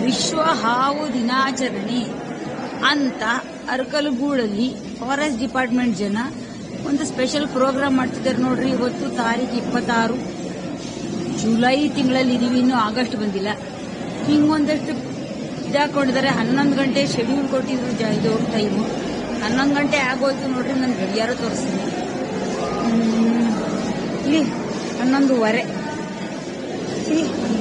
ವಿಶ್ವ ಹಾವು ದಿನಾಚರಣೆ ಅಂತ ಅರಕಲಗೂಡಲ್ಲಿ ಫಾರೆಸ್ಟ್ ಡಿಪಾರ್ಟ್ಮೆಂಟ್ ಜನ ಒಂದು ಸ್ಪೆಷಲ್ ಪ್ರೋಗ್ರಾಮ್ ಮಾಡ್ತಿದ್ದಾರೆ ನೋಡ್ರಿ ಇವತ್ತು ತಾರೀಕು ಇಪ್ಪತ್ತಾರು ಜುಲೈ ತಿಂಗಳಲ್ಲಿ ಇದೀವಿ ಇನ್ನು ಆಗಸ್ಟ್ ಬಂದಿಲ್ಲ ಹಿಂಗೊಂದಷ್ಟು ಇದಾಕೊಂಡಿದ್ದಾರೆ ಹನ್ನೊಂದು ಗಂಟೆ ಶೆಡ್ಯೂಲ್ ಕೊಟ್ಟಿದ್ರು ಜ- ಇದು ಟೈಮು ಹನ್ನೊಂದು ಗಂಟೆ ಆಗೋಯ್ತು ನೋಡ್ರಿ ನನ್ನ ಗಡಿಯಾರ ತೋರಿಸ್ತೀನಿ ಹ್ಮ್, ಇಲ್ಲಿ ಹನ್ನೊಂದುವರೆ ಇಲ್ಲಿ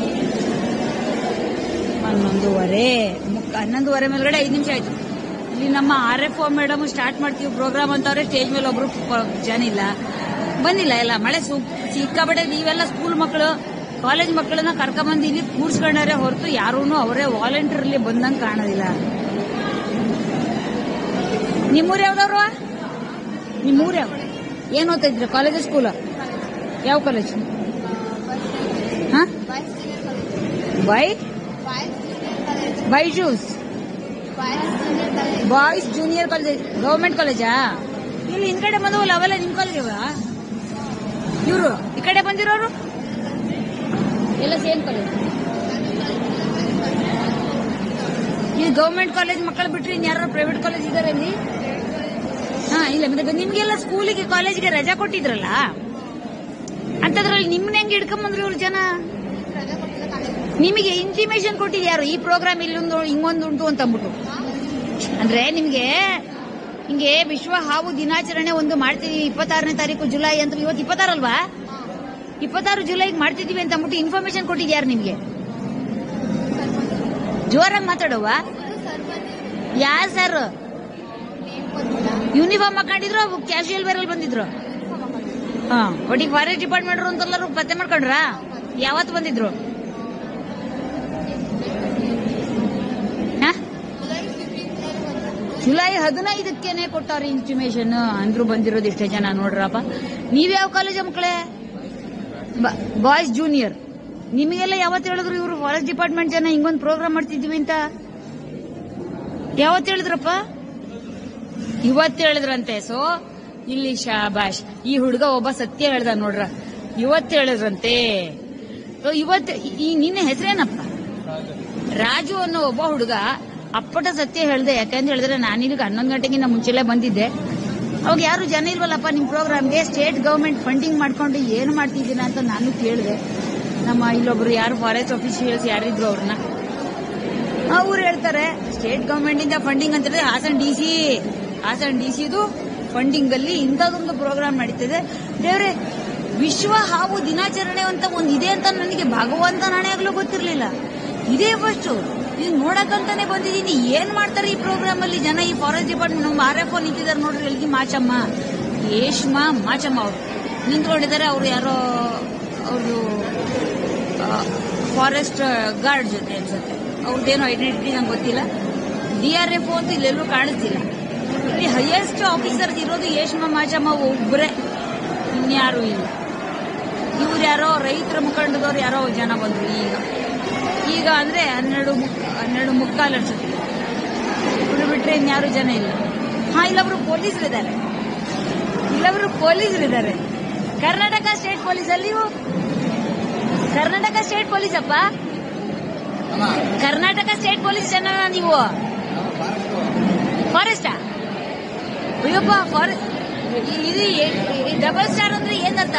ಹನ್ನೊಂದುವರೆ ಮುಕ್ಕ ಹನ್ನೊಂದುವರೆ ಮೇಲ್ಗಡೆ ಐದು ನಿಮಿಷ ಆಯ್ತು ಇಲ್ಲಿ ನಮ್ಮ R F O madam start ಮಾಡ್ತೀವಿ ಪ್ರೋಗ್ರಾಮ್ ಅಂತವ್ರೆ ಸ್ಟೇಜ್ ಮೇಲೆ ಒಬ್ರು ಪ- ಜನ ಇಲ್ಲ ಬಂದಿಲ್ಲ ಎಲ್ಲ ಮಳೆ ಸು ಸಿಕ್ಕಾಪಟ್ಟೆ ನೀವೆಲ್ಲ ಸ್ಕೂಲ್ ಮಕ್ಕಳು ಕಾಲೇಜ್ ಮಕ್ಕಳನ್ನ ಕರ್ಕೊಂಬಂದು ಇಲ್ಲಿ ಕೂರ್ಸ್ಕೊಂಡಾರೆ ಹೊರತು ಯಾರೂ ಅವರೇ ವಾಲಂಟಿಯರ್ಲಿ ಬಂದಂಗೆ ಕಾಣೋದಿಲ್ಲ ನಿಮ್ಮೂರು ಯಾವ್ದವ್ರು ನಿಮ್ಮೂರು ಯಾವ ಏನ್ ಓದ್ತಾ ಇದ್ರ ಕಾಲೇಜ್ ಸ್ಕೂಲ್ ಯಾವ ಕಾಲೇಜ್ ಹಾ ಬೈ Byju's boys junior college government ಕಾಲೇಜಾ ಇಲ್ಲಿ ಹಿಂದ್ಗಡೆ ಬಂದವಲ್ಲ ಅವೆಲ್ಲ ನಿಮ್ ಕಾಲೇಜ್ ಇವರು ಈ ಕಡೆ ಬಂದಿರೋರು ಎಲ್ಲ ಸೇಮ್ ಕಾಲೇಜ್ ಈ ಗವರ್ಮೆಂಟ್ ಕಾಲೇಜ್ ಮಕ್ಕಳು ಬಿಟ್ರೆ ಇನ್ಯಾರು ಪ್ರೈವೇಟ್ ಕಾಲೇಜ್ ಇದಾರೆ ಇಲ್ಲಿ ಹಾ ಇಲ್ಲ ಮತ್ತೆ ನಿಮ್ಗೆಲ್ಲ ಸ್ಕೂಲಿಗೆ ಕಾಲೇಜಿಗೆ ರಜಾ ಕೊಟ್ಟಿದ್ರಲ್ಲ ಅಂತದ್ರಲ್ಲಿ ನಿಮ್ನ ಹೆಂಗ್ ಹಿಡ್ಕೊಂಬಂದ್ರು ಇವ್ರು ಜನ ನಿಮಗೆ ಇಂಟಿಮೇಷನ್ ಕೊಟ್ಟಿದ್ಯಾರು ಈ ಪ್ರೋಗ್ರಾಮ್ ಇಲ್ಲೊಂದು ಹಿಂಗೊಂದು ಉಂಟು ಅಂತ ಅಂದ್ಬಿಟ್ಟು ಅಂದ್ರೆ ನಿಮ್ಗೆ ಹಿಂಗೆ ವಿಶ್ವ ಹಾವು ದಿನಾಚರಣೆ ಒಂದು ಮಾಡ್ತೀವಿ ಇಪ್ಪತ್ತಾರನೇ ತಾರೀಕು ಜುಲೈ ಅಂತ ಇವತ್ತು ಇಪ್ಪತ್ತಾರಲ್ವಾ ಇಪ್ಪತ್ತಾರು ಜುಲೈಗೆ ಮಾಡ್ತಿದೀವಿ ಅಂತ ಅಂದ್ಬಿಟ್ಟು ಇನ್ಫಾರ್ಮೇಶನ್ ಕೊಟ್ಟಿದ್ಯಾರು ನಿಮ್ಗೆ ಜೋರಾಗಿ ಮಾತಾಡುವ ಯಾರ್ ಸರ್ ಯೂನಿಫಾರ್ಮ್ ಹಾಕೊಂಡಿದ್ರು ಕ್ಯಾಶುಯಲ್ ವೇರಲ್ಲಿ ಬಂದಿದ್ರು ಹಾ ಒಟ್ಟಿಗೆ ಫಾರೆಸ್ಟ್ ಡಿಪಾರ್ಟ್ಮೆಂಟ್ ಅಂತೆಲ್ಲರೂ ಪತ್ತೆ ಮಾಡ್ಕೊಂಡ್ರಾ ಯಾವತ್ತು ಬಂದಿದ್ರು ಹಾ? ಜುಲೈ ಹದಿನೈದಕ್ಕೇನೆ ಕೊಟ್ಟವ್ರೆ ಇಂಟಿಮೇಷನ್ ಅಂದ್ರು ಬಂದಿರೋದು ಇಷ್ಟೇ ಜನ ನೋಡ್ರಪ್ಪ ನೀವ್ಯಾವ ಕಾಲೇಜ್ ಮಕ್ಕಳೇ ಬಾಯ್ಸ್ ಜೂನಿಯರ್ ನಿಮಗೆಲ್ಲ ಯಾವತ್ತು ಹೇಳಿದ್ರು ಇವರು ಫಾರೆಸ್ಟ್ ಡಿಪಾರ್ಟ್ಮೆಂಟ್ ಜನ ಹಿಂಗೊಂದು ಪ್ರೋಗ್ರಾಮ್ ಮಾಡ್ತಿದ್ವಿ ಅಂತ ಯಾವತ್ತು ಹೇಳಿದ್ರಪ್ಪ ಇವತ್ತು ಹೇಳಿದ್ರಂತೆ ಸೊ ಇಲ್ಲಿ ಶಾಬಾಷ್ ಈ ಹುಡುಗ ಒಬ್ಬ ಸತ್ಯ ಹೇಳ್ದ ನೋಡ್ರ ಇವತ್ತು ಹೇಳಿದ್ರಂತೆ ಸೊ ಇವತ್ತು ಈ ನಿನ್ನ ಹೆಸರೇನಪ್ಪ ರಾಜು ಅನ್ನೋ ಒಬ್ಬ ಹುಡುಗ ಅಪ್ಪಟ ಸತ್ಯ ಹೇಳ್ದೆ ಯಾಕಂತ ಹೇಳಿದ್ರೆ ನಾನಿಲ್ಲಿಗೆ ಹನ್ನೊಂದು ಗಂಟೆಗಿಂತ ಮುಂಚೆಲೆ ಬಂದಿದ್ದೆ ಅವಾಗ ಯಾರು ಜನ ಇಲ್ವಲ್ಲಪ್ಪ ನಿಮ್ ಪ್ರೋಗ್ರಾಮ್ಗೆ ಸ್ಟೇಟ್ ಗವರ್ಮೆಂಟ್ ಫಂಡಿಂಗ್ ಮಾಡ್ಕೊಂಡು ಏನು ಮಾಡ್ತಿದ್ದೀನ ಅಂತ ನಾನು ಕೇಳಿದೆ ನಮ್ಮ ಇಲ್ಲೊಬ್ರು ಯಾರು ಫಾರೆಸ್ಟ್ ಅಫಿಷಿಯಲ್ಸ್ ಯಾರಿದ್ರು ಅವ್ರನ್ನ ಅವ್ರು ಹೇಳ್ತಾರೆ ಸ್ಟೇಟ್ ಗವರ್ಮೆಂಟ್ ಇಂದ ಫಂಡಿಂಗ್ ಅಂತ ಹೇಳಿದ್ರೆ Hassan D C Hassan D ಸಿದು ಫಂಡಿಂಗ್ ಅಲ್ಲಿ ಇಂಥದೊಂದು ಪ್ರೋಗ್ರಾಮ್ ನಡೀತದೆ ದೇವ್ರೆ ವಿಶ್ವ ಹಾವು ದಿನಾಚರಣೆ ಅಂತ ಒಂದು ಇದೆ ಅಂತ ನನಗೆ ಭಗವಂತ ನಾಣ್ಯಾಗ್ಲೂ ಗೊತ್ತಿರ್ಲಿಲ್ಲ ಇದೇ ಫಸ್ಟ್ ಇದು ನೋಡಕ್ಕಂತಾನೆ ಬಂದಿದ್ದೀನಿ ಏನ್ ಮಾಡ್ತಾರೆ ಈ ಪ್ರೋಗ್ರಾಮ್ ಅಲ್ಲಿ ಜನ ಈ ಫಾರೆಸ್ಟ್ ಡಿಪಾರ್ಟ್ಮೆಂಟ್ ನಮ್ಮ ಆರ್ ಎಫ್ ನಿಂತಿದ್ದಾರೆ ನೋಡ್ರಿ ಎಲ್ಗಿ ಮಾಚಮ್ಮ ಯೇಷ್ಮಾ ಮಾಚಮ್ಮ ಅವರು ನಿಂತ್ಕೊಂಡಿದ್ದಾರೆ ಅವ್ರು ಯಾರೋ ಅವರು ಫಾರೆಸ್ಟ್ ಗಾರ್ಡ್ ಜೊತೆ ಅನ್ಸುತ್ತೆ ಅವ್ರದ್ದೇನೋ ಐಡೆಂಟಿಟಿ ನಂಗೆ ಗೊತ್ತಿಲ್ಲ ಡಿ ಆರ್ ಎಫ್ ಅಂತೂ ಇಲ್ಲೆಲ್ಲೂ ಕಾಣಿಸ್ತಿಲ್ಲ ಇಲ್ಲಿ ಹೈಯೆಸ್ಟ್ ಆಫೀಸರ್ಸ್ ಇರೋದು ಯೇಷ್ಮಾ ಮಾಚಮ್ಮ ಒಬ್ಬರೇ ಇನ್ಯಾರು ಇಲ್ಲ ಇವ್ರು ಯಾರೋ ರೈತರ ಮುಖಂಡದವ್ರು ಯಾರೋ ಜನ ಬಂದ್ರು ಈಗ ಈಗ ಅಂದ್ರೆ ಹನ್ನೆರಡು ಮುಕ್- ಹನ್ನೆರಡು ಮುಕ್ಕಾಲು ಅನ್ಸುತ್ತೆ ಇವ್ರು ಬಿಟ್ರೆ ಇನ್ಯಾರು ಜನ ಇಲ್ಲ ಹಾ ಇಲ್ಲೊಬ್ರು ಪೊಲೀಸರಿದ್ದಾರೆ ಇಲ್ಲೊಬ್ರು ಪೊಲೀಸರಿದ್ದಾರೆ ಕರ್ನಾಟಕ ಸ್ಟೇಟ್ ಪೊಲೀಸ್ ಅಲ್ಲಿ ಇವು ಕರ್ನಾಟಕ ಸ್ಟೇಟ್ ಪೊಲೀಸ್ ಅಪ್ಪ ಕರ್ನಾಟಕ ಸ್ಟೇಟ್ ಪೊಲೀಸ್ ಜನ ನೀವು ಫಾರೆಸ್ಟಾ ಅಯ್ಯಪ್ಪ ಫಾರೆಸ್ಟ್ ಇದು ಡಬಲ್ ಸ್ಟಾರ್ ಅಂದ್ರೆ ಏನರ್ಥ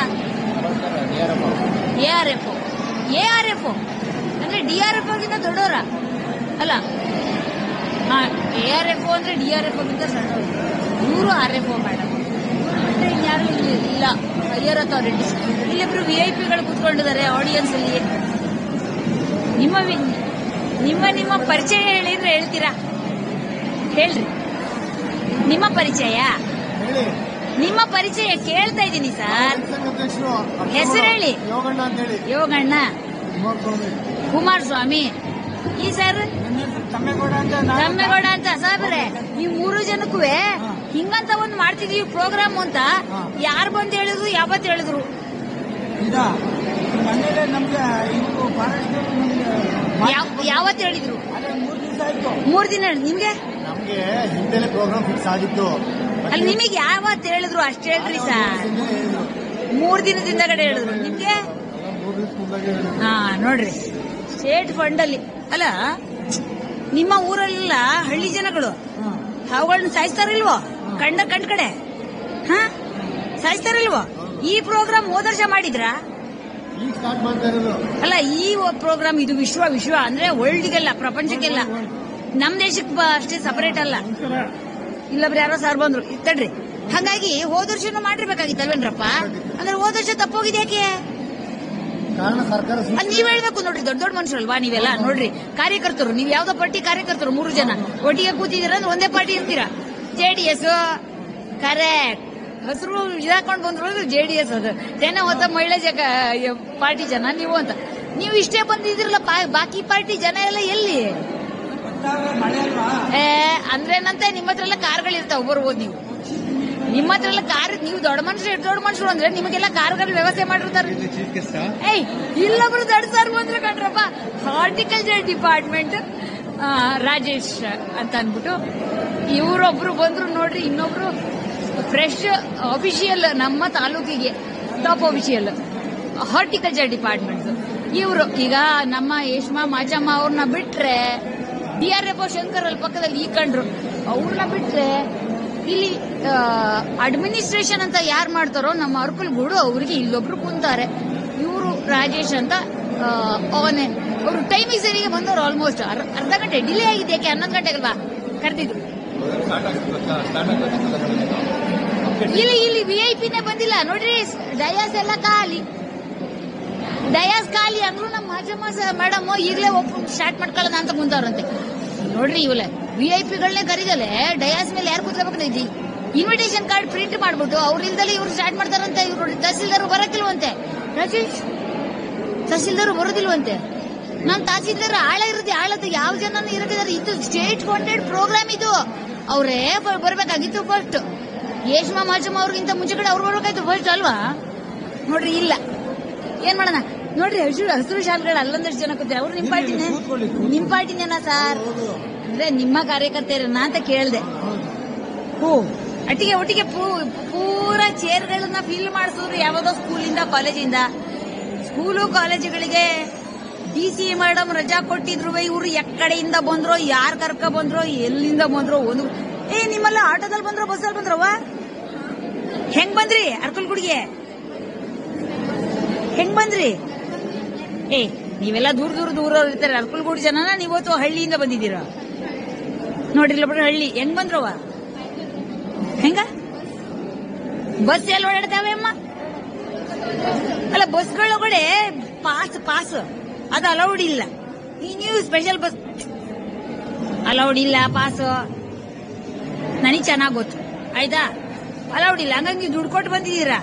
A R F A R F ಅಂದ್ರೆ ಡಿ ಆರ್ ಎಫ್ ಗಿಂತ ದೊಡ್ಡವರ ಅಲ್ಲ ಹಾ ಎ ಆರ್ ಎಫ್ ಅಂದ್ರೆ ಡಿ ಆರ್ ಎಫ್ ಗಿಂತ ಸಣ್ಣವರು ಇವರು ಆರ್ ಎಫ್ ಮೇಡಮ್ ಅಂದ್ರೆ ಇನ್ಯಾರು ಇಲ್ಲಿ ಇಲ್ಲ ಹೈಯರ್ ಅಥಾರಿಟೀಸ್ ಇಲ್ಲಿಬ್ರು ವಿ ಐ ಪಿಗಳು ಕೂತ್ಕೊಂಡಿದ್ದಾರೆ ಆಡಿಯನ್ಸ್ ಅಲ್ಲಿ ನಿಮ್ಮ ವಿ- ನಿಮ್ಮ ನಿಮ್ಮ ಪರಿಚಯ ಹೇಳಿದ್ರೆ ಹೇಳ್ತೀರಾ ಹೇಳ್ರಿ ನಿಮ್ಮ ಪರಿಚಯ ನಿಮ್ಮ ಪರಿಚಯ ಕೇಳ್ತಾ ಇದ್ದೀನಿ ಸರ್ ಹೆಸರು ಹೇಳಿ. ಯೋಗಣ್ಣ ಅಂತ ಹೇಳಿ ಯೋಗಣ್ಣ ಕುಮಾರಸ್ವಾಮಿ ಕುಮಾರಸ್ವಾಮಿ ಈ ಸರ್ ನನ್ನ ಹೆಸರು ತಮ್ಮೇಗೌಡ ಅಂತ ನಾನು- ತಮ್ಮೇಗೌಡ ಅಂತ ಸಾಬ್ರೆ ನೀವು ಮೂರು ಜನಕ್ಕೂ ಹಿಂಗಂತ ಒಂದ್ ಮಾಡ್ತಿದೀವಿ ಪ್ರೋಗ್ರಾಮ್ ಅಂತ ಹಾ. ಯಾರು ಬಂದ್ ಹೇಳಿದ್ರು ಯಾವತ್ ಹೇಳಿದ್ರು ಇದಾ ಮನೇಲೆ ನಮ್ಗೆ ಇದು ಫಾರೆಸ್ಟ್ ನಮ್ಗೆ ಯಾವ- ಯಾವತ್ ಹೇಳಿದ್ರು ಅದೇ ಮೂರ್ ದಿವಸ ಆಯ್ತು ಮೂರ್ ದಿನ ನಿಮ್ಗೆ ನಮ್ಗೆ ಹಿಂದೆನೆ ಪ್ರೋಗ್ರಾಮ್ ಫಿಕ್ಸ್ ಆಗಿತ್ತು ಅಲ್ಲಿ ನಿಮಗೆ ಯಾವತ್ ಹೇಳಿದ್ರು ಅಷ್ಟ್ ಹೇಳ್ರಿ ಸರ್ ಹಿಂದೆ ಹೇಳಿದ್ರು. ಮೂರ್ ದಿನದಿಂದ ಕಡೆ ಹೇಳಿದ್ರು ನಿಮ್ಗೆ ಮೂರ್ ದಿವಸ ಮುಂದಾಗೆ ಹೇಳಿದ್ರು ಹಾ ನೋಡ್ರಿ ಸ್ಟೇಟ್ ಫಂಡ್ ಅಲ್ಲಿ ಅಲ್ಲ ನಿಮ್ಮ ಊರಲ್ಲ ಹಳ್ಳಿ ಜನಗಳು ಅವುಗಳನ್ನ ಸಾಯಿಸ್ತಾರಿಲ್ವೋ ಕಂಡ ಕಂಡ ಕಡೆ ಹಾ ಸಾಯಿಸ್ತಾರಿಲ್ವೋ ಈ ಪ್ರೋಗ್ರಾಮ್ ಹೋದ ವರ್ಷ ಮಾಡಿದ್ರಾ ಈಗ ಸ್ಟಾರ್ಟ್ ಮಾಡ್ತಾ ಇರೋದು ಅಲ್ಲ ಈ ಪ್ರೋಗ್ರಾಮ್ ಇದು ವಿಶ್ವ ವಿಶ್ವ ಅಂದ್ರೆ ವರ್ಲ್ಡ್ಗೆಲ್ಲ ಪ್ರಪಂಚಕ್ಕೆಲ್ಲ ನಮ್ ದೇಶಕ್ಕೆ ಬ- ಅಷ್ಟೇ ಸಪರೇಟ್ ಅಲ್ಲ ಇಲ್ಲೊಬ್ರು ಯಾರೋ ಸರ್ ಬಂದ್ರು ತಡ್ರಿ ಹಂಗಾಗಿ ಹೋದ ವರ್ಷನೂ ಮಾಡಿರ್ಬೇಕಾಗಿತ್ತಲ್ವೇನ್ರಪ್ಪ ಅಂದ್ರೆ ಹೋದ ವರ್ಷ ತಪ್ಪೋಗಿದೆ ಯಾಕೆ ಕಾರಣ ಸರ್ಕಾರ ಸೂಚನೆ- ಅದ್ ನೀವ್ ಹೇಳ್ಬೇಕು ನೋಡ್ರಿ ದೊಡ್ಡ ದೊಡ್ಡ ಮನುಷ್ಯರಲ್ವಾ ನೀವೆಲ್ಲ ನೋಡ್ರಿ ಕಾರ್ಯಕರ್ತರು ನೀವ್ ಯಾವ್ದೋ ಪಾರ್ಟಿ ಕಾರ್ಯಕರ್ತರು ಮೂರು ಜನ ಒಟ್ಟಿಗೆ ಕೂತಿದ್ದೀರ ಅಂದ್ರೆ ಒಂದೇ ಪಾರ್ಟಿ ಇರ್ತೀರಾ ಜೆಡಿಎಸ್ ಕರೆಕ್ಟ್ ಹಸಿರು ಇದಾಕೊಂಡ್ ಬಂದ್ರು ಜೆಡಿಎಸ್ ಅದು ತೆನೆ ಹೊತ್ತ ಮಹಿಳೆ ಜಗ ಪಾರ್ಟಿ ಜನ ನೀವು ಅಂತ ನೀವು ಇಷ್ಟೇ ಬಂದಿದ್ರಲ್ಲ ಪಾ- ಬಾಕಿ ಪಾರ್ಟಿ ಜನ ಎಲ್ಲ ಎಲ್ಲಿ ಮಳೆ ಅಲ್ವಾ ಏ ಅಂದ್ರೇನಂತೆ ನಿಮ್ಮ ಹತ್ರ ಎಲ್ಲ ಕಾರ್ಗಳಿರ್ತಾವ ಬರ್ಬೋದು ನೀವು ನಿಮ್ಮ ಹತ್ರ ಎಲ್ಲ ಕಾರ್ ನೀವು ದೊಡ್ಡ ಮನುಷ್ಯರು ಎಷ್ಟು ದೊಡ್ಡ ಮನುಷ್ಯರು ಅಂದ್ರೆ ನಿಮಗೆಲ್ಲ ಕಾರ್ಗಳ ವ್ಯವಸ್ಥೆ ಮಾಡಿರ್ತಾರೆ ಏಯ್ ಇಲ್ಲೊಬ್ರು ದೊಡ್ಡ ಸರ್ ಬಂದ್ರು ಕಣ್ರಪ್ಪ ಹಾರ್ಟಿಕಲ್ಚರ್ ಡಿಪಾರ್ಟ್ಮೆಂಟ್ ರಾಜೇಶ್ ಅಂತ ಅನ್ಬಿಟ್ಟು ಇವರೊಬ್ರು ಬಂದ್ರು ನೋಡ್ರಿ ಇನ್ನೊಬ್ರು ಫ್ರೆಶ್ ಅಫಿಷಿಯಲ್ ನಮ್ಮ ತಾಲೂಕಿಗೆ ಟಾಪ್ ಅಫಿಷಿಯಲ್ ಹಾರ್ಟಿಕಲ್ಚರ್ ಡಿಪಾರ್ಟ್ಮೆಂಟ್ ಇವರು ಈಗ ನಮ್ಮ ಯಶ್ಮಾ ಮಾಚಮ್ಮ ಅವ್ರನ್ನ ಬಿಟ್ರೆ ಡಿ ಆರ್ ಎಫ್ ಶಂಕರ್ ಅಲ್ಲಿ ಪಕ್ಕದಲ್ಲಿ ಈ ಕಂಡ್ರು ಅವ್ರನ್ನ ಬಿಟ್ರೆ ಇಲ್ಲಿ ಅಡ್ಮಿನಿಸ್ಟ್ರೇಷನ್ ಅಂತ ಯಾರು ಮಾಡ್ತಾರೋ ನಮ್ಮ ಅರ್ಕಲ್ಗೂಡು ಅವ್ರಿಗೆ ಇಲ್ಲೊಬ್ರು ಕುಂತಾರೆ ಇವರು ರಾಜೇಶ್ ಅಂತ ಅವನೇ ಅವರು ಟೈಮಿಂಗ್ ಸರಿಗೆ ಬಂದವರು ಆಲ್ಮೋಸ್ಟ್ ಅರ್ಧ ಗಂಟೆ ಡಿಲೇ ಆಗಿದೆ ಯಾಕೆ ಹನ್ನೊಂದು ಗಂಟೆಗಲ್ವಾ ಕರೆದಿದ್ರು ಇಲ್ಲಿ ಇಲ್ಲಿ ವಿ ಐ ಪಿನೇ ಬಂದಿಲ್ಲ ನೋಡ್ರಿ ಡಯಾಸ್ ಎಲ್ಲ ಖಾಲಿ ಡಯಾಸ್ ಖಾಲಿ ಅಂದ್ರು ನಮ್ಮ ಮಾಜಮ್ಮ ಮೇಡಮ್ ಈಗಲೇ ಒಪ್ಪ ಸ್ಟಾರ್ಟ್ ಮಾಡ್ಕೊಳ್ಳೋಣ ಅಂತ ಮುಂದವ್ರಂತೆ ನೋಡ್ರಿ ಇವಳೆ ವಿ ಐ ಪಿಗಳನ್ನೇ ಕರೀದಲೆ ಡಯಾಸ್ ಮೇಲೆ ಯಾರು ಕೂತ್ಕೋಬೇಕು ಇನ್ವಿಟೇಷನ್ ಕಾರ್ಡ್ ಪ್ರಿಂಟ್ ಮಾಡ್ಬಿಟ್ಟು ಅವ್ರ ಇಲ್ದಲೆ ಇವ್ರು ಸ್ಟಾರ್ಟ್ ಮಾಡ್ತಾರಂತೆ ಇವ್ರು ತಹಸೀಲ್ದಾರ್ ಬರಕಿಲ್ವಂತೆ ರಾಜೇಶ್ ತಹಸೀಲ್ದಾರ್ ಬರೋದಿಲ್ವಂತೆ ನಮ್ ತಹಸೀಲ್ದಾರ್ ಆಳ ಇರುತ್ತೆ ಆಳದ ಯಾವ ಜನನು ಇರಕಿದಾರೆ ಇದು ಸ್ಟೇಟ್ ಫಂಡೆಡ್ ಪ್ರೋಗ್ರಾಮ್ ಇದು ಅವ್ರೇ ಬ- ಬರ್ಬೇಕಾಗಿತ್ತು ಫಸ್ಟ್ ಯೇಷ್ಮಾ ಮಾಚಮ್ಮ ಅವ್ರಿಗಿಂತ ಮುಂಚೆ ಕಡೆ ಅವ್ರು ಬರ್ಬೇಕಾಯ್ತು ಫಸ್ಟ್ ಅಲ್ವಾ ನೋಡ್ರಿ ಇಲ್ಲ ಏನ್ ಮಾಡೋಣ ನೋಡ್ರಿ ಹಸಿರು ಹಸಿರು ಶಾಲೆಗಳು ಅಲ್ಲೊಂದಷ್ಟು ಜನ ಕೂತಾರೆ ಅವ್ರು ನಿಮ್ ಪಾರ್ಟಿನೇ ಕೂತ್ಕೊಳ್ಳಿ. ನಿಮ್ ಪಾರ್ಟಿನೇನಾ ಸರ್ ಅಂದ್ರೆ ನಿಮ್ಮ ಕಾರ್ಯಕರ್ತರನ್ನ ಅಂತ ಕೇಳ್ದೆ ಹೋ ಒಟ್ಟಿಗೆ ಒಟ್ಟಿಗೆ ಪೂ- ಪೂರ ಚೇರ್ಗಳನ್ನ ಫಿಲ್ ಮಾಡಿಸಿದ್ರು ಯಾವ್ದೋ ಸ್ಕೂಲಿಂದ ಕಾಲೇಜಿಂದ ಸ್ಕೂಲು ಕಾಲೇಜುಗಳಿಗೆ ಡಿ ಸಿ ಮೇಡಮ್ ರಜಾ ಕೊಟ್ಟಿದ್ರು ಇವ್ರು ಎಕ್ಕಡೆಯಿಂದ ಬಂದ್ರೋ ಯಾರ್ ಕರ್ಕ ಬಂದ್ರೋ ಎಲ್ಲಿಂದ ಬಂದ್ರೋ ಒಂದು ಏ ನಿಮ್ಮಲ್ಲ ಆಟೋದಲ್ಲಿ ಬಂದ್ರೋ ಬಸ್ಸಲ್ಲಿ ಬಂದ್ರವ ಹೆಂಗ್ ಬಂದ್ರಿ ಅರ್ಕಲ್ಗುಡಿಗೆ ಹೆಂಗ್ ಬಂದ್ರಿ ಏ ನೀವೆಲ್ಲ ದೂರ ದೂರ ದೂರ ಇರ್ತಾರೆ ಅರ್ಕಲ್ಗೂಡು ಜನನ ನೀವತ್ತು ಹಳ್ಳಿಯಿಂದ ಬಂದಿದ್ದೀರಾ ನೋಡ್ರಿ ಇಲ್ಲೊಬ್ರು ಹಳ್ಳಿ ಹೆಂಗ್ ಬಂದ್ರವ ಹೆಂಗ ಬಸ್ ಎಲ್ಲಿ ಓಡಾಡ್ತಾವೆ ಅಮ್ಮ ಅಲ್ಲ ಬಸ್ಗಳೊಳಗಡೆ ಪಾಸ್ ಪಾಸ್ ಅದು ಅಲೌಡ್ ಇಲ್ಲ ಈ ನೀವು ಸ್ಪೆಷಲ್ ಬಸ್ ಅಲೌಡ್ ಇಲ್ಲ ಪಾಸ್ ನನಗೆ ಚೆನ್ನಾಗ್ ಗೊತ್ತು ಆಯ್ತಾ ಅಲೌಡ್ ಇಲ್ಲ ಹಂಗಾಗಿ ನೀವು ದುಡ್ಡು ಕೊಟ್ಟು ಬಂದಿದ್ದೀರಾ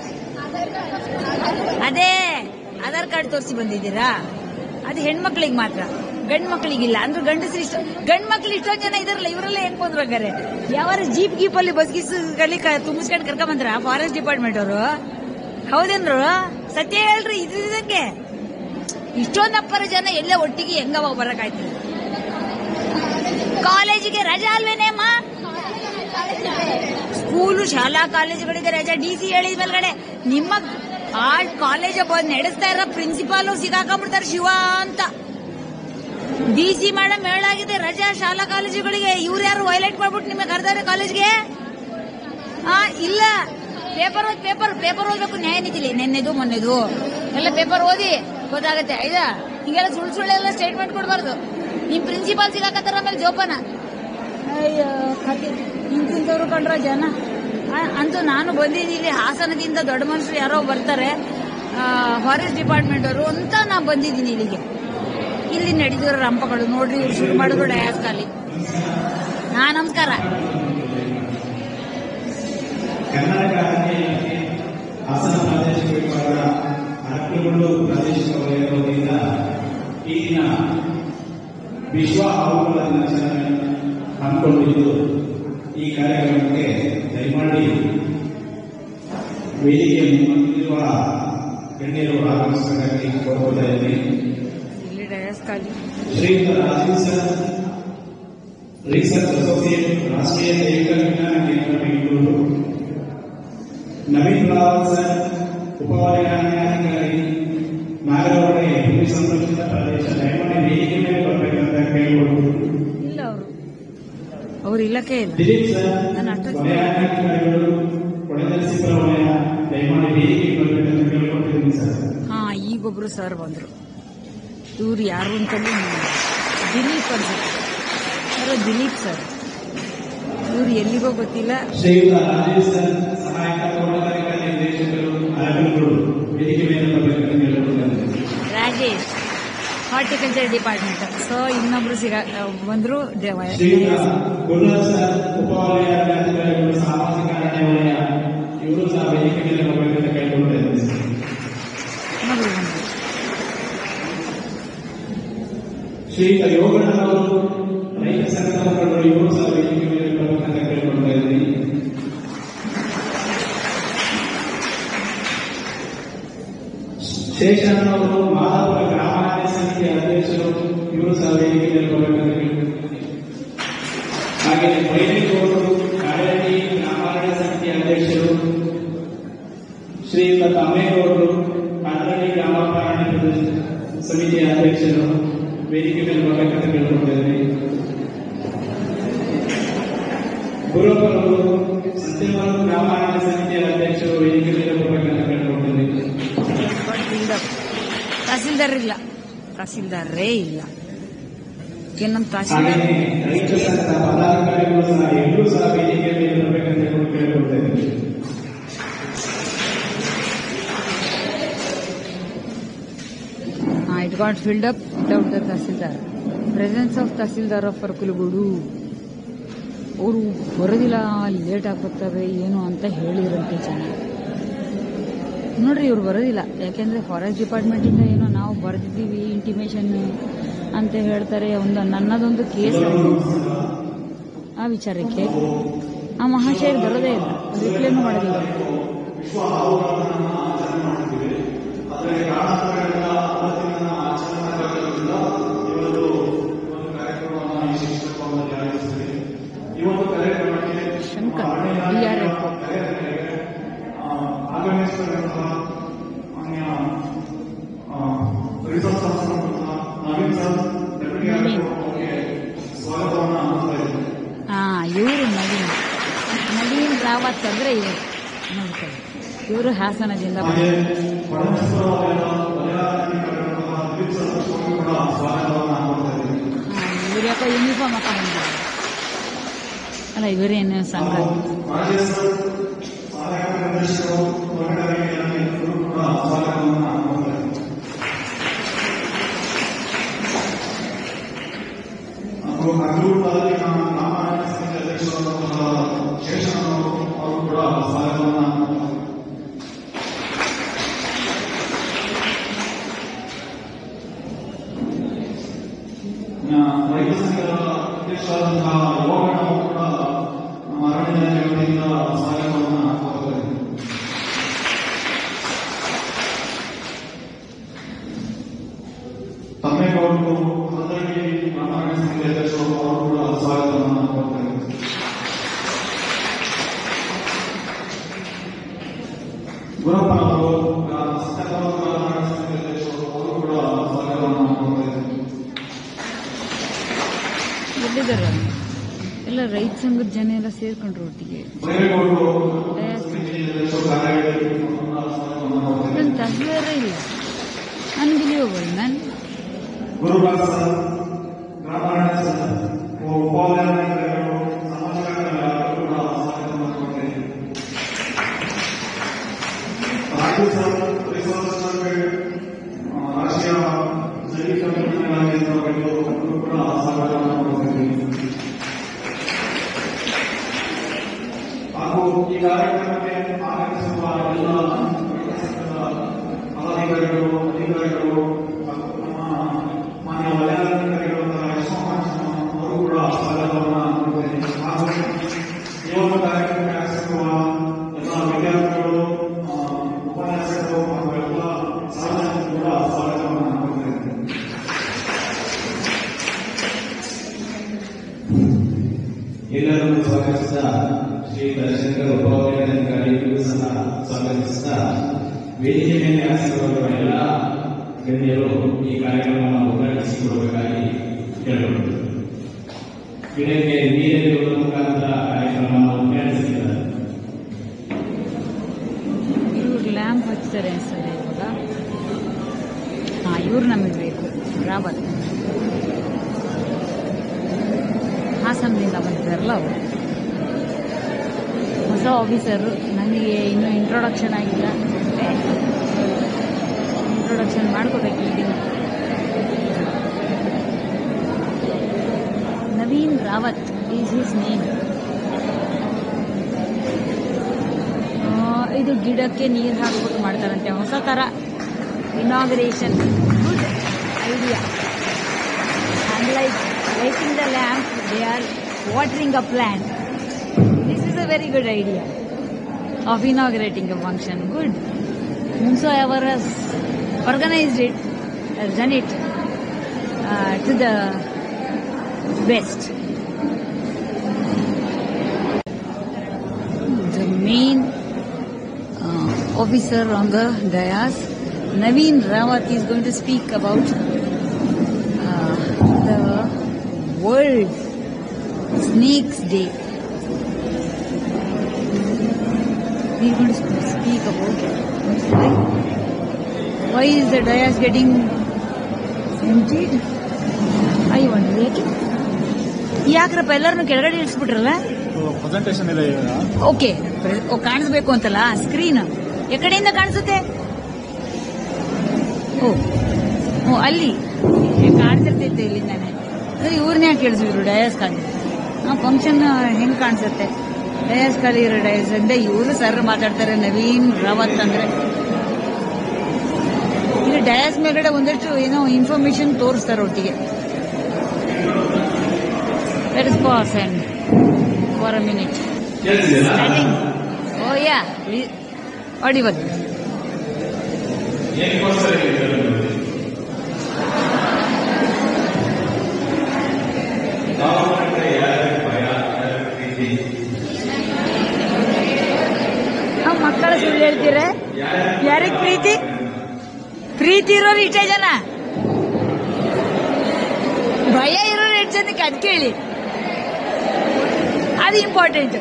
ಅದೇ ಆಧಾರ್ ಕಾರ್ಡ್ ತೋರಿಸಿ ಬಂದಿದ್ದೀರಾ ಅದು ಹೆಣ್ಮಕ್ಳಿಗೆ ಮಾತ್ರ ಗಂಡ್ ಮಕ್ಳಿಗಿಲ್ಲ ಅಂದ್ರೆ ಗಂಡಸ್ರು ಇಷ್ಟ ಗಂಡ್ ಮಕ್ಳು ಇಷ್ಟೊಂದ್ ಜನ ಇದಾರಲ್ಲ ಇವರೆಲ್ಲ ಹೆಂಗ್ ಬಂದ್ರು ಹಂಗಾರೆ ಯಾವಾರ ಜೀಪ್ ಗೀಪ್ ಅಲ್ಲಿ ಬಸ್ ಗೀಸ್ ಕಲಿ ತುಂಬಿಸ್ಕೊಂಡು ಕರ್ಕೊಂಡ್ ಬಂದ್ರ ಫಾರೆಸ್ಟ್ ಡಿಪಾರ್ಟ್ಮೆಂಟ್ ಅವರು ಹೌದೇನ್ರು ಸತ್ಯ ಹೇಳ್ರಿ ಇದ್ದಂಗೆ ಇಷ್ಟೊಂದಪ್ಪರ ಜನ ಎಲ್ಲ ಒಟ್ಟಿಗೆ ಹೆಂಗವ ಬರಕಾಯ್ತು ಕಾಲೇಜಿಗೆ ರಜಾ ಅಲ್ವೇನೆ ಅಮ್ಮ ಸ್ಕೂಲು ಶಾಲಾ ಕಾಲೇಜುಗಳಿಗೆ ರಜಾ ಡಿ ಸಿ ಹೇಳಿದ ಮೇಲ್ಗಡೆ ನಿಮ್ಮ ಆ ಕಾಲೇಜ್ ಬಂದ್ ನಡೆಸ್ತಾ ಇರೋ ಪ್ರಿನ್ಸಿಪಾಲು ಸಿಗಾಕೊಂಡ್ಬಿಡ್ತಾರೆ ಶಿವ ಅಂತ ಡಿ ಸಿ ಮೇಡಮ್ ಹೇಳಾಗಿದೆ ರಜಾ ಶಾಲಾ ಕಾಲೇಜುಗಳಿಗೆ ಇವ್ರು ಯಾರು ವೈಲೇಟ್ ಮಾಡ್ಬಿಟ್ಟು ನಿಮಗೆ ಕರೆದಾರೆ ಕಾಲೇಜ್ಗೆ ಆ ಇಲ್ಲ ಪೇಪರ್ ಓದ್ ಪೇಪರ್ ಪೇಪರ್ ಓದ್ಬೇಕು ನ್ಯಾಯ ನಿಧಿಲಿ ನಿನ್ನೆದು ಮೊನ್ನೆದು ಎಲ್ಲ ಪೇಪರ್ ಓದಿ ಗೊತ್ತಾಗತ್ತೆ ಆಯ್ತಾ ಹಿಂಗೆಲ್ಲ ಸುಳ್ಳು ಸುಳ್ಳೆಲ್ಲ ಸ್ಟೇಟ್ಮೆಂಟ್ ಕೊಡಬಾರ್ದು ನಿಮ್ ಪ್ರಿನ್ಸಿಪಾಲ್ ಸಿಗಾಕತ್ತಾರ ಆಮೇಲೆ ಜೋಪಾನ ಅಯ್ಯೋ ಕತೆ ಇಂತಿಂತವ್ರು ಕಂಡ್ರ ಜನ ಆ, ಅಂತೂ ನಾನು ಬಂದಿದ್ದೀನಿ ಹಾಸನದಿಂದ ದೊಡ್ಡ ಮನುಷ್ಯರು ಯಾರೋ ಬರ್ತಾರೆ ಫಾರೆಸ್ಟ್ ಡಿಪಾರ್ಟ್ಮೆಂಟ್ ಅವರು ಅಂತ ನಾ ಬಂದಿದ್ದೀನಿ ಇಲ್ಲಿಗೆ ಇಲ್ಲಿ ನಡೆದಿರೋ ರಂಪಗಳು ನೋಡ್ರಿ ಇವ್ರು ಶುರು ಮಾಡಿದ್ರು ಡಯಾಸ್ ಖಾಲಿ ಹಾ ನಮಸ್ಕಾರ ಕರ್ನಾಟಕ ಅರಣ್ಯ ಇಲಾಖೆ ಹಾಸನ ಪ್ರಾದೇಶಿಕ ವಿಭಾಗ ಅರಕಲಗೂಡು ಪ್ರಾದೇಶಿಕ ವಲಯದಿಂದ ಈ ದಿನ ವಿಶ್ವ ಹಾವುಗಳ ದಿನಾಚರಣೆಯನ್ನು ಹಮ್ಮಿಕೊಂಡಿದ್ದು ಈ ಕಾರ್ಯಕ್ರಮಕ್ಕೆ ದಯಮಾಡಿ ವೇದಿಕೆ ಮುಂದಿರುವ ಗಣ್ಯರು ಆಗಮಿಸಬೇಕಾಗಿ ಕೋರುತ್ತಾ ಇದ್ದೀನಿ ಇಲ್ಲಿ ಡಯಾಸ್ ಖಾಲಿ ಶ್ರೀಯುತ ರಾಜೀವ್ ಸರ್ ರಿಸರ್ಚ್ ಅಸೋಸಿಯೇಟ್ ರಾಷ್ಟ್ರೀಯ ಜೈವಿಕ ವಿಜ್ಞಾನ ಕೇಂದ್ರ ಬೆಂಗಳೂರು ನವೀನ್ ರಾವತ್ ಸರ್ ಉಪವಲಯಾಧಿಕಾರಿ ನಾಗರಹೊಳೆ ಭೂಮಿ ಸಂರಕ್ಷಿತ ಪ್ರದೇಶ ದಯಮಾಡಿ ವೇದಿಕೆ ಮೇಲೆ ಬರಬೇಕಂತ ಕೇಳಿಕೊಂಡು ಇಲ್ಲ ಅವ್ರ ಇಲಾಖೆ ಇಲ್ಲ ದಿಲೀಪ್ ಸರ್ ನಾನು ಅಷ್ಟೊತ್ತಿಗೆ- ಕೊನೆಯ ಅಧಿಕಾರಿಗಳು ಕೊಡನರಸೀಪುರ ವಲಯ ದಯಮಾಡಿ ವೇದಿಕೆಗೆ ಬರಬೇಕಂತ ಕೇಳ್ಕೊಳ್ತಿದ್ದೀನಿ ಸರ್ ಹಾ ಈಗೊಬ್ರು ಸರ್ ಬಂದ್ರು ಇವ್ರು ಯಾರು ಅಂತಲೂ ದಿಲೀಪ್ ಅನ್ಸುತ್ತೆ ಯಾರೋ ದಿಲೀಪ್ ಸರ್ ಇವ್ರು ಎಲ್ಲಿಗೋ ಗೊತ್ತಿಲ್ಲ ಶ್ರೀಯುತ ರಾಜೇಶ್ ಸರ್ ಸಹಾಯಕ ತೋಟಗಾರಿಕಾ ನಿರ್ದೇಶಕರು ಅರಕಲ್ಗೂಡು ವೇದಿಕೆ ಮೇಲೆ ಬರಬೇಕಂತ ಕೇಳ್ಕೊಳ್ತಿದ್ದೀನಿ ರಾಜೇಶ್ ಹಾರ್ಟಿಕಲ್ಚರ್ ಡಿಪಾರ್ಟ್ಮೆಂಟ್ ಸೊ ಇನ್ನೊಬ್ರು ಸಿಗ ಬಂದ್ರು ದೆ- ಶ್ರೀಯುತ ಗುರುರಾಜ್ ಸರ್ ಉಪವಲಯ ಅಧಿಕಾರಿಗಳು ಸಾಮಾಜಿಕ ಅರಣ್ಯ ವಲಯ ಇವರು ಸಹ ವೇದಿಕೆ ಮೇಲೆ ಬರಬೇಕಂತ ಕೇಳ್ಕೊಳ್ತಾ ಇದ್ದೀನಿ ಸರ್ ಇನ್ನೊಬ್ರು ಬಂದ್ರು ಶ್ರೀಯುತ ಯೋಗಣ್ಣನವರು ರೈತ ಸಂಘದ ಮುಖಂಡರು ಇವರು ಸಹ ವೇದಿಕೆ ಮೇಲೆ ಬರಬೇಕಂತ ಕೇಳ್ಕೊಳ್ತಾ ಇದ್ದೀನಿ ಶೇಷಣ್ಣವರು ಮಾದಾಪುರ ಗ್ರಾಮಾನ್ಯ ಸಮಿತಿ ಅಧ್ಯಕ್ಷರು ಇವರು ಸಹ ವೇದಿಕೆ ಮೇಲೆ ಬರಬೇಕಂತ ಕೇಳ್ಕೊಳ್ತೀನಿ ಹಾಗೆ ಬೈರೇಗೌಡರು ಕಾಡಳ್ಳಿ ಗ್ರಾಮಾನ್ಯ ಸಮಿತಿ ಅಧ್ಯಕ್ಷರು ಶ್ರೀಯುತ ತಮ್ಮೇಗೌಡರು ಕಾಡಳ್ಳಿ ಗ್ರಾಮಾಭರಣ ಸಮಿತಿಯ ಅಧ್ಯಕ್ಷರು ವೇದಿಕೆ ಮೇಲೆ ಬರಬೇಕಂತ ಕೇಳ್ಕೊಳ್ತಿದ್ದೀನಿ ಗುರುಪರವರು ಸತ್ಯವಾದ ಗ್ರಾಮಾನ್ಯ ಸಮಿತಿಯ ಅಧ್ಯಕ್ಷರು ವೇದಿಕೆ ಮೇಲೆ ಬರಬೇಕಂತ ಕೇಳ್ಕೊಳ್ತಿದ್ದೀನಿ ಬಿಲ್ಡಪ್ ತಹಸೀಲ್ದಾರ್ ಇಲ್ಲ ತಹಸೀಲ್ದಾರೇ ಇಲ್ಲ ಈಗ ನಮ್ಮ ತಹಸೀಲ್ದಾರ್ ಹಾಗೆಯೇ ರೈತ ಸಂಘದ ಪದಾಧಿಕಾರಿಗಳು ಸಹ ಎಲ್ಲರೂ ಸಹ ವೇದಿಕೆ ಮೇಲೆ ಬರಬೇಕಂತ ಹೇಳಿ ಕೇಳ್ಕೊಳ್ತಾ ಇದ್ದೀನಿ Uh, it got filled up without the Tahsildar. Presence of Tahsildar of Farkulgudu. ಅವರು ಬರೋದಿಲ್ಲ ಲೇಟ್ ಆಗ್ಬರ್ತವೆ ಏನು ಅಂತ ಹೇಳಿದ್ರಂತೆ ಜನ ನೋಡ್ರಿ ಇವ್ರು ಬರೋದಿಲ್ಲ ಯಾಕೆಂದ್ರೆ ಫಾರೆಸ್ಟ್ ಡಿಪಾರ್ಟ್ಮೆಂಟ್ ಇಂದ ಏನೋ ನಾವು ಬರೆದಿದ್ದೀವಿ ಇಂಟಿಮೇಷನ್ ಅಂತ ಹೇಳ್ತಾರೆ ಒಂದು ನನ್ನದೊಂದು ಕೇಸ್ ಆ ವಿಚಾರಕ್ಕೆ ಆ ಮಹಾಶಯರು ಬರೋದೇ ಇಲ್ಲ ರಿಪ್ಲೈನು ಮಾಡೋದಿಲ್ಲ ಶಂಕರ್ ಡಿ ಆರ್ ಎಫ್ ಆಗಮಿಸಿರುವಂತಹ ಮಾನ್ಯ ರಿಸರ್ವ್ ಸಂಸ್ಥಾಪಕ ನವೀನ್ ಸರ್ ಡೆಪ್ಯೂಟಿ ನವೀನ್. ಅವರಿಗೆ ಸ್ವಾಗತವನ್ನು ಮಾಡ್ತಾ ಇದ್ದೀನಿ ಹಾ ಇವರು ನವೀನ್ ನವೀನ್ ರಾವತ್ ಅಂದ್ರೆ ಇವರು ನೋಡ್ಕೊಳ್ಳಿ ಇವರು ಹಾಸನದಿಂದ ಹಾಗೆ ಬಂದಿದ್ದಾರೆ. ಕೊಡಂಬಸ್ವರ ವಲಯದ ವಲಯಾಧಿಕಾರಿಗಳಾದಂತಹ ದಿಲೀಪ್ ಸರ್ ಸ್ವಾಮಿ ಕೂಡ ಸ್ವಾಗತವನ್ನು ಮಾಡ್ತಾ ಇದ್ದೀನಿ ಹಾ, ಇವ್ರು ಯಾಕೋ ಯೂನಿಫಾರ್ಮ್ ಹಾಕೊಂಡು ಬಂದಿದ್ದಾರೆ ಅಲ್ಲ ಇವರೇನು ಸಂಘ ರಾಜೇಶ್ ಸರ್ ಸಹಾಯಕ ನಿರ್ದೇಶಕರು ತೋಟಗಾರಿಕೆ ಇಲಾಖೆ ಇವರು ಕೂಡ ಸ್ವಾಗತವನ್ನು ಮಾಡ್ತಾ ಇದ್ದೀನಿ ಹಾಗೂ ಹಗಲೂರು ತಾಲೂಕಿನ ಗ್ರಾಮಾಯಣ ಸಮಿತಿ ಅಧ್ಯಕ್ಷರಾದಂತಹ ಶೇಷಣ್ಣವರು ಅವರು ಕೂಡ ಸ್ವಾಗತವನ್ನು ಮಾಡ್ತಾ ಇದ್ದೀನಿ ರೈತ ಸಂಘದ ಅಧ್ಯಕ್ಷರಾದಂತಹ ಯೋಗಣ್ಣ ಅವರು ಕೂಡ ನಮ್ಮ ಅರಣ್ಯ ಇಲಾಖೆ ವತಿಯಿಂದ ಸ್ವಾಗತವನ್ನು ಕೋರ್ತಾ ಇದ್ದೀನಿ ತಮ್ಮೇಗೌಡರು ಹಂದರಗಿ ಗ್ರಾಮಾಯಣ ಸಮಿತಿ ಅಧ್ಯಕ್ಷರು ಅವರು ಕೂಡ ಸ್ವಾಗತವನ್ನು ಕೋರ್ತಾ ಇದ್ದೀನಿ ಗುರಪ್ಪನವರು ಸತ್ಯಪಾಲ ಗ್ರಾಮಾಯಣ ಸಮಿತಿ ಅಧ್ಯಕ್ಷರು ಅವರು ಕೂಡ ಸ್ವಾಗತವನ್ನು ಕೋರ್ತಾ ಇದ್ದೀನಿ ಎಲ್ಲಿದ್ದಾರೆ ಎಲ್ಲ ರೈತ ಸಂಘದ ಜನ ಎಲ್ಲ ಸೇರ್ಕೊಂಡ್ರು ಒಟ್ಟಿಗೆ ಬೈರೇಗೌಡರು ಡಯಾಸ್ ಸಮಿತಿ ಅಧ್ಯಕ್ಷರು ಕಾರ್ಯದರ್ಶಿ ಸ್ವಾಗತವನ್ನು ಕೋರ್ತಾ ಇದ್ದೀನಿ ನನ್ನ ತಹಸೀಲ್ದಾರೇ ಇಲ್ಲ unbelievable man Gururaj sir Gramayana sir ಉಪಾಧ್ಯಾಯರು ಸಾಮಾಜಿಕ ಕಾರ್ಯಕರ್ತರು ಕೂಡ ಸ್ವಾಗತವನ್ನು ಕೋರ್ತಾ ಇದ್ದೀನಿ ರಾಜು ಸರ್ ರಿಸೋರ್ಸ್ ಸರ್ವೆ ಆ, ರಾಷ್ಟ್ರೀಯ ಜೈವಿಕ ವಿಜ್ಞಾನ ಅವರು ಕೂಡ ಸ್ವಾಗತವನ್ನು ಕೋರ್ತಾ ಇದ್ದೀನಿ ಹಾಗೂ ಈ ಕಾರ್ಯಕ್ರಮಕ್ಕೆ ಆಗಮಿಸಿರುವ ಎಲ್ಲ ರೈತ ಸಂಘದ ಪದಾಧಿಕಾರಿಗಳು ಅಧಿಕಾರಿಗಳು ಹಾಗೂ ನಮ್ಮ ಮಾನ್ಯ ವಲಯಾಧಿಕಾರಿಗಳಾದ ಯಶೋಮಾನ್ ಅವರು ಕೂಡ ಸ್ವಾಗತವನ್ನು ಕೋರುತ್ತೇನೆ ಹಾಗೂ ಈ ಒಂದು ಕಾರ್ಯಕ್ರಮಕ್ಕೆ ಆಗಮಿಸಿರುವ ಎಲ್ಲ ವಿದ್ಯಾರ್ಥಿಗಳು ಆ, ಉಪನ್ಯಾಸಕರು ಹಾಗೂ ಎಲ್ಲ ಸಾರ್ವಜನಿಕರು ಕೂಡ ಸ್ವಾಗತವನ್ನು ಕೋರುತ್ತೇನೆ ಎಲ್ಲರನ್ನು ಸ್ವಾಗತಿಸಿದ ಶ್ರೀ ದರ್ಶಕರ ಉಪವಲಯಾಧಿಕಾರಿಗಳು ಸಹ ಸ್ವಾಗತಿಸಿದ ವೇದಿಕೆ ಮೇಲೆ ಆಸಕ್ತರಾಗಿರುವ ಎಲ್ಲ ಗಣ್ಯರು ಈ ಕಾರ್ಯಕ್ರಮವನ್ನು ಉದ್ಘಾಟಿಸಿಕೊಡಬೇಕಾಗಿ ಕೇಳಿಕೊಳ್ಳುತ್ತೇವೆ ಗಿಡಕ್ಕೆ ನೀರಿಡುವ ಮುಖಾಂತರ ಕಾರ್ಯಕ್ರಮವನ್ನು ನಡೆಸಿದ್ದಾರೆ ಇವ್ರು ಲ್ಯಾಂಪ್ ಹಚ್ತಾರೆ ಅನ್ಸ್ತದೆ ಇವಾಗ ಹಾ ಇವ್ರು ನಮಗೆ ಬೇಕು ರಾವತ್ ಹಾಸನದಿಂದ ಬಂದಿದ್ದಾರಲ್ಲ ಅವರು ಹೊಸ ಆಫೀಸರು ನನಗೆ ಇನ್ನೂ ಇಂಟ್ರೊಡಕ್ಷನ್ ಆಗಿಲ್ಲ ಇಂಟ್ರೊಡಕ್ಷನ್ ಮಾಡ್ಕೋಬೇಕು ಈಗಿನ Naveen Rawat is his name ಇದು ಗಿಡಕ್ಕೆ ನೀರು ಹಾಕ್ಬಿಟ್ಟು ಮಾಡ್ತಾರಂತೆ ಹೊಸ ತರ inauguration good idea and like lighting the lamp they are watering a plant this is a very good idea of inaugurating a function good ಮುನ್ಸೋ ever organised it done it to the best the main uh, officer on the dais, Naveen Rawat, is going to speak about uh, the World Snakes Day. He's going to speak about why, why is the dais getting emptied? I wonder, ಏಕೆ ಯಾಕ್ರಪ್ಪ ಎಲ್ಲರನ್ನು ಕೆಳಗಡೆ ಇಳಿಸ್ಬಿಟ್ರಲ್ಲ presentation ಇದೆ ಇವಾಗ okay ಓ ಕಾಣಿಸ್ಬೇಕು ಅಂತಲ್ಲ screen ಎಕಡೆಯಿಂದ ಕಾಣಿಸುತ್ತೆ ಓ ಓ ಅಲ್ಲಿ ಏ, ಕಾಣಿಸಿರ್ತೈತೆ ಇಲ್ಲಿಂದಾನೆ ಅಂದ್ರೆ ಇವ್ರನ್ನ ಯಾಕೆ ಕೇಳಿಸಿದ್ರು ಡಯಾಸ್ ಖಾಲಿ ಆ ಫಂಕ್ಷನ್ ಹೆಂಗ್ ಕಾಣಿಸುತ್ತೆ ಡಯಾಸ್ ಖಾಲಿ ಇರೋ ಡಯಾಸ್ ಅಂದ್ರೆ ಇವರು ಸರ್ ಮಾತಾಡ್ತಾರೆ ನವೀನ್ ರಾವತ್ ಅಂದ್ರೆ ಇಲ್ಲಿ ಡಯಾಸ್ ಮೇಲ್ಗಡೆ ಒಂದಷ್ಟು ಏನೋ ಇನ್ಫಾರ್ಮೇಶನ್ ತೋರಿಸ್ತಾರೆ ಒಟ್ಟಿಗೆ let us pause and for a minute ಕೇಳಿಸಿದೆಯಾ Standing. Oh yeah, audible. ಏನಕ್ಕೋಸ್ಕರ ಹೇಳಿದ್ದಾರೆ ನೋಡಿ. ನಾವು ಕಂಡ್ರೆ ಯಾರ್ಯಾರಿಗೆ ಭಯ ಯಾರ್ಯಾರಿಗೆ ಪ್ರೀತಿ ನಾವು ಮಕ್ಕಳ ಸುಳ್ಳು ಹೇಳ್ತೀರ ಯಾರಿಗ್ ಪ್ರೀತಿ ಪ್ರೀತಿ ಇರೋರು ಇಷ್ಟೇ ಜನ ಭಯ ಇರೋರು ಎಷ್ಟು ಜನಕ್ಕೆ ಅದ್ ಕೇಳಿ ಅದು ಇಂಪಾರ್ಟೆಂಟ್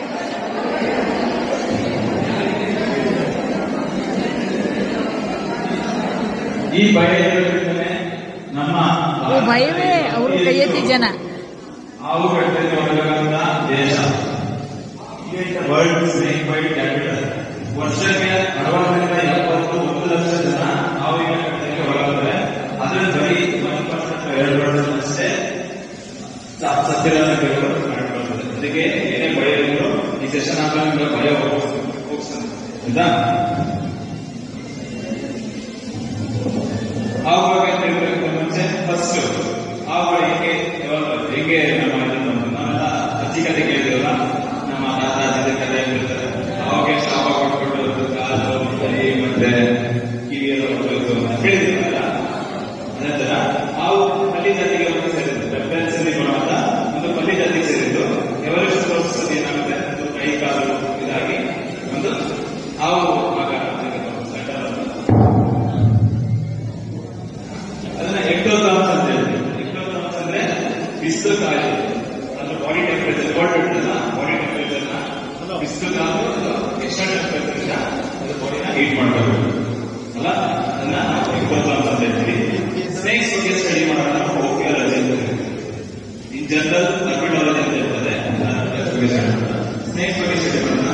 ಈ ಭಯ ಇರೋದ್ರಿಂದಲೇ ನಮ್ಮ ಓ ಭಯವೇ ಅವರು ಕೈ ಎತ್ತಿ ಜನ ಹಾವು ಕಟ್ಟೆಗೆ ಒಳಗಾದ ದೇಶ ವರ್ಲ್ಡ್ ಸ್ನೇಕ್ ಬೈಟ್ ಕ್ಯಾಪಿಟಲ್ ವರ್ಷಕ್ಕೆ ಅರವತ್ತರಿಂದ ಎಪ್ಪತ್ತು ಒಂದು ಲಕ್ಷ ಜನ ಹಾವಿನ ಕಟ್ಟೆಗೆ ಒಳಗಾದ್ರೆ ಅದರಲ್ಲಿ ಬರೀ ಒಂದು ಪರ್ಸೆಂಟ್ ಎರಡು ಪರ್ಸೆಂಟ್ ಅಷ್ಟೇ ಸ- ಸತ್ಯಗಳನ್ನು ಮಾಡಿಕೊಳ್ಳುತ್ತದೆ ಅದಕ್ಕೆ ಏನೇ ಭಯ ಇದ್ರು ಈ ಸೆಷನ್ ಆದ್ಮೇಲೆ ನಿಮ್ಗೆ ಭಯ ಹೋಗ್ತದೆ ಆಯ್ತಾ ಹಾವುಗಳ ಬಗ್ಗೆ ತಿಳ್ಕೊಳ್ಳೋಕೆ ಮುಂಚೆ ಫಸ್ಟ್ ಹಾವುಗಳು ಹೇಗೆ develop- ಹೇಗೆ ನಮ್ಮ ಇದನ್ನು ನಾವೆಲ್ಲ ಅಜ್ಜಿ ಕತೆ ಕೇಳಿದ್ವಲ್ಲ ನಮ್ಮ ತಾತ ಅಜ್ಜಿ ಕತೆ ಹೇಳ್ತಾರೆ ಅವಾಗೆ ಶಾಪ ಕೊಟ್ಬಿಟ್ಟು ಒಂದು ಕಾಲು ಕೈ ಮತ್ತೆ ಕಿವಿಯೆಲ್ಲ ಹೊರಟೋಯ್ತು ಅಂತ ಕೇಳಿದ್ವಲ್ಲ ಅದೇ ತರ ಹಾವು ಹಳ್ಳಿ ಜಾತಿಗೆ ಒಂದು ಸೇರಿದ್ದು ರೆಪ್ಟೈಲ್ಸ್ ಅಲ್ಲಿ ಬರುವಂತ ಒಂದು ಪಲ್ಲಿ ಜಾತಿಗೆ ಸೇರಿದ್ದು ಎವರೆಸ್ಟ್ ತೋರಿಸೋದು ಏನಾಗುತ್ತೆ ಒಂದು ಕೈ ಕಾಲು ಇದಾಗಿ ಒಂದು ಹಾವು ಆಕಾರ ಸೆಟಲ್ ಅದನ್ನ ಎಕ್ಟೋಥಾಮ್ಸ್ ಅಂತ ಹೇಳ್ತೀವಿ ಎಕ್ಟೋಥಾಮ್ಸ್ ಅಂದ್ರೆ ಬಿಸಿಲು ಕಾಯಿ ಅಂದ್ರೆ ಬಾಡಿ ಟೆಂಪರೇಚರ್ ಕೋಲ್ಡ್ ಇರ್ತದಲ್ಲ ಬಾಡಿ ಟೆಂಪರೇಚರ್ ನ ಬಿಸಿಲು ಕಾಲು ಎಕ್ಸ್ಟರ್ನಲ್ ಟೆಂಪರೇಚರ್ ಅದು ಬಾಡಿನ ಹೀಟ್ ಮಾಡಬೇಕು ಅಲ್ಲ ಅದನ್ನ ಎಕ್ಟೋಥಾಮ್ಸ್ ಅಂತ ಹೇಳ್ತೀವಿ ಸ್ನೇಕ್ಸ್ ಬಗ್ಗೆ ಸ್ಟಡಿ ಮಾಡೋಣ ಓಪಿಯಾಲಜಿ ಅಂತ ಹೇಳ್ತೀವಿ ಇನ್ ಜನರಲ್ ಅರ್ಬಿಟಾಲಜಿ ಅಂತ ಇರ್ತದೆ ಸ್ನೇಕ್ಸ್ ಬಗ್ಗೆ ಸ್ಟಡಿ ಮಾಡೋಣ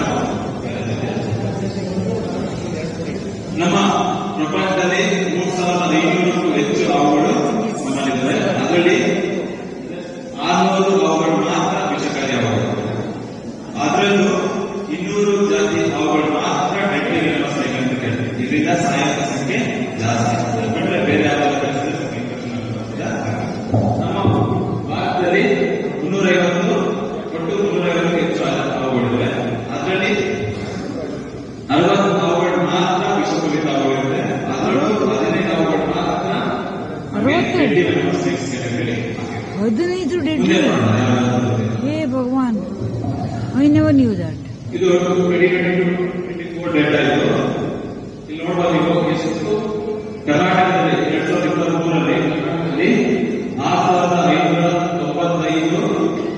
ನಮ್ಮ ಪ್ರಪಂಚದಲ್ಲಿ ಮೂರು ಸಾವಿರದ ಐನೂರಕ್ಕೂ ಹೆಚ್ಚು ಹಾವುಗಳು ನಮ್ಮಲ್ಲಿದ್ದಾವೆ ಅದರಲ್ಲಿ ಆರ್ನೂರು ಹಾವುಗಳು ಮಾತ್ರ ವಿಷಕಾರಿಯಾಗುತ್ತವೆ ಅದರಲ್ಲೂ ಇನ್ನೂರು ಜಾತಿ ಹಾವುಗಳು ಮಾತ್ರ ಡೆಡ್ಲಿ ಸೈಕ್ ಅಂತ ಕೇಳ್ತೀವಿ ಇದರಿಂದ ಸಾಯಕ ಸಂಖ್ಯೆ ಜಾಸ್ತಿ ಅದು ಬಿಟ್ರೆ ಬೇರೆ ಯಾವ್ದಾದ್ರು ಕಳಿಸಿದ್ರೆ ನಮ್ಮ ಭಾರತದಲ್ಲಿ ಮುನ್ನೂರೈವತ್ತು ಒಟ್ಟು ಮುನ್ನೂರೈವತ್ತು ಹೆಚ್ಚು ಹಾವುಗಳಿವೆ ಅದರಲ್ಲಿ ಅರವತ್ತು ಹಾವುಗಳು ಮಾತ್ರ ವಿಷಪೂರಿತ ಹಾವುಗಳಿವೆ ಅದರಲ್ಲೂ ಹದಿನೈದು ಹಾವುಗಳು ಮಾತ್ರ ಅರವತ್ತು? ಡೆಡ್ಲಿ ವೆನಮಸ್ ಸ್ನೇಕ್ಸ್ ಕ್ಯಾಟಗರಿ ಹದಿನೈದು ಡೆಡ್ ಮುಂದೆ ನೋಡೋಣ ಯಾವ್ದಾದ್ರು ಹೇ ಭಗವಾನ್ ಐ ನೆವರ್ ನ್ಯೂ ದಟ್ ಇದು ಟ್ವೆಂಟಿ ಟ್ವೆಂಟಿ ಫೋರ್ ಡೇಟಾ ಇದು ಇಲ್ಲಿ ನೋಡ್ಬೋದು ನೀವು ಎಷ್ಟು ಕರ್ನಾಟಕದಲ್ಲಿ ಎರಡ್ ಸಾವಿರದ ಇಪ್ಪತ್ತ್ ಮೂರರಲ್ಲಿ ಕರ್ನಾಟಕದಲ್ಲಿ ಆರು ಸಾವಿರದ ಐನೂರ ತೊಂಬತ್ತೈದು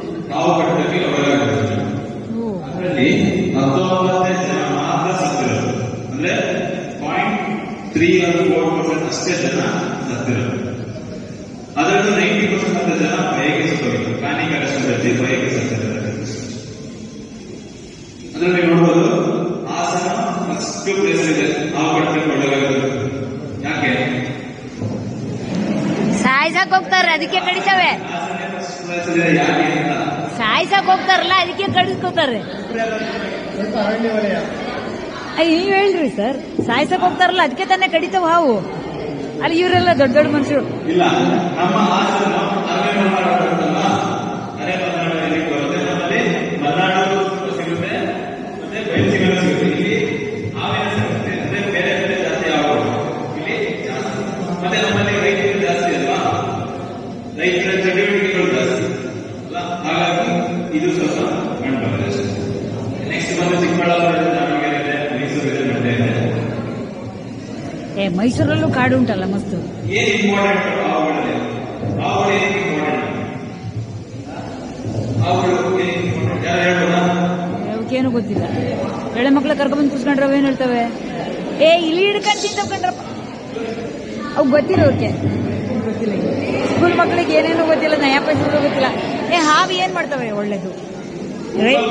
ಯಾಕೆ ಅಂತ ಸಾಯ್ಸಕ್ ಹೋಗ್ತಾರಲ್ಲ ಅದಕ್ಕೆ ಕಡಿಸ್ಕೋತಾರೆ ನೀವ್ ಹೇಳ್ರಿ ಸರ್ ಸಾಯ್ಸಕ್ ಹೋಗ್ತಾರಲ್ಲ ಅದಕ್ಕೆ ತಾನೇ ಕಡಿತಾವ ಹಾವು ಅಲ್ಲಿ ಇವರೆಲ್ಲ ದೊಡ್ಡ ದೊಡ್ಡ ಮನುಷ್ಯರು ಇಲ್ಲ ನಮ್ಮ ಹಾಸನ ಅರಣ್ಯ ಮಲೆನಾಡು ಬರುತ್ತಲ್ಲ ಅರಣ್ಯ ಮಲೆನಾಡು ಎಲ್ಲಿ ಬರುತ್ತೆ ನಮ್ಮಲ್ಲಿ ಮಲೆನಾಡು ಸಿಗುತ್ತೆ ಮತ್ತೆ ಬಯಲುಸೀಮೆನೂ ಸಿಗುತ್ತೆ ಇಲ್ಲಿ ಹಾವಿನ ಸಿಗುತ್ತೆ ಅಂದ್ರೆ ಬೇರೆ ಬೇರೆ ಜಾತಿ ಹಾವುಗಳು ಇಲ್ಲಿ ಜಾಸ್ತಿ ಮತ್ತೆ ನಮ್ಮಲ್ಲಿ ರೈತರು ಜಾಸ್ತಿ ಅಲ್ವಾ ರೈತರ ಚಟುವಟಿಕೆಗಳು ಜಾಸ್ತಿ ಅಲ್ಲ ಹಾಗಾಗಿ ಇದು ಸ್ವಲ್ಪ ಕಂಡು ಬರುತ್ತೆ ನೆಕ್ಸ್ಟ್ ಬಂದು ಚಿಕ್ಕಬಳ್ಳಾಪುರ ಇದೆ ದಾವಣಗೆರೆ ಇದೆ ಮೈಸೂರು ಇದೆ ಮಂಡ್ಯ ಇದೆ ಏ ಮೈಸೂರಲ್ಲೂ ಕಾಡು ಉಂಟಲ್ಲ ಮಸ್ತ್ ಏನ್ ಇಂಪಾರ್ಟೆಂಟ್ ಹಾವುಗಳಲ್ಲಿ ಹಾವುಗಳು ಏನ್ ಇಂಪಾರ್ಟೆಂಟ್ ಹಾವುಗಳು ಏನ್ ಇಂಪಾರ್ಟೆಂಟ್ ಯಾರು ಹೇಳ್ಬೋದಾ ಅವಕ್ಕೇನು ಗೊತ್ತಿಲ್ಲ ಎಳೆ ಮಕ್ಳ ಕರ್ಕೊಂಡ್ಬಂದು ಕುಸ್ಕೊಂಡ್ರೆ ಅವೇನ್ ಹೇಳ್ತವೆ ಏ ಇಲ್ಲಿ ಹಿಡ್ಕೊಂಡು ತಿಂತವ್ ಕಣ್ರಪ್ಪ ಅವು ಗೊತ್ತಿಲ್ಲ ಅವಕ್ಕೆ ಗೊತ್ತಿಲ್ಲ ಸ್ಕೂಲ್ ಮಕ್ಳಿಗೆ ಏನೇನು ಗೊತ್ತಿಲ್ಲ ನಯಾ ಪೈಸಗಳು ಗೊತ್ತಿಲ್ಲ ಏ ಹಾವು ಏನ್ ಮಾಡ್ತವೆ ಒಳ್ಳೇದು ರೈ-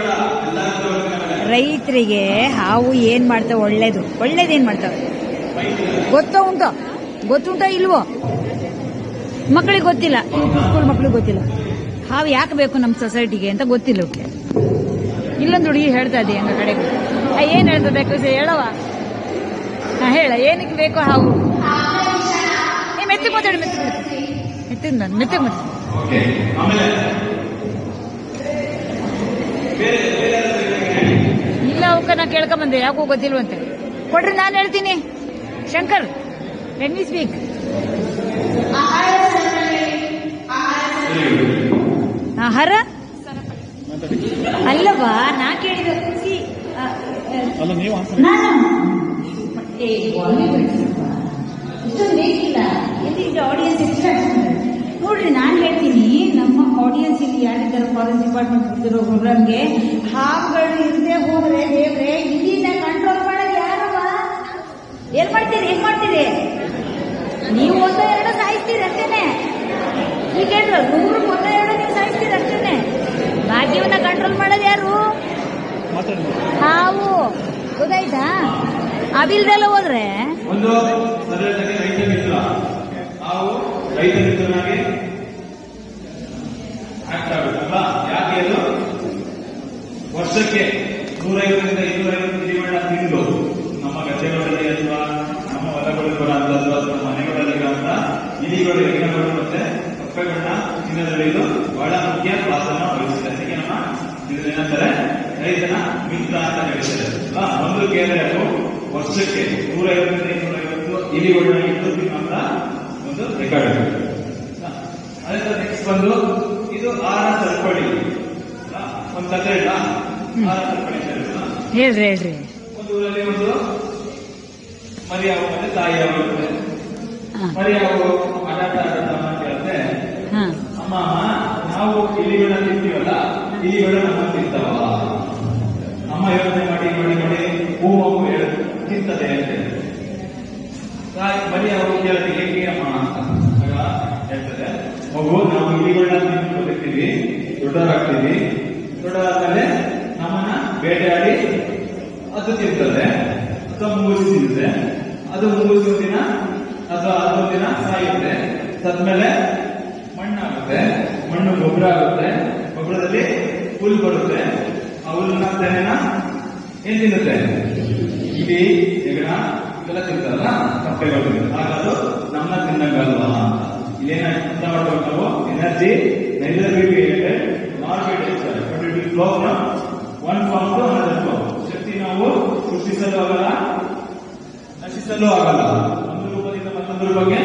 ರೈತರಿಗೆ ಹಾವು ಏನ್ ಮಾಡ್ತವೆ ಒಳ್ಳೇದು ಒಳ್ಳೇದು ಏನ್ ಮಾಡ್ತವೆ ಗೊತ್ತೋ ಉಂಟೋ ಗೊತ್ತುಂಟೋ ಇಲ್ವೋ ಮಕ್ಕಳಿಗೆ ಗೊತ್ತಿಲ್ಲ ಸ್ಕೂಲ್ ಮಕ್ಳಿಗೆ ಗೊತ್ತಿಲ್ಲ ಹಾವು ಯಾಕೆ ಬೇಕು ನಮ್ಮ ಸೊಸೈಟಿಗೆ ಅಂತ ಗೊತ್ತಿಲ್ಲ ಅವಕ್ಕೆ ಇಲ್ಲೊಂದು ಹುಡುಗಿ ಹೇಳ್ತಾ ಇದ್ದೆ ಹಂಗ ಕಡೆಗೆ ಆ, ಏನ್ ಹೇಳ್ತದೆ ಖುಷಿ ಹೇಳವ ಹಾ ಹೇಳ ಏನಕ್ಕೆ ಬೇಕು ಹಾವು ಏ ಮೆತ್ತಿಗೆ ಮಾತಾಡಿ ಮೆತ್ತಿಗೆ ಮೆತ್ತಿಗೆ ನಾನು ಮೆತ್ತಿಗೆ ಮಾತಾಡಿ ಓಕೆ ಆಮೇಲೆ ಇಲ್ಲ ಅವಕ್ಕ ನಾ ಕೇಳ್ಕೊಂಡ್ ಬಂದೆ ಯಾಕೋ ಗೊತ್ತಿಲ್ವಂತೆ ಕೊಡ್ರಿ ನಾನು ಹೇಳ್ತೀನಿ ಶಂಕರ್ ಲೆಟ್ ಮಿ ಸ್ಪೀಕ್ ಆಹಾರ ಅಲ್ಲವಾ ನಾ ಕೇಳಿದ ಖುಷಿ ಆ, ಆ, ಅಲ್ಲ ನೀವು ಆನ್ಸರ್ ನಾನು ಏ, ವಾಲ್ಮೀಕಿ ಬಿಡಿಸಪ್ಪ. ಇಷ್ಟೊಂದು ಬೇಕಿಲ್ಲ ಎಲ್ಲಿದೆ ಆಡಿಯನ್ಸ್ ಎಷ್ಟಾಗ್ತದೆ ನೋಡ್ರಿ ನಾನು ಹೇಳ್ತೀನಿ ನಮ್ಮ ಆಡಿಯನ್ಸ್ ಇಲ್ಲಿ ಯಾರಿದ್ದಾರೆ ಫಾರೆಸ್ಟ್ ಡಿಪಾರ್ಟ್ಮೆಂಟ್ ಬರ್ತಿರೋ ಪ್ರೋಗ್ರಾಮ್ಗೆ ಹಾವುಗಳು ಇರದೆ ಹೋದ್ರೆ ದೇವ್ರೆ ಇಲ್ಲಿಂದ ಕಂಟ್ರೋಲ್ ಮಾಡೋದು ಯಾರವ ಏನ್ ಮಾಡ್ತೀರಿ ಏನ್ ಮಾಡ್ತೀರಿ ನೀವು ಒಂದೋ ಎರಡೋ ಸಾಯಿಸ್ತೀರಿ ಅಷ್ಟೇನೆ ಈಗ ಹೇಳ್ರ ನೂರು ಒಂದೋ ಎರಡೋ ನೀವು ಸಾಯಿಸ್ತೀರಿ ಅಷ್ಟೇನೆ ಬಾಕಿಯವನ್ನ ಕಂಟ್ರೋಲ್ ಮಾಡೋದು ಯಾರು ಮಾತಾಡಿ ಹಾವು ಗೊತ್ತಾಯ್ತಾ ಅವಿಲ್ದೆಲ್ಲ ಹೋದ್ರೆ ಒಂದು ಸರಳತೆಗೆ ರೈತ ಮಿತ್ರ ನಾವು ರೈತ ಮಿತ್ರನಾಗಿ ಆಕ್ಟ್ ಆಗುತ್ತಲ್ವಾ ಯಾಕೆ ಅದು ವರ್ಷಕ್ಕೆ ನೂರೈವತ್ತರಿಂದ ಇನ್ನೂರೈವತ್ತು ಜೀವನ ತಿಂದು ನಮ್ಮ ಗದ್ದೆಗಳಲ್ಲಿ ಅಥವಾ ನಮ್ಮ ಹೊಲಗಳಲ್ಲಿ ಬರುವಂತದ್ದು ಅಥವಾ ಮನೆಗಳಲ್ಲಿ ಇರುವಂತ ಇಲಿಗಳು ಹೆಗ್ಗಣಗಳು ಮತ್ತೆ ಕಪ್ಪೆಗಳನ್ನ ತಿನ್ನೋದ್ರಲ್ಲಿ ಇದು ಬಹಳ ಮುಖ್ಯ ಪಾತ್ರನ ವಹಿಸಿದೆ ಅದಕ್ಕೆ ನಮ್ಮ ಇದನ್ನೇನಂತಾರೆ ರೈತನ ಮಿತ್ರ ಅಂತ ಹೇಳ್ತಾರೆ ಅಲ್ವಾ? ಒಂದು ಕೇಂದ್ರ ವರ್ಷಕ್ಕೆ ನೂರೈವತ್ತರಿಂದ ಇನ್ನೂರೈವತ್ತು ಇಲಿಗಳನ್ನ ಇಟ್ಟು ತಿನ್ನುವಂತ ಒಂದು ರೆಕಾರ್ಡ್ ಇದೆ ಅದೇ ನೆಕ್ಸ್ಟ್ ಬಂದು ಇದು ಆಹಾರ ಸರಪಳಿ ಅಲ್ವಾ? ಒಂದು ಕಥೆ ಇಲ್ಲ ಆಹಾರ ಸರಪಳಿ ಅಂತ ಹೇಳ್ತಾ. ಹೇಳ್ರಿ ಹೇಳ್ರಿ ಒಂದು ಊರಲ್ಲಿ ಒಂದು ಮರಿ ಹಾವು ಮತ್ತೆ ತಾಯಿ ಹಾವು ಇರುತ್ತೆ ಹಾ ಮರಿ ಹಾವು ಆಟಾಟ ಆಟಾಟ ಅಂತ ಹೇಳುತ್ತೆ ಹಾ ಅಮ್ಮ ಅಮ್ಮ ನಾವು ಇಲಿಗಳನ್ನ ತಿಂತೀವಲ್ಲ ಇಲಿಗಳು ನಮ್ಮ ತಿಂತಾವ ಅಮ್ಮ ಯೋಚನೆ ಮಾಡಿ ಮಾಡಿ ಮಾಡಿ ಹೂ ಮಗು ಹೇಳ ತಿಂತದೆ ಅಂತ ಹೇಳುತ್ತೆ. ತಾಯಿ ಮರಿ ಹಾವು ಕೇಳುತ್ತೆ ಹೇಗೆ ಅಮ್ಮ ಅಂತ ಆಗ ಹೇಳ್ತದೆ ಮಗು ನಾವು ಇಲಿಗಳನ್ನ ತಿಂದು ಬದುಕ್ತೀವಿ ದೊಡ್ಡವರಾಗ್ತೀವಿ ದೊಡ್ಡವರಾದ್ಮೇಲೆ ನಮ್ಮನ್ನ ಬೇಟೆಯಾಡಿ ಅದು ತಿಂತದೆ ಅಥವಾ ಮುಂಗುಸಿ ತಿಂತದೆ ಅದು ಮುಂಗುಸಿ ದಿನ ಅಥವಾ ಅದೊಂದು ದಿನ ಸಾಯುತ್ತೆ ಸದ್ಮೇಲೆ ಮಣ್ಣಾಗುತ್ತೆ ಮಣ್ಣು ಗೊಬ್ಬರ ಆಗುತ್ತೆ ಗೊಬ್ಬರದಲ್ಲಿ ಹುಲ್ ಬರುತ್ತೆ ಆ ಹುಲ್ಲನ್ನ ತೆನೆನ ಏನ್ ತಿನ್ನುತ್ತೆ ಇಲಿ ಹೆಗಣ ಇವೆಲ್ಲ ತಿಂತಾರಲ್ಲ ಕಪ್ಪೆಗಳು ಆಗ ಅದು ನಮ್ಮ ತಿನ್ನಂಗಲ್ವಾ ಇಲ್ಲೇನ ಅರ್ಥ ಮಾಡ್ಬೇಕು ನಾವು energy neither be created not be destroyed but it will flow from one form to another form ಶಕ್ತಿ ನಾವು ಸೃಷ್ಟಿಸಲು ಆಗಲ್ಲ ನಶಿಸಲು ಆಗಲ್ಲ ಒಂದು ರೂಪದಿಂದ ಮತ್ತೊಂದು ರೂಪಕ್ಕೆ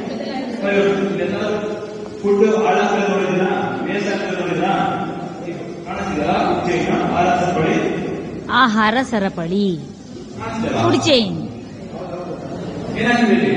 ಫುಡ್ ಹಾಳಾಗ್ತದೆ ನೋಡಿದ್ರ ವೇಸ್ಟ್ ಆಗ್ತದೆ ನೋಡಿದ್ರ ಕಾಣಿಸ್ತಿದಲ್ಲ ಉಚ್ಚೈನ ಆಹಾರ ಬಳಿ ಆಹಾರ ಸರಪಳಿ ಕಾಣಿಸ್ತಿದಲ್ಲ ಫುಡ್ ಚೈನ್ ಏನಾಗಿದೆ ಇಲ್ಲಿ?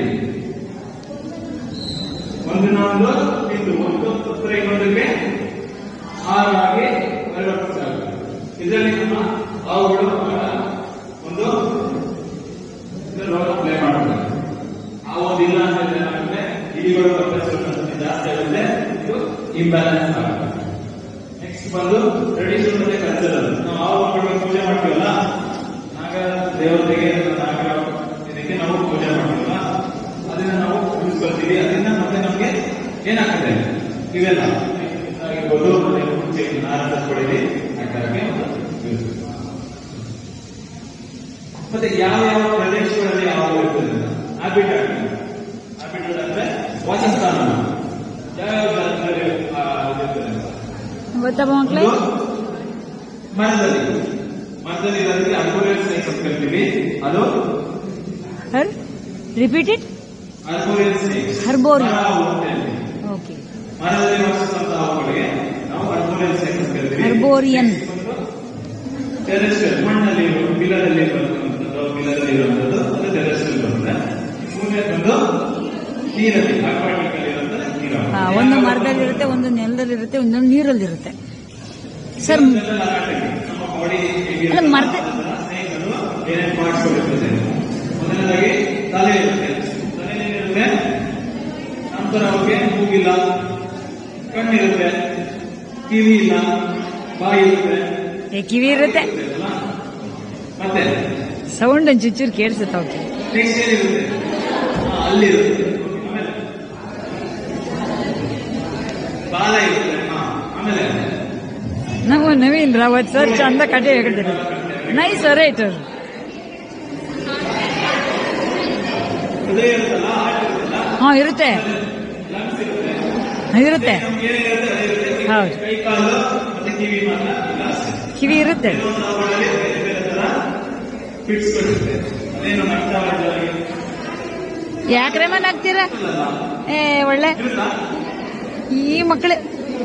ಒಂದಿನ ಒಂದು ತಿಂದು ಒಂದು ಪುತ್ರ ಇನ್ನೊಂದಕ್ಕೆ ಆಹಾರವಾಗಿ ಪರಿವರ್ತಿಸಲಾಗುತ್ತೆ ಇದರಲ್ಲಿ ನಮ್ಮ ಹಾವುಗಳು ಬಹಳ ಒಂದು ರೋಲ್ ಪ್ಲೇ ಮಾಡುತ್ತೆ ಆ ಒಂದು ಇಲ್ಲ ಅಂತ ಏನಾಗುತ್ತೆ ಇಲಿಗಳು ಕಪ್ಪೆ ಜಾಸ್ತಿ ಆಗುತ್ತೆ ಇದು ಇಂಬ್ಯಾಲೆನ್ಸ್ ಆಗುತ್ತೆ ನೆಕ್ಸ್ಟ್ ಬಂದು ಟ್ರೆಡಿಷನ್ ಮತ್ತೆ ಕಲ್ಚರಲ್ ನಾವು ಹಾವು ಮಕ್ಕಳಿಗೆ ಪೂಜೆ ಮಾಡ್ತೀವಲ್ಲ ನಾಗ ದೇವತೆಗೆ ನಾಗ ಇದಕ್ಕೆ ನಾವು ಪೂಜೆ ಮಾಡ್ತೀವಲ್ಲ ಅದನ್ನ ನಾವು ಉಳಿಸ್ಕೊಳ್ತೀವಿ ಅದರಿಂದ ಮತ್ತೆ ನಮಗೆ ಏನಾಗ್ತದೆ ಇವೆಲ್ಲ ಆಗಿರ್ಬೋದು ಮತ್ತೆ ಮುಂಚೆ ನಾರದ ಕೊಡಿಲಿ ಅಡ್ಡಾಗಿ ಮತ್ತೆ ಯಾವ ಯಾವ ಪ್ರದೇಶಗಳಲ್ಲಿ ಯಾವ ಇರ್ತದೆ ಹ್ಯಾಬಿಟಾಟ್ ಹ್ಯಾಬಿಟಾಟ್ ಅಂದ್ರೆ ವಾಸಸ್ಥಾನ ಯಾವ ಜಾಗದಲ್ಲಿ ಆ, ಇದಿರ್ತದೆ ಅಂತ. ಗೊತ್ತಪ್ಪ ಮಕ್ಳೇ ಒಂದು ಮರದಲ್ಲಿ ಮರದಲ್ಲಿ ಇರೋದಕ್ಕೆ ಅರ್ಬೋರಿಯಲ್ ಸ್ನೇಕ್ಸ್ ಅಂತ ಕರಿತೀವಿ ಅದು her repeat it arboreal snakes Arboreal. ಮರ ಹುಳುತ್ತೆ ಅಲ್ಲಿ. ಓಕೆ ಮರದಲ್ಲಿ ವಾಸಿಸುವಂತಹ ಅವುಗಳಿಗೆ ನಾವು ಅರ್ಬೋರಿಯಲ್ ಸ್ನೇಕ್ಸ್ ಅಂತ ಕರಿತೀವಿ Arborian. ಟೆರೆಸ್ಟ್ರಿಯಲ್ ಮಣ್ಣಲ್ಲಿ ಬಿಲದಲ್ಲಿ ಬರುವಂತದ್ದು ಬಿಲದಲ್ಲಿ ಇರುವಂತದ್ದು ಅದು ಟೆರೆಸ್ಟ್ರಿಯಲ್ ಬರುತ್ತೆ ಮೂರನೇ ಬಂದು ನೀರಲ್ಲಿ ಅಕ್ವಾಟಿಕ್ ಅಲ್ಲಿ ಇರುವಂತಹ ನೀರು ಹಾ, ಒಂದು ಮರದಲ್ಲಿರುತ್ತೆ ಒಂದು ನೆಲದಲ್ಲಿರುತ್ತೆ ಒಂದೊಂದು ನೀರಲ್ಲಿರುತ್ತೆ ಸರ್ ಇದೆಲ್ಲ ಆಟಕ್ಕೆ. ನಮ್ಮ ಬಾಡಿ ಅಲ್ಲ, ಮರದ- ಸ್ನೇಹಿತರು ಏನೇನು ಪಾರ್ಟ್ಸ್ ಇರ್ತದೆ ಮೊದಲನೇದಾಗಿ ತಲೆ ಇರುತ್ತೆ ತಲೆ ಏನಿರುತ್ತೆ ನಂತರ ಅವ್ರಿಗೆ ಮೂಗಿಲ್ಲ ಕಣ್ಣಿರುತ್ತೆ ಕಿವಿ ಇಲ್ಲ ಬಾಯಿ ಇರುತ್ತೆ ಏ, ಕಿವಿ ಇರುತ್ತೆ ಅಲ್ವಾ? ಮತ್ತೆ ಸೌಂಡ್ ಒಂದು ಚುಚ್ಚೂರು ಕೇಳಿಸುತ್ತೆ ಓಕೆ ನೆಕ್ಸ್ಟ್ ಏನಿರುತ್ತೆ ಹಾ, ಅಲ್ಲಿರುತ್ತೆ ಆಮೇಲೆ ಬಾಲ ಇರುತ್ತೆ ಹಾ ಆಮೇಲೆ ನಾವು ನವೀನ್ ರಾವತ್ ಸರ್ ಚಂದ ಕತೆ ಹೇಳ್ತಾರೆ ನೈಸ್ ರೈಟರ್ ಹೃದಯ ಇರುತ್ತಲ್ಲ ಹಾರ್ಟ್ ಇರುತ್ತಲ್ಲ ಹಾ ಇರುತ್ತೆ ಲಂಗ್ಸ್ ಇರುತ್ತೆ ಹಾ, ಇರುತ್ತೆ ನಮ್ಗೆ ಏನಿರುತ್ತೆ ಅದೇ ಇರುತ್ತೆ ಹೌದು ಕೈ ಕಾಲು ಮತ್ತೆ ಕಿವಿ ಮಾತ್ರ ಇಲ್ಲ ಅಷ್ಟೇ. ಕಿವಿ ಇರುತ್ತೆ ಕೆಲವೊಂದು ಅವುಗಳಲ್ಲಿ ಬೇರೆ ಬೇರೆ ತರ ಫಿಟ್ಸ್ ಇರುತ್ತೆ ಅದೇನು ನಗ್ತಾವಾಗಿ ಯಾಕ್ರೆ ಮನ್ ಆಗ್ತೀರಾ ಏ ಒಳ್ಳೆ ಇರುತ್ತಾ ಈ ಮಕ್ಕಳು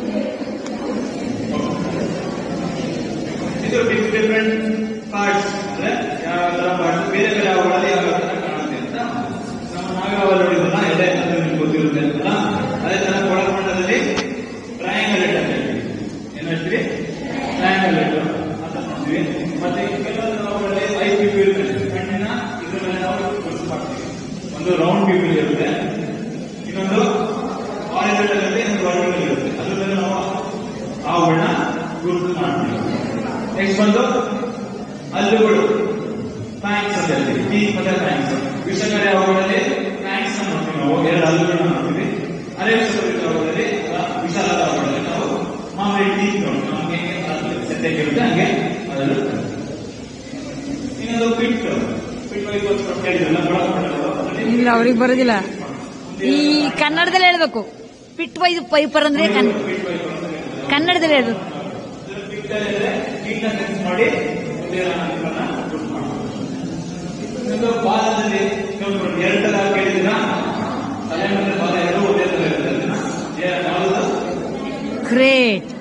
ಇದು ಡಿಫ್ರೆಂಟ್ ಪಾರ್ಟ್ಸ್ ಅಂದ್ರೆ ಯಾವ ತರ ಪಾರ್ಟ್ಸ್ ಬೇರೆ ಬೇರೆ ಅವುಗಳಲ್ಲಿ ಯಾವ ತರ ಕಾಣುತ್ತೆ ಅಂತ ನಮ್ಮ ನಾಗರಾವಲ್ಲಿ ನೋಡಿದ್ರಲ್ಲ ಎದೆ ಅಂತ ನಿಮ್ಗೆ ಗೊತ್ತಿರುತ್ತೆ ಅಂತಲ್ಲ ಅದೇ ತರ ಒಳಗೊಂಡದಲ್ಲಿ ಟ್ರಯಾಂಗಲ್ ಹೆಡ್ ಅಂತ ಹೇಳ್ತೀವಿ ಏನ್ ಹೇಳ್ತೀವಿ ಟ್ರಯಾಂಗಲ್ ಹೆಡ್ ಅಂತ ಮಾಡ್ತೀವಿ ಮತ್ತೆ ಕೆಲವೊಂದು ಅವುಗಳಲ್ಲಿ ಐದು ಪೀಪಿ ಇರುತ್ತೆ ಕಣ್ಣಿನ ಇದ್ರ ಮೇಲೆ ನಾವು ಗುರುತು ಮಾಡ್ತೀವಿ ಒಂದು ರೌಂಡ್ ಪೀಪಿ ಇರುತ್ತೆ ಇನ್ನೊಂದು ಆರೆಂಜ್ ಇರುತ್ತೆ ಇನ್ನೊಂದು ವರ್ಟಿಕಲ್ ಇರುತ್ತೆ ಅದ್ರ ಮೇಲೆ ನಾವು ಅವುಗಳನ್ನ ಗುರುತು ಮಾಡ್ತೀವಿ ನೆಕ್ಸ್ಟ್ ಬಂದು ಹಲ್ಲುಗಳು ಫ್ಯಾಂಕ್ಸ್ ಅಂತ ಹೇಳ್ತೀವಿ ಟೀ ಮತ್ತೆ ಫ್ಯಾಂಕ್ಸ್ ವಿಷಕಾರಿ ಅವುಗಳಲ್ಲಿ ಫ್ಯಾಂಕ್ಸ್ ಅನ್ನು ನೋಡ್ತೀವಿ ನಾವು ಎರಡು ಹಲ್ಲುಗಳನ್ನ ನೋಡ್ತೀವಿ ಅರೇಕ್ಷಕರಿದ್ದ ಅವುಗಳಲ್ಲಿ ಅಥವಾ ವಿಶಾಲದ ಅವುಗಳಲ್ಲಿ ನಾವು ಮಾಮೂಲಿ ಟೀ ನೋಡ್ತೀವಿ ನಮ್ಗೆ ಹೆಂಗೆ ಹಲ್ಲು ಸದ್ಯಕ್ಕೆ ಇರುತ್ತೆ ಹಂಗೆ ಅದನ್ನು ಇನ್ನೊಂದು ಪಿಟ್ ಪಿಟ್ ವೈಕೋಸ್ಕರ ಕೇಳಿದ್ರಲ್ಲ ಒಳಗೊಂಡಲ್ಲ ಇಲ್ಲ ಅವ್ರಿಗೆ ಬರೋದಿಲ್ಲ ಈ ಕನ್ನಡದಲ್ಲಿ ಹೇಳ್ಬೇಕು ಪಿಟ್ ವೈ ಪೈಪರ್ ಅಂದ್ರೆ ಕನ್- ಕನ್ನಡದಲ್ಲಿ ಹೇಳ್ಬೇಕು ನೀಟ್ನೆಸ್ ಸೆನ್ಸ್ ಮಾಡಿ ಉದಯರಾಮನ ಗುರುತು ಮಾಡ್ಬೋದು. ಇನ್ನೊಂದು ಬಾಲದಲ್ಲಿ ಇನ್ನೊಂದು ಎರಡು ತರ ಕೇಳಿದಿರಾ ತಲೆ ಮತ್ತೆ ಬಾಲ ಎರಡು ಒಂದೇ ತರ ಇರುತ್ತೆ ಅದನ್ನ ಏ- ಯಾವ್ದು ಗ್ರೇಟ್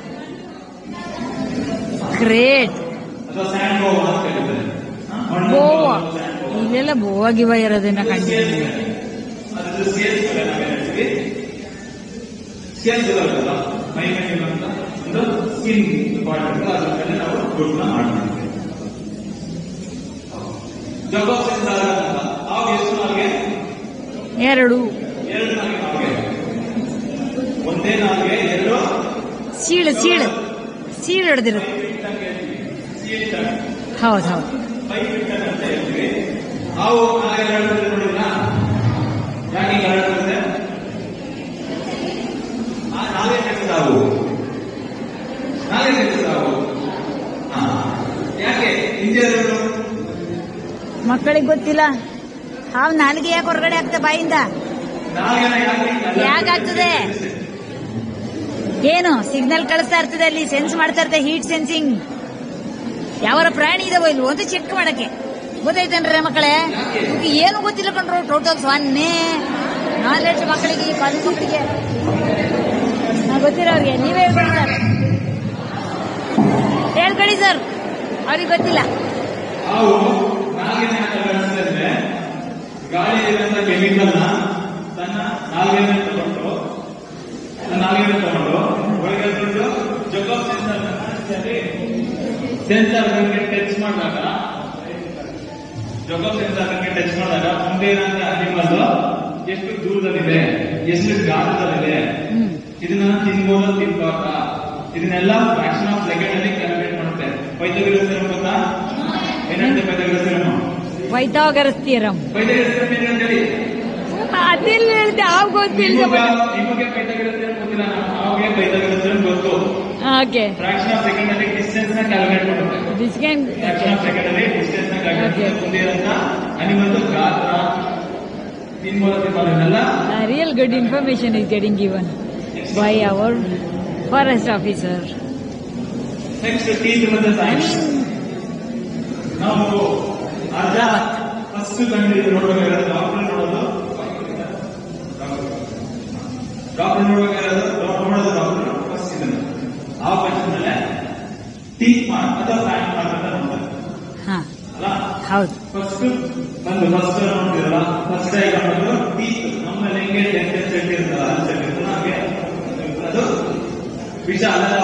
ಗ್ರೇಟ್ ಅಥವಾ ಸ್ಯಾಂಡ್ ಬೋವ್ ಅಂತ ಕರೀತಾರೆ ಹ? ಮಣ್ಣು ಗೋವಾ sand bow. ಇಲ್ಲೆಲ್ಲ ಗೋವಾ ಗಿವ ಇರೋದನ್ನ ಕಂಡಿದ್ದೀನಿ ಅದ್ರದ್ದು ಸೇಲ್ಸ್ ಮೇಲೆ ನಾವೇನ್ ಹೇಳ್ತೀವಿ ಸೇಲ್ಸ್ ಇರುತ್ತಲ್ಲ ಮೈ ಮೇಲೆ ಇರುವಂತ ಒಂದು ಸ್ಕಿನ್ ಪಾರ್ಟ್ ಇರುತ್ತೆ ಅದ್ರ ಮೇಲೆ ನಾವು ಗುರುತನ್ನ ಮಾಡ್ತೀವಿ ಜವಾಬ್ ಸೆನ್ಸಾರ್ ಅಂತ ಅವಾಗ ಎಷ್ಟು ನಾಲ್ಗೆ ಎರಡು ಎರಡು ನಾಲ್ಗೆ ನಾಲ್ಗೆ ಒಂದೇ ನಾಲ್ಗೆ ಎರಡು ಸೀಳು ಸೀಳು ಸೀಳು ಹಿಡ್ದಿರುತ್ತೆ ಸೀಟ್ ಹೌದು ಹೌದು ಬೈ ಬಿಟ್ಟನ್ ಅಂತ ಹೇಳ್ತೀವಿ ಹಾವು ನಾಲ್ಗೆ ಎರಡು ನೋಡಿದ್ರ ಯಾಕೆ ಹಿಂಗೆ ಹರಡುತ್ತೆ ಆ ನಾಲ್ಗೆ ಕೆಟ್ಟದ ಹಾವು ನಾಲ್ಗೆ ಕೆಟ್ಟದ ಹಾವು ಹಾ. ಯಾಕೆ ಇಂಜಿನಿಯರ್ ಮಕ್ಕಳಿಗೆ ಗೊತ್ತಿಲ್ಲ ಹಾವು ನಾಲಿಗೆ ಯಾಕೆ ಹೊರಗಡೆ ಆಗ್ತದೆ ಬಾಯಿಂದ ನಾಲ್ಗೆನ ಯಾಕೆ ಹಿಂಗೆ ಯಾಕಾಗ್ತದೆ ಏನು ಸಿಗ್ನಲ್ ಕಳಿಸ್ತಾ ಇರ್ತದೆ ಅಲ್ಲಿ ಸೆನ್ಸ್ ಮಾಡ್ತಾ ಇರ್ತದೆ ಹೀಟ್ ಸೆನ್ಸಿಂಗ್ ಯಾವ ಪ್ರಾಣಿ ಇದಾವೋ ಇಲ್ವೋ ಅಂತ ಚೆಕ್ ಮಾಡಕ್ಕೆ ಗೊತ್ತೈತೇನ್ರಿ ಮಕ್ಕಳೇ ಇವ್ಕೆ ಏನು ಗೊತ್ತಿಲ್ಲ ಕಂಡ್ರು ಟೋಟಲ್ ಸೊನ್ನೆ ನಾಲೆಡ್ಜ್ ಮಕ್ಕಳಿಗೆ ಈ ಕಾಲೇಜ್ ಮಕ್ಕಳಿಗೆ ನಾ ಗೊತ್ತಿಲ್ಲ ಅವ್ರಿಗೆ ನೀವೇ ಹೇಳ್ಕೊಳ್ಳಿ ಸರ್ ಹೇಳ್ಕೊಳ್ಳಿ ಸರ್ ಅವ್ರಿಗೆ ಗೊತ್ತಿಲ್ಲ ಹಾವು ನಾಲ್ಗೆನ ಯಾಕೆ ಬೆಳೆಸ್ತಾ ಇದ್ರೆ ಗಾಳಿಯಲ್ಲಿರುವಂತ ಕೆಮಿಕಲ್ ನ ತನ್ನ ನಾಲ್ಗೆನ ತಗೊಂಡು ತನ್ನ ನಾಲ್ಗೆನ ತಗೊಂಡು ಒಳಗೆ ಹಾಕೊಂಡು ಜೊಕಾಬ್ ಸೆನ್ಸರ್ ಸೆನ್ಸರ್ ಟಚ್ ಮಾಡಿದಾಗ ಜೊಕಾಬ್ ಸೆನ್ಸರ್ ಟಚ್ ಮಾಡಿದಾಗ ಮುಂದೆ ಇರೋಂಥ ಅನಿಮಲ್ ಎಷ್ಟು ದೂರದಲ್ಲಿದೆ ಎಷ್ಟು ಗಾತ್ರದಲ್ಲಿದೆ ಹ್ಮ್ ಇದನ್ನ ತಿನ್ಬೋದ ತಿನ್ಬಾರ್ದ ಇದನ್ನೆಲ್ಲ ಫ್ರಾಕ್ಷನ್ ಆಫ್ ಸೆಕೆಂಡ್ ಅಲ್ಲಿ ಕ್ಯಾಲ್ಕುಲೇಟ್ ಮಾಡುತ್ತೆ ಪೈಥಾಗರಸ್ ಥಿಯರಂ ಗೊತ್ತಾ ಏನಂತೆ Pythagoras theorem Pythagoras theorem Pythagoras theorem ಏನಂತ ಹೇಳಿ ಅದೆಲ್ಲ ಹೇಳ್ದೆ ಆಗ ಗೊತ್ತಿಲ್ಲ ನಿಮಗೆ ನಿಮಗೆ ಕೈ ತಗಿರುತ್ತೆ ಅಂತ ಗೊತ್ತಿಲ್ಲ ಅವಾಗೆ ಕೈ ತಗಿರುತ್ತೆ ಅಂತ ಗೊತ್ತು ಓಕೆ ಫ್ರಾಕ್ಷನ್ ಆಫ್ ಸೆಕೆಂಡ್ ಅಲ್ಲಿ ಡಿಸ್ಟೆನ್ಸ್ ನ ಕ್ಯಾಲ್ಕುಲೇಟ್ ಮಾಡುತ್ತೆ ಡಿಸ್ಕ್ಯಾನ್ ಫ್ರಾಕ್ಷನ್ ಆಫ್ ಸೆಕೆಂಡ್ ಅಲ್ಲಿ ಡಿಸ್ಟೆನ್ಸ್ ನ ಕ್ಯಾಲ್ಕುಲೇಟ್ ಮುಂದೆ ಇರುವಂತ ಅನಿಮಲ್ ಗಾತ್ರ ತಿನ್ಬೋದ ತಿನ್ನೋದನ್ನೆಲ್ಲ real good information is getting given by our forest officer next teeth ಮತ್ತೆ ಸೈನ್ಸ್ ನಾವು ಅರ್ಧ ಫಸ್ಟ್ ಕಂಡು ನೋಡ್ಬೇಕಾದ್ರೆ ಡಾಕ್ಟರ್ ನೋಡೋದು ಡಾಕ್ಟರ್ ನೋಡ್ಬೇಕಾದ್ರೆ ನೋಡೋದು ಡಾಕ್ಟರ್ ಫಸ್ಟ್ ಇದನ್ನ ಆ ಪಕ್ಷದ ಮೇಲೆ ಟೀತ್ ಮಾರ್ಕ್ ಅಥವಾ ಫ್ಯಾಂಕ್ ಮಾರ್ಕ್ ಅಂತ ನೋಡ್ತಾರೆ ಹಾ ಅಲ್ಲ ಹೌದು ಫಸ್ಟ್ ಬಂದು ಫಸ್ಟ್ ನೋಡ್ತಿರಲ್ಲ ಫಸ್ಟ್ ಆಗಿ ಬಂದು ಟೀತ್ ನಮ್ಮಲ್ಲಿ ಹೆಂಗೆ ಟೆನ್ ಸೆಟ್ ಇರ್ತಲ್ಲ ಅದು ಸೆಟ್ ಇರ್ತಲ್ಲ ಹಾಗೆ ಅದು ವಿಷ ಅಲ್ಲ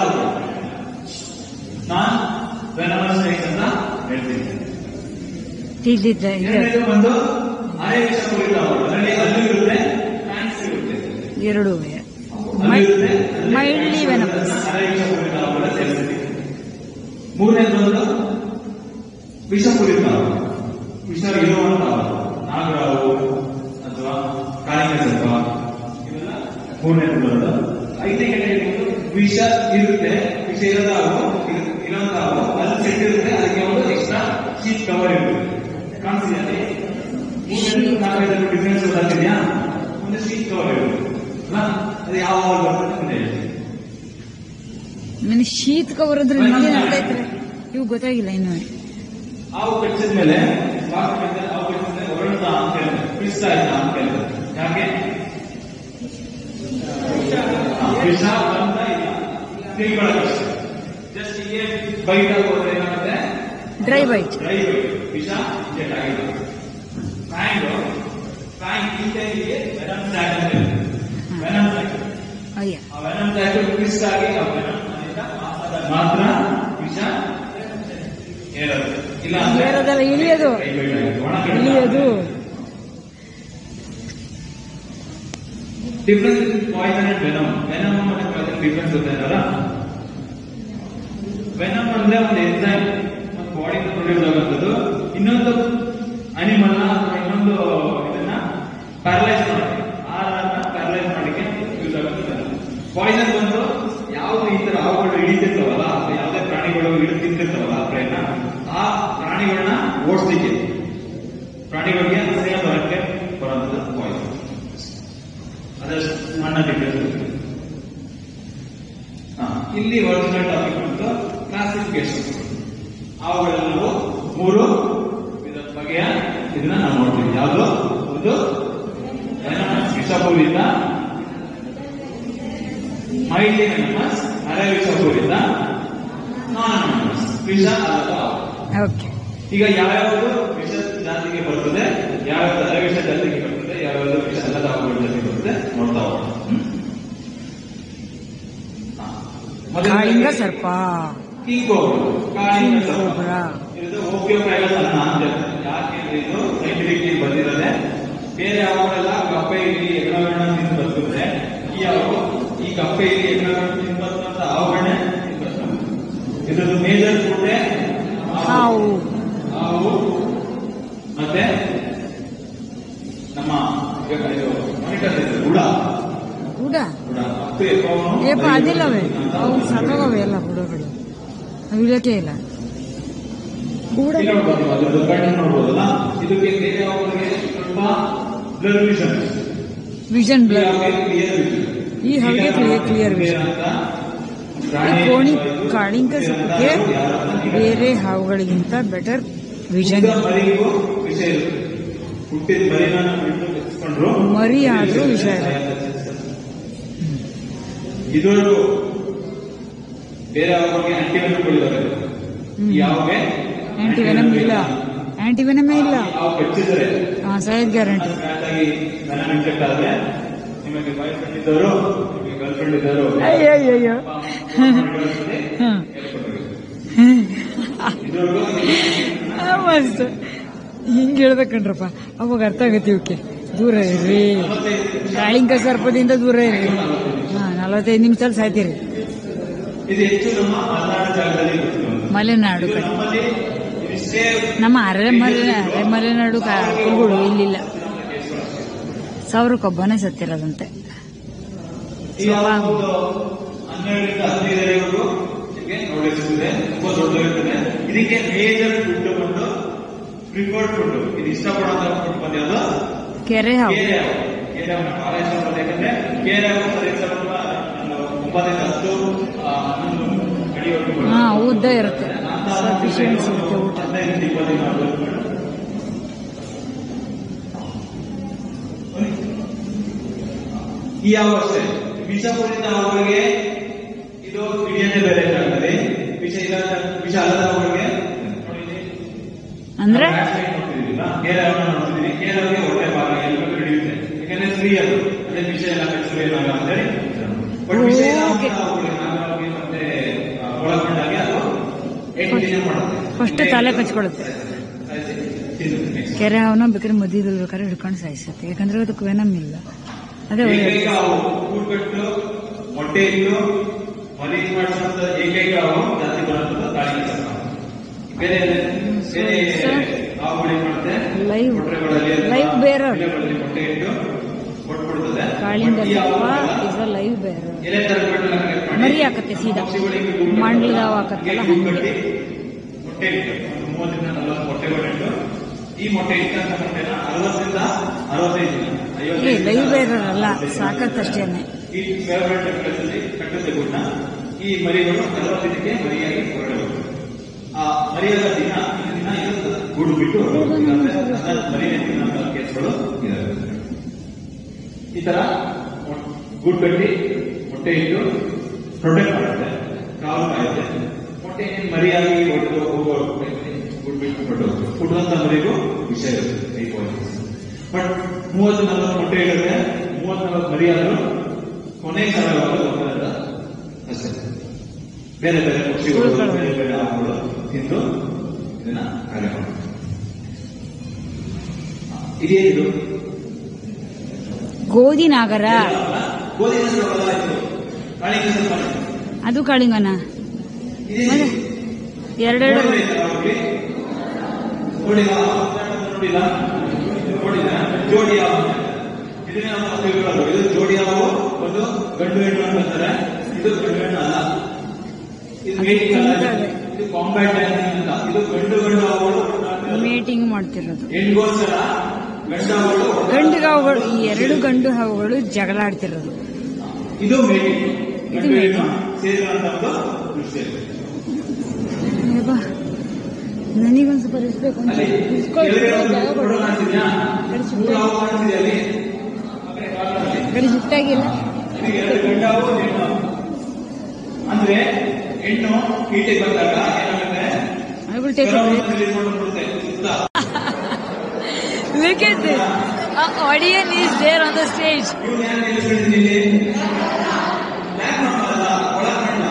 ನಾನ್ ವೆನಮಸ್ ಸ್ನೇಕ್ಸ್ ಅಂತ ಹೇಳ್ತೀನಿ ತಿಳಿದಿದ್ದ ಇದೆ ಎರಡನೇದು ಬಂದು ಅರೆ ವಿಷ ಕುರಿತ ಅದರಲ್ಲಿ ಅಲ್ಲೂ ಇರುತ್ತೆ ಫ್ಯಾನ್ಸ್ ಇರುತ್ತೆ ಎರಡು ಅಲ್ಲೂ ಇರುತ್ತೆ ಮೈಲ್ಡ್ಲಿ ವೆನಮಸ್ ಅರೆ ವಿಷ ಕುರಿತ ಅವುಗಳ ಸೇರಿಸ್ತೀವಿ ಮೂರನೇದು ಬಂದು ವಿಷಪೂರಿತ ವಿಷ ಇರುವಂತ ನಾಗರಾವು ಅಥವಾ ಕಾಳಿಂಗ ಸರ್ಪ ಇವೆಲ್ಲ ಮೂರನೇದು ಬರೋದು ಐದನೇ ಕೆಟಗರಿ ವಿಷ ಇರುತ್ತೆ ವಿಷ ಇರೋದ ಅವು ಇರೋಂತ ಅವು ಅಲ್ಲಿ ಸೆಟ್ ಇರುತ್ತೆ ಅದಕ್ಕೆ ಒಂದು ಎಕ್ಸ್ಟ್ರಾ ಶೀಟ್ ಕವರ್ ಇರುತ್ತೆ ಕಾಣಿಸಿದೆ ಅಲ್ಲಿ ಮೂರನೇದು ನಾಲ್ಕೈದು ಡಿಫ್ರೆನ್ಸ್ ಗೊತ್ತಾಗ್ತಿದ್ಯಾ ಒಂದು ಶೀಟ್ ಕವರ್ ಇರುತ್ತೆ ಅಲ್ಲ ಅದು ಯಾವ ಬರ್ತದೆ ಅಂತ ಹೇಳ್ತೀನಿ ನನಗೆ ಶೀತ ಕವರ್ ಅಂದ್ರೆ ನಿಮಗೆ ನಡ್ದೈತ್ರೆ ಇವು ಗೊತ್ತಾಗಿಲ್ಲ ಇನ್ನು ಹಾವು ಕಚ್ಚಿದ ಮೇಲೆ ಹಾವು ಕಚ್ಚಿದ ಹಾವು ಕಚ್ಚಿದ ಮೇಲೆ ಹೊರಡ್ತಾ ಅಂತ ಹೇಳ್ತಾರೆ ಪಿಸ್ ಆಯ್ತಾ ಅಂತ ಹೇಳ್ತಾರೆ ಯಾಕೆ ಆ, ವಿಷ ಬಂದ ಇಲ್ಲ ತಿಳ್ಕೊಳ್ಳೋದಷ್ಟೇ ಜಸ್ಟ್ ಹೀಗೆ ಬೈಟ್ ಹೋದ್ರೆ ಏನಾಗುತ್ತೆ ಡ್ರೈ ಬೈಟ್ ಡ್ರೈ ಬೈಟ್ ವಿಷ ಇಂಜೆಕ್ಟ್ ಆಗಿಲ್ಲ ಫ್ಯಾಂಗ್ ಫ್ಯಾಂಗ್ ಇಂಟೆಲಿಗೆ ವೆನಮ್ ಸ್ಯಾಕ್ ಅಂತ ಹೇಳ್ತಾರೆ ವೆನಮ್ ಸ್ಯಾಕ್ ಅಯ್ಯ ಆ ವೆನಮ್ ಸ್ಯಾಕ್ ಟ್ವಿಸ್ಟ್ ಆಗಿ ಆ ವೆನಮ್ ಮಾತ್ರ ಮಾತ್ರ ವಿಷ ಏರೋದು ಇಲ್ಲ ಅಂದ್ರೆ ಏರೋದಲ್ಲ ಇಳಿಯೋದು ಕೈ ಬೈಟ್ ಆಗಿದೆ. ಒಣ ಕಡಿತ. ಇಳಿಯೋದು difference poison and venom venom ಮತ್ತೆ ಪಾಯ್ಸನ್ ಡಿಫ್ರೆನ್ಸ್ ಗೊತ್ತಾಯ್ತಲ್ಲ ವೆನಮ್ ಅಂದ್ರೆ ಒಂದು ಎನ್ಸೈಮ್ ಒಂದು ಬಾಡಿಯಿಂದ ಪ್ರೊಡ್ಯೂಸ್ ಆಗುವಂಥದ್ದು ಇನ್ನೊಂದು ಅನಿಮಲ್ ಅಥವಾ ಇನ್ನೊಂದು ಇದನ್ನ ಪ್ಯಾರಲೈಸ್ ಮಾಡಕ್ಕೆ ಆಹಾರನ ಪ್ಯಾರಲೈಸ್ ಮಾಡಕ್ಕೆ ಯೂಸ್ ಆಗುತ್ತೆ ಪಾಯ್ಸನ್ ಬಂದು ಯಾವ್ದು ಈ ತರ ಹಾವುಗಳು ಹಿಡಿತಿರ್ತಾವಲ್ಲ ಅಥವಾ ಯಾವುದೇ ಪ್ರಾಣಿಗಳು ಹಿಡಿದು ತಿಂತಿರ್ತಾವಲ್ಲ ಆ ಪ್ರಯತ್ನ ಆ ಪ್ರಾಣಿಗಳನ್ನ ಓಡಿಸ್ಲಿಕ್ಕೆ ಪ್ರಾಣಿಗಳಿಗೆ ಹಸಿರ ಬರಕ್ಕೆ ಬರುವಂಥದ್ದು ಪಾಯ್ಸನ್ ಅದಷ್ಟು ಸಣ್ಣ ಡಿಫ್ರೆನ್ಸ್ ಇಲ್ಲಿ ಒರಿಜಿನಲ್ ಟಾಪಿಕ್ ಬಂತು ಕ್ಲಾಸಿಫಿಕೇಶನ್ ಅವುಗಳಲ್ಲಿ ನಾವು ಮೂರು ವಿಧ ಬಗೆಯ ಇದನ್ನ ನಾವು ನೋಡ್ತೀವಿ ಯಾವುದು ಒಂದು venomous ವಿಷಪೂರಿತ ಮೈಲ್ಡಿ ವೆನಮಸ್ ಅರೆ ವಿಷಪೂರಿತ ನಾನ್ ವೆನಮಸ್ ವಿಷ ಅಲ್ಲದ ಹಾವು. ಓಕೆ ಈಗ ಯಾವ್ಯಾವುದು ವಿಷ ಜಾತಿಗೆ ಬರ್ತದೆ ಯಾವ್ಯಾವ್ದು ಅರೆ ವಿಷ ಜಾತಿಗೆ ಬರ್ತದೆ ಯಾವ್ಯಾವ್ದು ವಿಷ ಅಲ್ಲದ ಹಾವುಗಳ ಜಾತಿಗೆ ಬರ್ತದೆ ನೋಡ್ತಾ ಹೋಗೋಣ ಹ್ಮ್? ಹಾ. ಮೊದಲನೇದಾಗಿ ಕಾಳಿಂಗ ಸರ್ಪ ಕಿಂಗ್ ಕೋಬ್ರಾ, ಕಾಳಿಂಗ ಸರ್ಪ. ಕೋಬ್ರಾ. ಇದು ಓಪಿಯೋಪ್ರೈಗಸ್ ಅನ್ನ ಅಂತ ಹೇಳ್ತಾರೆ ಯಾಕೆಂದ್ರೆ ಇದು ಸೈಂಟಿಫಿಕ್ ಬಂದಿರೋದೆ ಬೇರೆ ಯಾವಾಗಲೆಲ್ಲ ಕಪ್ಪೆ ಇಲ್ಲಿ ಎಗ್ರಗಣ ತಿಂದು ಬರ್ತದೆ ಈ ಯಾವ ಈ ಕಪ್ಪೆ ಇಲ್ಲಿ ಎಗ್ರಗಣ ತಿಂದು ಬರ್ತಂತ ಹಾವುಗಳನ್ನೇ ತಿಂದು ಬರ್ತವೆ. ಇದ್ರದ್ದು ಮೇಜರ್ ಫುಡ್ಡೇ ಹಾವು ಹಾವು ಮತ್ತೆ ನಮ್ಮ ಈಗ ಇದು ಮಾನಿಟರ್ ಇದೆ ಹುಳ ಕೂಡ ಹುಳ ಕಪ್ಪೆ ಎಪ್ಪವನ್ನು ಏಪ ಅದಿಲ್ಲವೇ ಅವು ಸಾಕಾಗವೆ ಎಲ್ಲ ಹುಡುಗರು ಅವು ಇಳಕೆ ಇಲ್ಲ ಕೂಡ ಇಲ್ಲಿ ನೋಡ್ಬೋದು ಅದ್ರದ್ದು ಕಣ್ಣು ನೋಡ್ಬೋದಲ್ಲ ಇದಕ್ಕೆ ಬೇರೆ ಯಾವುದಕ್ಕೆ ಸ್ವಲ್ಪ blur vision vision blur clear ಈ ಹಾಗೆ clear- clear vision. ಈ ಕೋಣಿ ಕಾಳಿಂಗ ಸರ್ಪಕ್ಕೆ ಬೇರೆ ಹಾವುಗಳಿಗಿಂತ ಬೆಟರ್ ವಿಷನ್ ಮರಿಗೂ ವಿಷ ಇರುತ್ತೆ ಹುಟ್ಟಿದ ಮರಿನ ಬಿಟ್ಟು ಬೆಳೆಸ್ಕೊಂಡ್ರು ಮರಿ ಆದ್ರೂ ವಿಷ ಇರುತ್ತೆ. ಇದುವರೆಗೂ ಬೇರೆ ಯಾವಾಗ ಆಂಟಿವೆನಮ್ಗಳಿದ್ದಾರೆ ಹ್ಮ್. ಯಾವಾಗ ಆಂಟಿ ವೆನಮ್ ಇಲ್ಲ ಆಂಟಿ ವೆನಮೇ ಇಲ್ಲ ಯಾವ ಕಚ್ಚಿದರೆ ಹಾ ಸೈಡ್ ಗ್ಯಾರಂಟಿ ಸ್ಕ್ರಾಚ್ ಆಗಿ ವೆನಮ್ ಇಂಜೆಕ್ಟ್ ಆದ್ರೆ ನಿಮಗೆ ಬಾಯ್ ಫ್ರೆಂಡ್ ಇದ್ದವರು ನಿಮಗೆ ಗರ್ಲ್ ಫ್ರೆಂಡ್ ಇದ್ದವರು ಅಯ್ಯೋ ಅಯ್ಯೋ ಹ್ಮ್. ಇದುವರೆಗೂ ಆ, ಮಸ್ತ್ ಹಿಂಗ್ ಹೇಳ್ಬೇಕಣ್ರಪ್ಪ ಅವಾಗ ಅರ್ಥ ಆಗತ್ತೆ ಇವಕ್ಕೆ ದೂರ ಇರ್ರಿ ಕಾಳಿಂಗ ಸರ್ಪದಿಂದ ದೂರ ಇರ್ರಿ ಹಾ ನಲವತ್ತೈದು ನಿಮಿಷದಲ್ಲಿ ಸಾಯ್ತೀರಿ ಇದು ಹೆಚ್ಚು ನಮ್ಮ ಮಲೆನಾಡು ಜಾಗದಲ್ಲಿ ಗೊತ್ತಿರುವಂಥದ್ದು. ಮಲೆನಾಡು ಇದು ಕಡೆ ನಮ್ಮಲ್ಲಿ ಇದಿಷ್ಟೇ ನಮ್ಮ ಅರೆ ಮಲೆ ಅರೆ ಮಲೆನಾಡು ಕುರುಗಳು ಇಲ್ಲಿಲ್ಲ ಸಾವಿರಕ್ಕೊಬ್ಬನೇ ಸತ್ತಿರೋದಂತೆ ಈ ಯಾವ ಒಂದು ಹನ್ನೆರಡರಿಂದ ಹದಿನೈದರವರೆಗೂ ನಿಮಗೆ ನೋಟಿಸ್ ಸಿಗುತ್ತೆ ತುಂಬಾ ದೊಡ್ಡದಿರ್ತದೆ ಇದಕ್ಕೆ ಮೇಜರ್ ಫುಡ್ ಬಂದು ಪ್ರಿಫರ್ಡ್ ಫುಡ್ ಇದು ಇಷ್ಟಪಡುವಂತ ಫುಡ್ ಬಂದು ಯಾವುದು ಕೆರೆ ಹಾವು ಕೇರೆ ಹಾವು ಕೇರೆ ಹಾವು ಬಹಳ ಇಷ್ಟಪಡುತ್ತೆ ಯಾಕಂದ್ರೆ ಕೇರೆ ಹಾವು ಸರಿ ಸ್ವಲ್ಪ ಒಂದು ಒಂಬತ್ತರಿಂದ ಹತ್ತು ಆ, ಹನ್ನೊಂದು ಅಡಿವರೆಗೂ ಬರುತ್ತೆ. ಹಾ ಉದ್ದ ಇರುತ್ತೆ ಅಂತ ಸಫಿಷಿಯಂಟ್ ಸಿಗುತ್ತೆ ಊಟ ಹದಿನೈದರಿಂದ ಇಪ್ಪತ್ತು ದಿನ ಆಗುತ್ತೆ. ಈ ಯಾವ ಅಷ್ಟೇ ವಿಷಪೂರಿತ ಹಾವುಗಳಿಗೆ ಇದು ಕಿಡಿಯನ್ನೇ ಬೇರೆ ಆಗ್ತದೆ ವಿಷ ಇಲ್ಲ ವಿಷ ಅಲ್ಲದ ಹಾವುಗಳಿಗೆ ನೋಡಿ ಇಲ್ಲಿ ಅಂದ್ರೆ ನಾವು back side ನೋಡ್ತಿದೀವಲ್ಲ, ಕೇರೆ ಹಾವನ್ನ ನೋಡ್ತಿದೀವಿ ಕೇರೆ ಹಾವಿಗೆ ಹೊಟ್ಟೆ ಭಾಗ ಎಲ್ಲರೂ ಹಿಡಿಯುತ್ತೆ ಯಾಕಂದ್ರೆ ಫ್ರೀ ಅದು ಅದೇ ವಿಷ ಎಲ್ಲ ಕಚ್ಚಲು ಏನಾಗಲ್ಲ ಅಂತೇಳಿ ಬಟ್ ವಿಷ ಇಲ್ಲ Okay. ಅಂತ ಹಾವುಗಳಿಗೆ ನಾಗರಾವಿಗೆ ಮತ್ತೆ ಆ, ಒಳಗೊಂಡಾಗೆ ಅದು ಎಂಟಿನೇ ಮಾಡುತ್ತೆ ಫಸ್ಟ್ ತಲೆ ಕಚ್ಕೊಳ್ಳುತ್ತೆ ಆಯ್ತು? ಇದು next. ಕೆರೆ ಹಾವನ್ನ ಬೇಕಾದ್ರೆ ಮಧ್ಯದಲ್ಲಿ ಬೇಕಾದ್ರೆ ಹಿಡ್ಕೊಂಡು ಸಾಯಿಸುತ್ತೆ ಯಾಕಂದ್ರೆ ಅದಕ್ಕೆ ವೆನಮ್ ಇಲ್ಲ ಅದೇ ಒಳ್ಳೆಯದು ಏಕೈಕ ಹಾವು ಕೂಡ್ಕಟ್ಟು ಮೊಟ್ಟೆ ಇಟ್ಟು ಮರಿ ಮಾಡಿಸುವಂತ ಏಕೈಕ ಹಾವು ಜಾಸ್ತಿ ಬರುವಂತದ್ದು ಕಾಳಿಂಗ ಸರ್ಪ. ಬೇರೆ ಬೇರೆ ಹಾವುಗಳು ಏನ್ ಮಾಡುತ್ತೆ Live. ಮೊಟ್ಟೆಗಳಲ್ಲಿ ಅಥವಾ Live bearer. ಎಲೆಗಳಲ್ಲಿ ಮೊಟ್ಟೆ ಇಟ್ಟು ಕೊಟ್ಬಿಡ್ತದೆ ಕಾಳಿಂಗ ಬಟ್ ಈ ಸರ್ಪ ಹಾವುಗಳೆಲ್ಲ ಇಸ್ ಅ ಲೈವ್ ಬೇರೆ ಎಲೆ ತರಬಿಟ್ಟು ನಮಗೆ ಮಾಡಿ ಮರಿ ಹಾಕತ್ತೆ ಸೀದಾ. ಪಕ್ಷಿಗಳಿಗೆ ಗೂಡು ಮಂಡ್ಲದ ಹಾವು ಕಟ್ಟಿ, ಹಾಕತ್ತಲ್ಲ ಗೂಡು ಹಂಗೆ. ಕಟ್ಟಿ ಮೊಟ್ಟೆ ಇಟ್ಟು ಒಂದು ಮೂವತ್ತರಿಂದ ನಲವತ್ತು ಮೊಟ್ಟೆಗಳಿಟ್ಟು ಈ ಮೊಟ್ಟೆ ಇಟ್ಟಂತ ಮೊಟ್ಟೆನ ಅರವತ್ತರಿಂದ ಅರವತ್ತೈದು ದಿನ ಏ ಐವತ್ತೈದು ಲೈವ್ ದಿನ ಬೇರೆ ಅಲ್ಲ ಸಾಕತ್ತಷ್ಟೇನೆ ಈ ಫೇವರೆಟ್ ಟೆಂಪ್ಲೇಸ್ ಅಲ್ಲಿ ಕಟ್ಟುತ್ತೆ ಗುಡ್ನ ಈ ಮರಿಗಳು ನಲವತ್ತೈದಕ್ಕೆ ಮರಿಯಾಗಿ ಹೊರಡಬೇಕು ಆ ಮರಿಯಾದ ದಿನ ಈ ದಿನ ಇದು ಗೂಡು ಬಿಟ್ಟು ಹೊರಡಬೇಕು. ಇಲ್ಲಾಂದ್ರೆ ಅದನ್ನ ಮರಿನೇ ತಿನ್ನೋ ಕೇಸ್ಗಳು ಇದಾವೆ ಈ ತರ ಮೊಟ್- ಗೂಡು ಕಟ್ಟಿ ಮೊಟ್ಟೆ ಇಟ್ಟು ಪ್ರೊಟೆಕ್ಟ್ ಮಾಡುತ್ತೆ ಕಾವು ಕಾಯುತ್ತೆ ಮೊಟ್ಟೆ ಏನ್ ಮರಿಯಾಗಿ ಹೊರಟು ಹೋಗೋ ಗೂಡು ಬಿಟ್ಟು ಹೊರಟು ಹುಟ್ಟುವಂತ ಮರಿಗೂ ವಿಷಯ ಇರುತ್ತೆ ಈ ಬಟ್ ಮೂವತ್ತು ನಲವತ್ತು ಮೊಟ್ಟೆ ಇರುತ್ತೆ ಮೂವತ್ತು ನಲವತ್ತು ಮರಿ ಆದ್ರೂ ಕೊನೆ ಸಾರವಾಗಿ ಹೋಗ್ತದೆ ಅಷ್ಟೇ ಬೇರೆ ಬೇರೆ ಪಕ್ಷಿಗಳು ಉಳ್ಕೊಳ್ಳೋದು. ಬೇರೆ ಬೇರೆ ಹಾವುಗಳು ತಿಂದು ಇದನ್ನ ಕಾರ್ಯ ಮಾಡುತ್ತೆ ಇದೇನಿದು ಗೋಧಿ ನಾಗರ ಗೋಧಿ ಹೆಸರು ಬದಲಾಯಿತು ಕಾಳಿಂಗ ಸ್ವಲ್ಪ ಅದು ಕಾಳಿಂಗನ ಇದೇನಿದು? ಎರಡೆರಡು ನೋಡಿಲ್ಲ ಅವ್ರಿಗೆ? ನೋಡಿಲ್ಲ ನೋಡಿಲ್ಲ ನೋಡಿಲ್ಲ ಜೋಡಿ ಹಾವು ಇದನ್ನೇ ನಾವು ತಿಳ್ಕೊಳ್ಳೋದು ಇದು ಜೋಡಿ ಹಾವು ಒಂದು ಗಂಡು ಹೆಣ್ಣು ಅಂತ ಅಂತಾರೆ ಇದು ಗಂಡು ಹೆಣ್ಣು ಅಲ್ಲ ಇದು ಅದು ಮೇಟಿಂಗ್ ಅಲ್ಲ ತಿಂತವೆ. ಇದು ಕಾಂಬ್ಯಾಟ್ ಅಂತ ಇದು ಗಂಡು ಗಂಡು ಹಾವುಗಳು ಮೀಟಿಂಗ್ ಮಾಡ್ತಿರೋದು ಹೆಣ್ಗೋಸ್ಕರ ಗಂಡು ಹಾವುಗಳು ಗಂಡು ಹಾವುಗಳು ಈ ಎರಡು ಗಂಡು ಹಾವುಗಳು ಜಗಳ ಆಡ್ತಿರೋದು ಇದು ಮೇಟಿಂಗ್ ಇದು ಗಂಡು ಹೆಣ್ಣು mating. ಸೇರಿರುವಂತ ಒಂದು ವಿಷಯ ಏ ಬಾ ನನಗೊಂದು ಸ್ವಲ್ಪ ಇರಿಸ್ಬೇಕು ಅಂತ ಅಲ್ಲಿ ಇರಿಸ್ಕೊಳ್ಳಿ, ಕೆಳಗಡೆ ಒಂದು ಜಾಗ ಫೋಟೋ ಕೊಡು. ಕಾಣಿಸ್ತಿದ್ಯಾ? ಕಡೆ ಸುತ್ತ. ಮೂರು ಹಾವು ಕಾಣಿಸ್ತಿದೆ ಅಲ್ಲಿ ಆ ಕಡೆ ಕಾರ್ನರಲ್ಲಿ. ಗಡಿ ಶಿಫ್ಟಾಗಿಲ್ಲ ಇದು ಎರಡು ಗಂಡು ಹಾವು ಒಂದು ಹೆಣ್ಣು ಹಾವು. ಅಂದ್ರೆ ಹೆಣ್ಣು ಕೀಟೆ ಬಂದಾಗ ಏನಾಗುತ್ತೆ I will take a break release ಮಾಡ್ಬಿಡುತ್ತೆ ಸುತ್ತ Look at this. A audience is there on the stage. ಇವ್ನು ಯಾರು ನಿಲ್ಲಿಸ್ಬಿಟ್ಟಿದ್ದೀನಿ ಇಲ್ಲಿ ಬ್ಲ್ಯಾಕ್ ಮಾಡಲ್ಲ ಒಳಗ್ ಮಾಡಲ್ಲ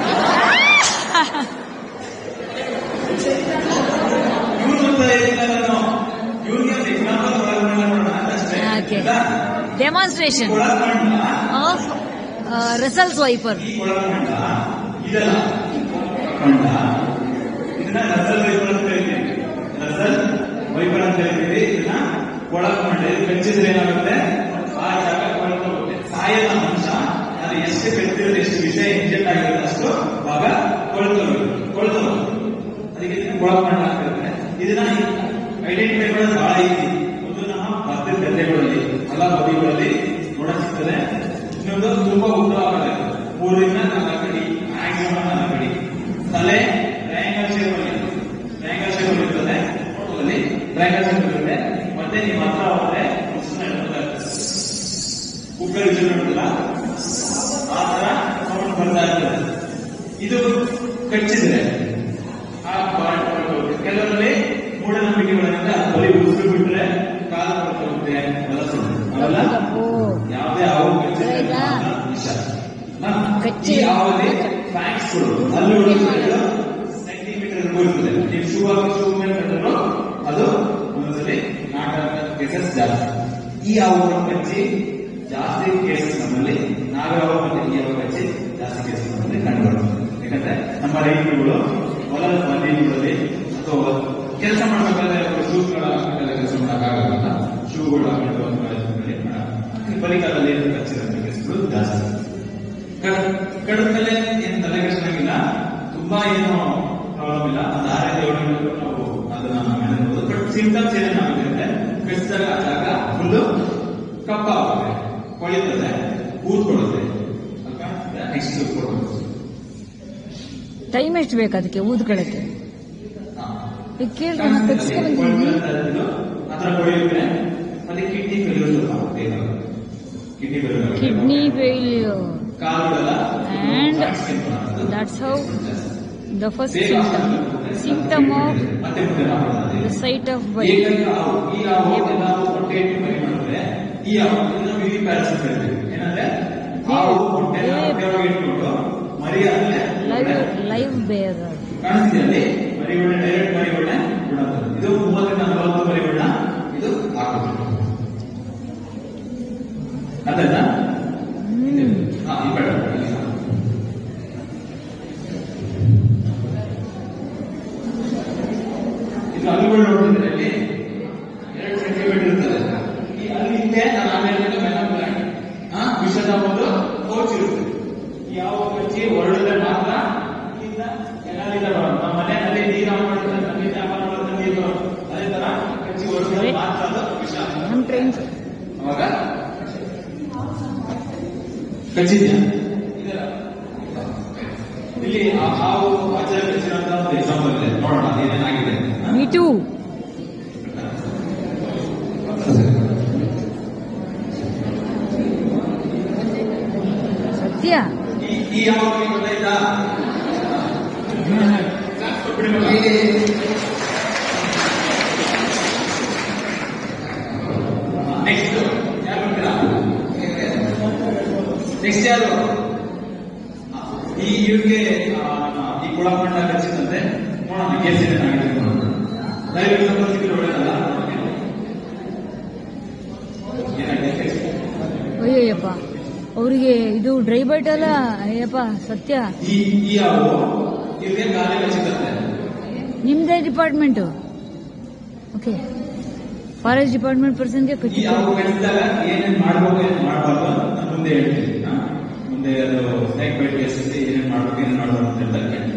ಇವ್ನು ಅಂತ ಹೇಳಿಲ್ಲ ನಾನು ಇವ್ನಿಗೆ ಒಂದು ಎಕ್ಸಾಂಪಲ್ ಒಳಗ್ ಮಾಡಲ್ಲ ನೋಡೋಣ ಅಂತ ಅಷ್ಟೇ Okay. ಆಯ್ತಾ? Demonstration ಒಳಗ್ ಮಾಡಲ್ಲ of uh, Russell Swiper. ಈ ಒಳಗಂಡ ಇದಲ್ಲ ಕಂಡ ಇದನ್ನ ನಸಲ್ ವೈಪರ್ ಅಂತ ಹೇಳ್ತೀವಿ ನಸಲ್ ವೈಪರ್ ಅಂತ ಹೇಳ್ತೀವಿ ಇದನ್ನ ಒಳಗಂಡ ಇದು ಕಚ್ಚಿದ್ರೆ ಏನಾಗುತ್ತೆ ಆ ಜಾಗ ಕೊಳ್ತೋಗುತ್ತೆ ಸಾಯದ ಅಂಶ ಅದು ಎಷ್ಟು ಕಚ್ಚಿರೋದು ಎಷ್ಟು ವಿಷಯ ಇಂಜೆಕ್ಟ್ ಆಗಿರೋದು ಅಷ್ಟು ಭಾಗ ಕೊಳ್ತೋಗುತ್ತೆ ಕೊಳ್ತೋಗುತ್ತೆ ಅದಕ್ಕೆ ಇದನ್ನ ಒಳಗಂಡ ಅಂತ ಹೇಳ್ತಾರೆ ಇದನ್ನ ಐಡೆಂಟಿಫೈ ಮಾಡೋದು ಬಹಳ ಈಸಿ ಒಂದು ನಮ್ಮ ಭಕ್ತ ಗದ್ದೆಗಳಲ್ಲಿ ಹೊಲ ಬದಿಗಳಲ್ಲಿ ನೋಡಕ್ ಸಿಗ್ತದೆ ಇನ್ನೊಂದು ತುಂಬಾ ಉದ್ದವಾಗಿದೆ ಮೂರರಿಂದ ನಾಲ್ಕು ಅಡಿ ಮ್ಯಾಕ್ಸಿಮಮ್ ನಾಲ್ಕು ಅಡಿ ತಲೆ ಟ್ರಯಾಂಗಲ್ ಶೇಪ್ ಅಲ್ಲಿ ಟ್ರಯಾಂಗಲ್ ಶೇಪ್ ಅಲ್ಲಿ ಇರ್ತದೆ ಫೋಟೋದಲ್ಲಿ ಟ್ರಯಾಂಗಲ್ ಶೇಪ್ ಇರುತ್ತೆ ಮತ್ತೆ ನಿಮ್ಮ ಹತ್ರ ಹೋದ್ರೆ ಕುಕ್ಕರ್ ವಿಷಯ ನೋಡಿಲ್ಲ ಆ ತರ ಸೌಂಡ್ ಬರ್ತಾ ಇರ್ತದೆ ಇದು ಕಚ್ಚಿದ್ರೆ ಆ ಪಾರ್ಟ್ ಕೆಲವರಲ್ಲಿ ಮೂಢನಂಬಿಕೆಗಳಿಂದ ಬರೀ ಉಸಿರು ಬಿಟ್ರೆ ಕಾಲು ಕೊಡ್ತೋಗುತ್ತೆ ಅವೆಲ್ಲ ಸುಳ್ಳು. ಅವೆಲ್ಲ ತಪ್ಪು. ಯಾವುದೇ ಹಾವು ಕಚ್ಚಿದ್ರೆ ಹೌದಾ? ಮಾತ್ರ ವಿಷ ನಾ? ಕಚ್ಚಿ- ಈ ಹಾವಲ್ಲಿ ಫ್ಯಾಕ್ಟ್ಸ್ಗಳು ಹಲ್ಲುಗಳು ಸೆಂಟಿಮೀಟರ್ ಇರ್ತದೆ ನೀವು ಶೂ ಹಾಕಿ ಶೂ ಮೇಲೆ ಕಟ್ಟರು ಅದು ಒಂದೊಂದ್ಸಲಿ ನಾಟಕ ಕೇಸಸ್ ಜಾಸ್ತಿ ಈ ಹಾವುಗಳನ್ನು ಕಚ್ಚಿ ಜಾಸ್ತಿ ಕೇಸಸ್ ನಮ್ಮಲ್ಲಿ ನಾಗರಾವು ಮತ್ತೆ ಈ ಹಾವು ಕಚ್ಚಿ ಜಾಸ್ತಿ ಕೇಸಸ್ ನಮ್ಮಲ್ಲಿ ಕಂಡುಬರುತ್ತದೆ ಯಾಕಂದ್ರೆ ನಮ್ಮ ರೈತರುಗಳು ಹೊಲದ ಮನೆಗಳಲ್ಲಿ ಅಥವಾ ಕೆಲಸ ಮಾಡಬೇಕಾದ್ರೆ ಶೂಸ್ಗಳ ಕೆಲಸ ಮಾಡೋಕ್ಕಾಗಲ್ಲ ಶೂಗಳು ಹಾಕೊಂಡು ಮೇಲೆ ಏನು ತಲೆ ಕೆಡಿಸ್ಕೊಂಗಿಲ್ಲ ತುಂಬಾ ಏನು ಪ್ರಾಬ್ಲಮ್ ಇಲ್ಲ ಒಂದು ಆರರಿಂದ ಏಳು ಗಂಟೆ ನಾವು ಅದನ್ನ ಮ್ಯಾನೇಜ್ ಬಟ್ ಸಿಂಟಮ್ಸ್ ಏನೇನಾಗುತ್ತೆ ಅಂದ್ರೆ ಕಚ್ಚಿದಾಗ ಆ ಜಾಗ ಫುಲ್ಲು ಕಪ್ಪಾಗುತ್ತೆ ಕೊಳಿತದೆ ಊದ್ಕೊಳ್ಳುತ್ತೆ ನೆಕ್ಸ್ಟ್ ಕೊಡ್ಬೋದು ಟೈಮ್ ಎಷ್ಟು ಬೇಕು ಅದಕ್ಕೆ ಊದ್ಕೊಳ್ಳಕ್ಕೆ ಈಗ ಕೇಳ್ರಿ ನಾನು ತೆಗ್ಸ್ಕೊಂಡ್ಬಂದಿದ್ದೀನಿ ಆತರ ಕೊಳೆಯುತ್ತೆ ಮತ್ತೆ ಕಿಡ್ನಿ ಫೇಲ್ಯೂರ್ ಸ್ವಲ್ಪ ಬೇಗ ಕಿಡ್ನಿ ಫೇಲ್ಯೂರ್ ಕಿಡ್ನಿ ಫೇಲ್ಯೂರ್ ಕಾಲುಗಳ And that's how the first symptom symptom of ಮತ್ತೆ ಮುಂದೆ ನಾವು the sight of bite ಏಕೈಕ ಹಾವು ಈ ಹಾವು ನಾವು ಹೊಟ್ಟೆಯನ್ನು ಮರಿ ಮಾಡಿದ್ರೆ ಈ ಹಾವು ಇದನ್ನ ವಿವಿ ಪ್ಯಾರಸಿಟ್ ಹೇಳ್ತೀವಿ ಏನಂದ್ರೆ ಹಾವು ಹೊಟ್ಟೆನ ಹೊಟ್ಟೆಯೊಳಗೆ ಇಟ್ಕೊಂಡು ಮರಿ ಆದ್ಮೇಲೆ live live bear ಕಾಣಿಸ್ತಿದೆ ಅಲ್ಲಿ ಮರಿಗೊಳ್ಳೆ ಡೈರೆಕ್ಟ್ ಮರಿಗೊಳ್ಳೆ ಬಿಡುತ್ತದೆ ಇದು ಮೂವತ್ತರಿಂದ ನಲವತ್ತು ಮರಿಗೊಳ್ಳ ಇದು ಹಾಕುತ್ತೆ ಅರ್ಥಾಯ್ತಾ ಹ್ಮ್ ಹಾ ಈ ಕಡೆ ಇದು ಹಲ್ಲುಗಳು ನೋಡ್ತಿದ್ರೆ ಅಲ್ಲಿ ಎರಡು ಸೆಂಟಿಮೀಟರ್ ಇರ್ತದೆ ಈ ಅಲ್ಲಿಂದೆ ನಾನು ಆಮೇಲೆ ಮೆಲನ್ ಪ್ಲಾಂಟ್ ಹಾ ವಿಷದ ಒಂದು ಕೋಚ್ ಇರುತ್ತೆ ಈ ಯಾವ ಕಚ್ಚಿ ಹೊರಳಿದ್ರೆ ಮಾತ್ರ ಇಲ್ಲಿಂದ ಕೆಳಗಿಂದ ಬರೋದು ನಮ್ಮ ಮನೆಯಲ್ಲಿ ನೀರು ಆನ್ ಮಾಡಿದ್ರೆ ನಮ್ಮಿಂದ ಆನ್ ಮಾಡಿದ್ರೆ ನೀರು ಬರೋದು ಅದೇ ತರ ಕಚ್ಚಿ ಹೊರಳಿದ್ರೆ ಮಾತ್ರ ಅದು ವಿಷ ನಮ್ಮ ಟ್ರೈನ್ಸ್ ಅವಾಗ ಕಚ್ಚಿದ್ಯಾ ಇದೆಲ್ಲ. ಇಲ್ಲಿ ಆ ಹಾವು ಆಚಾರ ಕಚ್ಚಿರೋಂತ ಒಂದು ಎಕ್ಸಾಂಪಲ್ ಇದೆ ನೋಡೋಣ ಏನೇನಾಗಿದೆ ಅಂತ. ಮೀ ಟೂ ಸತ್ಯ ಈ ಈ ಹಾವು ನಿಮ್ಗೆ ಗೊತ್ತಾಯ್ತಾ ಕೊಟ್ಬಿಡಿ ಮಗ. ನೆಕ್ಸ್ಟ್ ಯಾರು ಬರ್ತೀರಾ ನೆಕ್ಸ್ಟ್ ಯಾರು ಆ, ಈ ಇವ್ರಿಗೆ ಆ, ಈ ಕುಳಮಂಡ ಕಚ್ಚಿದಂತೆ ನೋಡೋಣ ಕೇಸ್ ಏನಾಗಿದೆ ನೋಡೋಣ ದಯವಿಟ್ಟು ಸಂಬಂಧಿಕರು ಒಳ್ಳೆಯದಲ್ಲ ಏನಾಗಿದೆ ಅಯ್ಯಯ್ಯಪ್ಪ ಅವರಿಗೆ ಇದು ಡ್ರೈ ಬೈಟ್ ಅಲ್ಲ ಅಯ್ಯಪ್ಪ ಸತ್ಯ ಈ ಈ ಹಾವು ಇವ್ರಿಗೆ ಕಾಲೇ ಕಚ್ಚಿದಂತೆ ನಿಮ್ದೇ ಡಿಪಾರ್ಟ್ಮೆಂಟ್ ಓಕೆ ಫಾರೆಸ್ಟ್ ಡಿಪಾರ್ಟ್ಮೆಂಟ್ ಪರ್ಸನ್ಗೆ ಈ ಕಟ್ಟಿ ಯಾವ ಕಳಿಸಿದಾಗ ಏನೇನ್ ಮಾಡ್ಬೇಕು ಏನ್ ಮಾಡಬಾರ್ದು ಅಂತ ನಾನು ಮುಂದೆ ಹೇಳ್ತೀನಿ ಹಾ? ಮುಂದೆ ಅದು ಸ್ನೇಕ್ ಬೈಟ್ ಕೇಸಲ್ಲಿ ಏನೇನ್ ಮಾಡ್ಬೇಕು ಏನೇನ್ ಮಾಡಬಾರ್ದು ಅಂತ ಹೇಳ್ತಾ ಕೇಳ್ತೀನಿ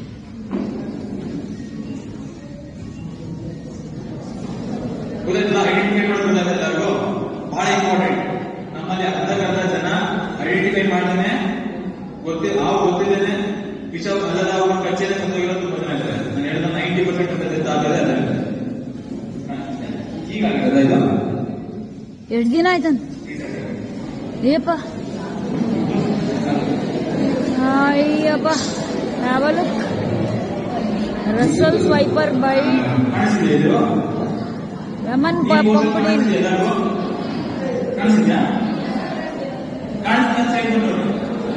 ಗೊತ್ತಾಯ್ತಲ್ಲ ಐಡೆಂಟಿಫೈ ಮಾಡೋದು ಗೊತ್ತಾಯ್ತಲ್ಲ ಎಲ್ಲರಿಗೂ ಬಹಳ ಇಂಪಾರ್ಟೆಂಟ್ ನಮ್ಮಲ್ಲಿ ಅರ್ಧಕ್ಕರ್ಧ ಜನ ಐಡೆಂಟಿಫೈ ಮಾಡ್ತಾನೆ ಗೊತ್ತಿ ನಾವು ಗೊತ್ತಿದ್ದೇನೆ ವಿಷ ಅಲ್ಲದ ಅವ್ರ ಕಚ್ಚೇನೆ ಸತ್ತೋಗಿರೋ ತುಂಬಾ ಜನ ಇದ್ದಾರೆ ನಾನು ಹೇಳಿದ ನೈಂಟಿ ಪರ್ಸೆಂಟ್ ಡೆತ್ ಆಗದೆ ಅಲ್ಲ ಹೀಗಾಗಿದೆ ಇಲ್ಲ ಎಷ್ಟು ದಿನ ಆಯ್ತಂತ ಏಪ್ಪ ಅಯ್ಯಪ್ಪ have a look Russell viper ಬೈ ಕಾಣಿಸ್ತಿದೆ ಇದು ಲೆಮನ್ ಈ motion ಪಂಪಡಿನ್ ಕಾಣಿಸ್ತಿದೆ ಎಲ್ಲರಿಗೂ? ಕಾಣಿಸ್ತಿದ್ಯಾ ಕಾಣಿಸ್ತಿದೆ side ಬಂದು ನೋಡಿ.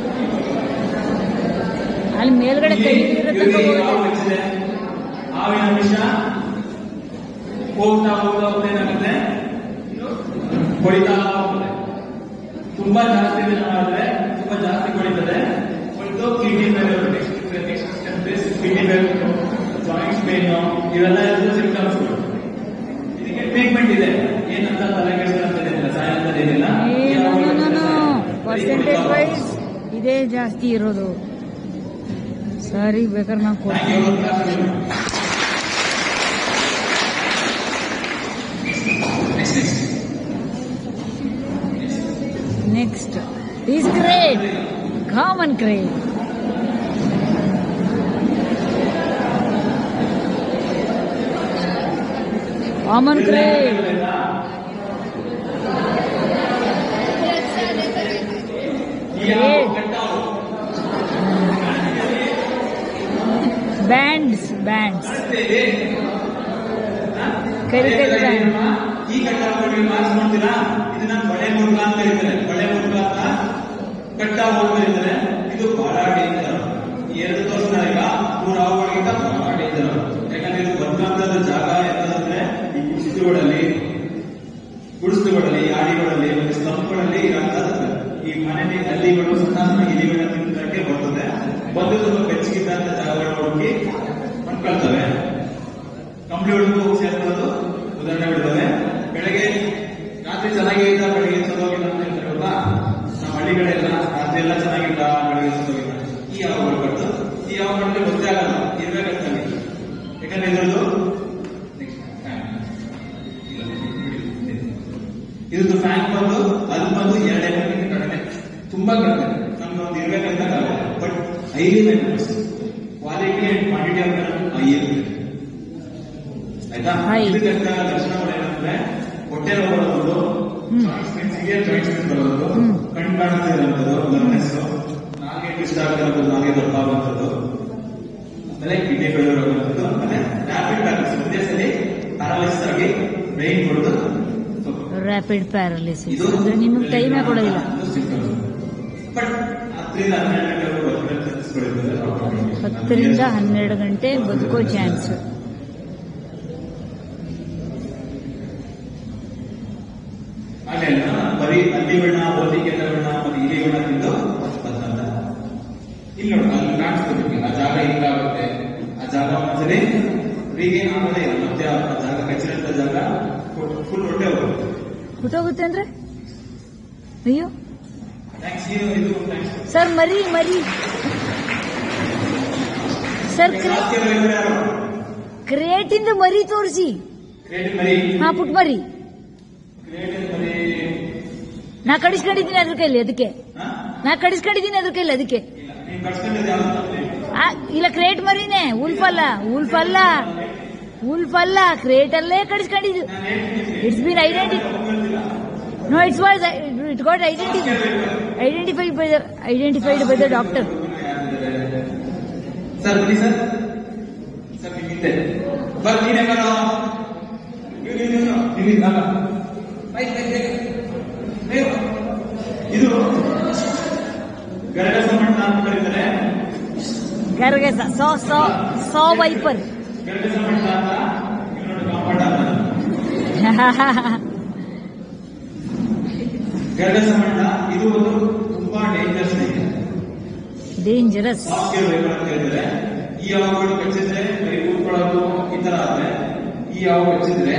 ಅಲ್ಲಿ ಮೇಲ್ಗಡೆ ಕೈ ಇಲ್ಲಿ ಇರುತ್ತೆ ಇವ್ರಿಗೆ ಯಾವ ಕಚ್ಚಿದೆ? ಹಾವಿನ ವಿಷ ಹೋಗ್ತಾ ಹೋಗ್ತಾ ಹೋಗ್ತಾ ಏನಾಗುತ್ತೆ ಇದು ಹೊಡಿತಾ ಹೋಗ್ತದೆ ತುಂಬಾ ಜಾಸ್ತಿ ದಿನ ಮಾಡಿದ್ರೆ ತುಂಬಾ ಜಾಸ್ತಿ ಹೊಡಿತದೆ ಹೊಡಿತು ಕಿಡ್ನಿ ಮೇಲೆ ನೆಕ್ಸ್ಟ್ ನೆಕ್ಸ್ಟ್ ಕಿಡ್ನಿ ಮೇಲೆ ಜಾಯಿಂಟ್ಸ್ ಪೇನ್ ಇವೆಲ್ಲ ಇರೋದು ಸಿಂಪ್ಟಮ್ಸ್ಗಳು ಇದಕ್ಕೆ ಟ್ರೀಟ್ಮೆಂಟ್ ಇದೆ ಏನಂತ ತಲೆ ಕೆಡಿಸ್ಕೊಂತಿದೆ ಸಾಯ ಅಂತದೇನಿಲ್ಲ ಪರ್ಸೆಂಟೇಜ್ ವೈಸ್ ಇದೇ ಜಾಸ್ತಿ ಇರೋದು ಸರಿ ಬೇಕಾದ್ರೆ ನಾವು ಕೊಡ್ತೀವಿ next is krait common krait common krait bands bands ಕರಿ ಕರಿ ಬ್ಯಾಂಡ್ ಈ ಕಟ್ಟಾಗಿ ಮಾರ್ಕ್ಸ್ ಮಾಡ್ತೀರಾ ಇದನ್ನ ಬಳೆ ಮುರುಗ ಅಂತ ಕರೀತಾರೆ ಬಳೆ ಮುರುಗ ಅಂತ ಕಟ್ಟ ಹೋಗ್ತಾರೆ ಇದು ಬಹಳ ಡೇಂಜರ್ ಈ ಎರಡು ತೋರಿಸ್ತಾ ಈಗ ಮೂರು ಹಾವುಗಳಿಗಿಂತ ಬಹಳ ಡೇಂಜರ್ ಯಾಕಂದ್ರೆ ಇದು ಬದುಕಂತದ ಜಾಗ ಎಂತಂದ್ರೆ ಈ ಗುಡಿಸುಗಳಲ್ಲಿ ಗುಡಿಸುಗಳಲ್ಲಿ ಆಡಿಗಳಲ್ಲಿ ಮತ್ತೆ ಸ್ತಂಭಗಳಲ್ಲಿ ಇರೋಂಥದ್ದು ಈ ಮನೆ ಹಳ್ಳಿಗಳು ಸಣ್ಣ ಸಣ್ಣ ಇಲಿಗಳನ್ನ ತಿನ್ನೋದಕ್ಕೆ ಬರ್ತದೆ ಬಂದು ಸ್ವಲ್ಪ ಬೆಚ್ಚಗಿದ್ದಂತ ಜಾಗಗಳನ್ನ ಹುಡುಕಿ ಮಣ್ಕೊಳ್ತವೆ ಕಂಬಳಿ ಒಳಗೂ ಸೇರ್ಕೊಳ್ಳೋದು ಉದಾಹರಣೆ ಬಿಡ್ತವೆ ಬೆಳಗ್ಗೆ ರಾತ್ರಿ ಚೆನ್ನಾಗಿದ್ದ ಬೆಳಗ್ಗೆ ಸದೋಗಿಲ್ಲ ಅಂತ ಹೇಳ್ತಾರೆ ಗೊತ್ತಾ ನಮ್ಮ ಹಳ್ಳಿಗಳೆಲ್ಲ ರಾತ್ರಿ ಎಲ್ಲ ಚೆನ್ನಾಗಿಲ್ಲ ಬೆಳಗ್ಗೆ ಸದೋಗಿಲ್ಲ ಯಾಕಂದ್ರೆ ಇದ್ರದ್ದು ಇದ್ರದ್ದು ಫ್ಯಾನ್ ಬಂದು ಅದು ಬಂದು ಎರಡು ಎಮ್ ಎಲ್ ಕಡಿಮೆ ತುಂಬಾ ಕಡಿಮೆ ನಮ್ಗೆ ಒಂದು ಇರ್ಬೇಕಂತ but highly maintenance quality and quantity of high ಇರುತ್ತೆ ಆಯ್ತಾ High. ಇದಕ್ಕೆ ಲಕ್ಷಣಗಳು ಏನಂದ್ರೆ ಹೊಟ್ಟೆ ನೋವು ಬರೋದು ಹ್ಮ್. ಸಿವಿಯರ್ ಜಾಯಿಂಟ್ಸ್ ಪೇನ್ ಬರೋದು ಹ್ಮ್. ಕಣ್ಣು ಕಾಣದೇ ಇರುವಂಥದ್ದು ಲರ್ನೆಸ್ ನಾಲ್ಗೆ ಟ್ವಿಸ್ಟ್ ಆಗಿರೋದು ನಾಲ್ಗೆ ದೊಡ್ಡ ಆಗುವಂಥದ್ದು ಆಮೇಲೆ ಕಿಡ್ನಿ ಫೇಲ್ಯೂರ್ ಆಗುವಂಥದ್ದು ಆಮೇಲೆ ರ್ಯಾಪಿಡ್ ಪ್ಯಾರಲಿಸಿಸ್ ಒಂದೇ ಸಲ ಪ್ಯಾರಾಲಿಸಿಸ್ ಆಗಿ ಬ್ರೈನ್ ಕೊಡೋದು ರ್ಯಾಪಿಡ್ ಪ್ಯಾರಲಿಸಿಸ್ ಅಂದ್ರೆ ನಿಮ್ಗೆ ಟೈಮೇ ಕೊಡೋದಿಲ್ಲ ಬಟ್ ಹತ್ತರಿಂದ ಹನ್ನೆರಡು ಗಂಟೆ ಬದುಕಿರುತ್ತೆ ಹತ್ತರಿಂದ ಹನ್ನೆರಡು ಗಂಟೆ ಬದುಕೋ ಚಾನ್ಸ್ ಆಮೇಲೆ ಬರೀ ಅಲ್ಲಿ ಬಣ್ಣ ಓದಿಗೆಲ್ಲ ಬಣ್ಣ ಮತ್ತೆ ಇಲಿ ಬಣ್ಣ ತಿಂದು ಬದಲಾದ ಇಲ್ಲಿ ನೋಡಿ ಅಲ್ಲಿ ಕಾಣಿಸ್ಕೋಬೇಕು ಆ ಜಾಗ ಹಿಂಗಾಗುತ್ತೆ ಆ ಜಾಗ ಒಂದ್ಸರಿ ರೀಗೇನ್ ಆಗೋದೇ ಇಲ್ಲ ಮತ್ತೆ ಆ ಜಾಗ ಕಚ್ಚಿರಂತ ಜಾಗ ಫುಲ್ ಹೊಟ್ಟೆ ಹೋಗುತ್ತೆ ಹುಟ್ಟೋಗುತ್ತೆ ಅಂದ್ರೆ ಅಯ್ಯೋ ಥ್ಯಾಂಕ್ಸ್ ಇದು ಇದು thanks. ಸರ್ ಮರಿ ಮರಿ ಸರ್ ಜಾಸ್ತಿ ಇರೋರು ಯಾರು ಕ್ರಿಯೇಟ್ ಇಂದ ಮರಿ ತೋರಿಸಿ ಕ್ರಿಯೇಟಿವ್ ಮರಿ ಹಾ ಪುಟ್ ಮರಿ ಕ್ರಿಯೇಟಿವ್ ಮರಿ ನಾ ಕಡಿಸ್ಕೊಂಡಿದ್ದೀನಿ ಅದ್ರ ಕೈಲಿ ಅದಕ್ಕೆ ಹಾ? ನಾ ಕಡಿಸ್ಕೊಂಡಿದ್ದೀನಿ ಅದ್ರ ಕೈಲಿ ಅದಕ್ಕೆ ಇಲ್ಲ ನೀವು ಕಳ್ಸ್ಕೊಂಡಿದ್ದು ಯಾವ್ದು ಆ, ಇಲ್ಲ ಕ್ರೇಟ್ ಮರಿನೇ ಉಲ್ಫಲ್ಲ ಉಲ್ಫಲ್ಲ ಉಲ್ಫಲ್ಲ ಕ್ರೇಟ್ ಅಲ್ಲೇ ಕಡಿಸ್ಕೊಂಡಿದ್ದು ನಾನು ಹೇಳ್ತೀನಿ it's been identi no it's was it got identi identified by the identified by the doctor sir ಬನ್ನಿ ಸರ್ ಸರ್ ನಿಮ್ ಹಿಂದೆ ಬರ್ ನೀನೇ ಬರೋ ನೀವು, ನೀವು, ನೀವು, ನೀವು ಇಲ್ಲಿ ಬಾ. Bye, bye, bye. ನೀವು. ಇದು ಗರಗ ಸಮಣ್ಣ ಅಂತ ಕರೀತಾರೆ ಗರ್ಗಸ ಸೋ ಸೋ ಸೋ ವೈಪರ್ ಗರಗ ಸಮಣ್ಣ ಅಂತ ಇಲ್ಲಿ ನೋಡಿ ಕಾಂಪೌಂಡ್ ಅಂತ ಗರಗ ಸಮಣ್ಣ ಇದು ಒಂದು ತುಂಬಾ ಡೇಂಜರ್ಸ್ ಇದೆ ಡೇಂಜರಸ್ ಸಾಫ್ಟ್ ವೇಪರ್ ಅಂತ ಹೇಳಿದ್ರೆ ಈ ಯಾವಾಗಗಳು ಕಚ್ಚಿದ್ರೆ ಬರೀ ಕೂತ್ಕೊಳ್ಳೋದು ಈ ತರ ಆದ್ರೆ ಈ ಯಾವ ಕಚ್ಚಿದ್ರೆ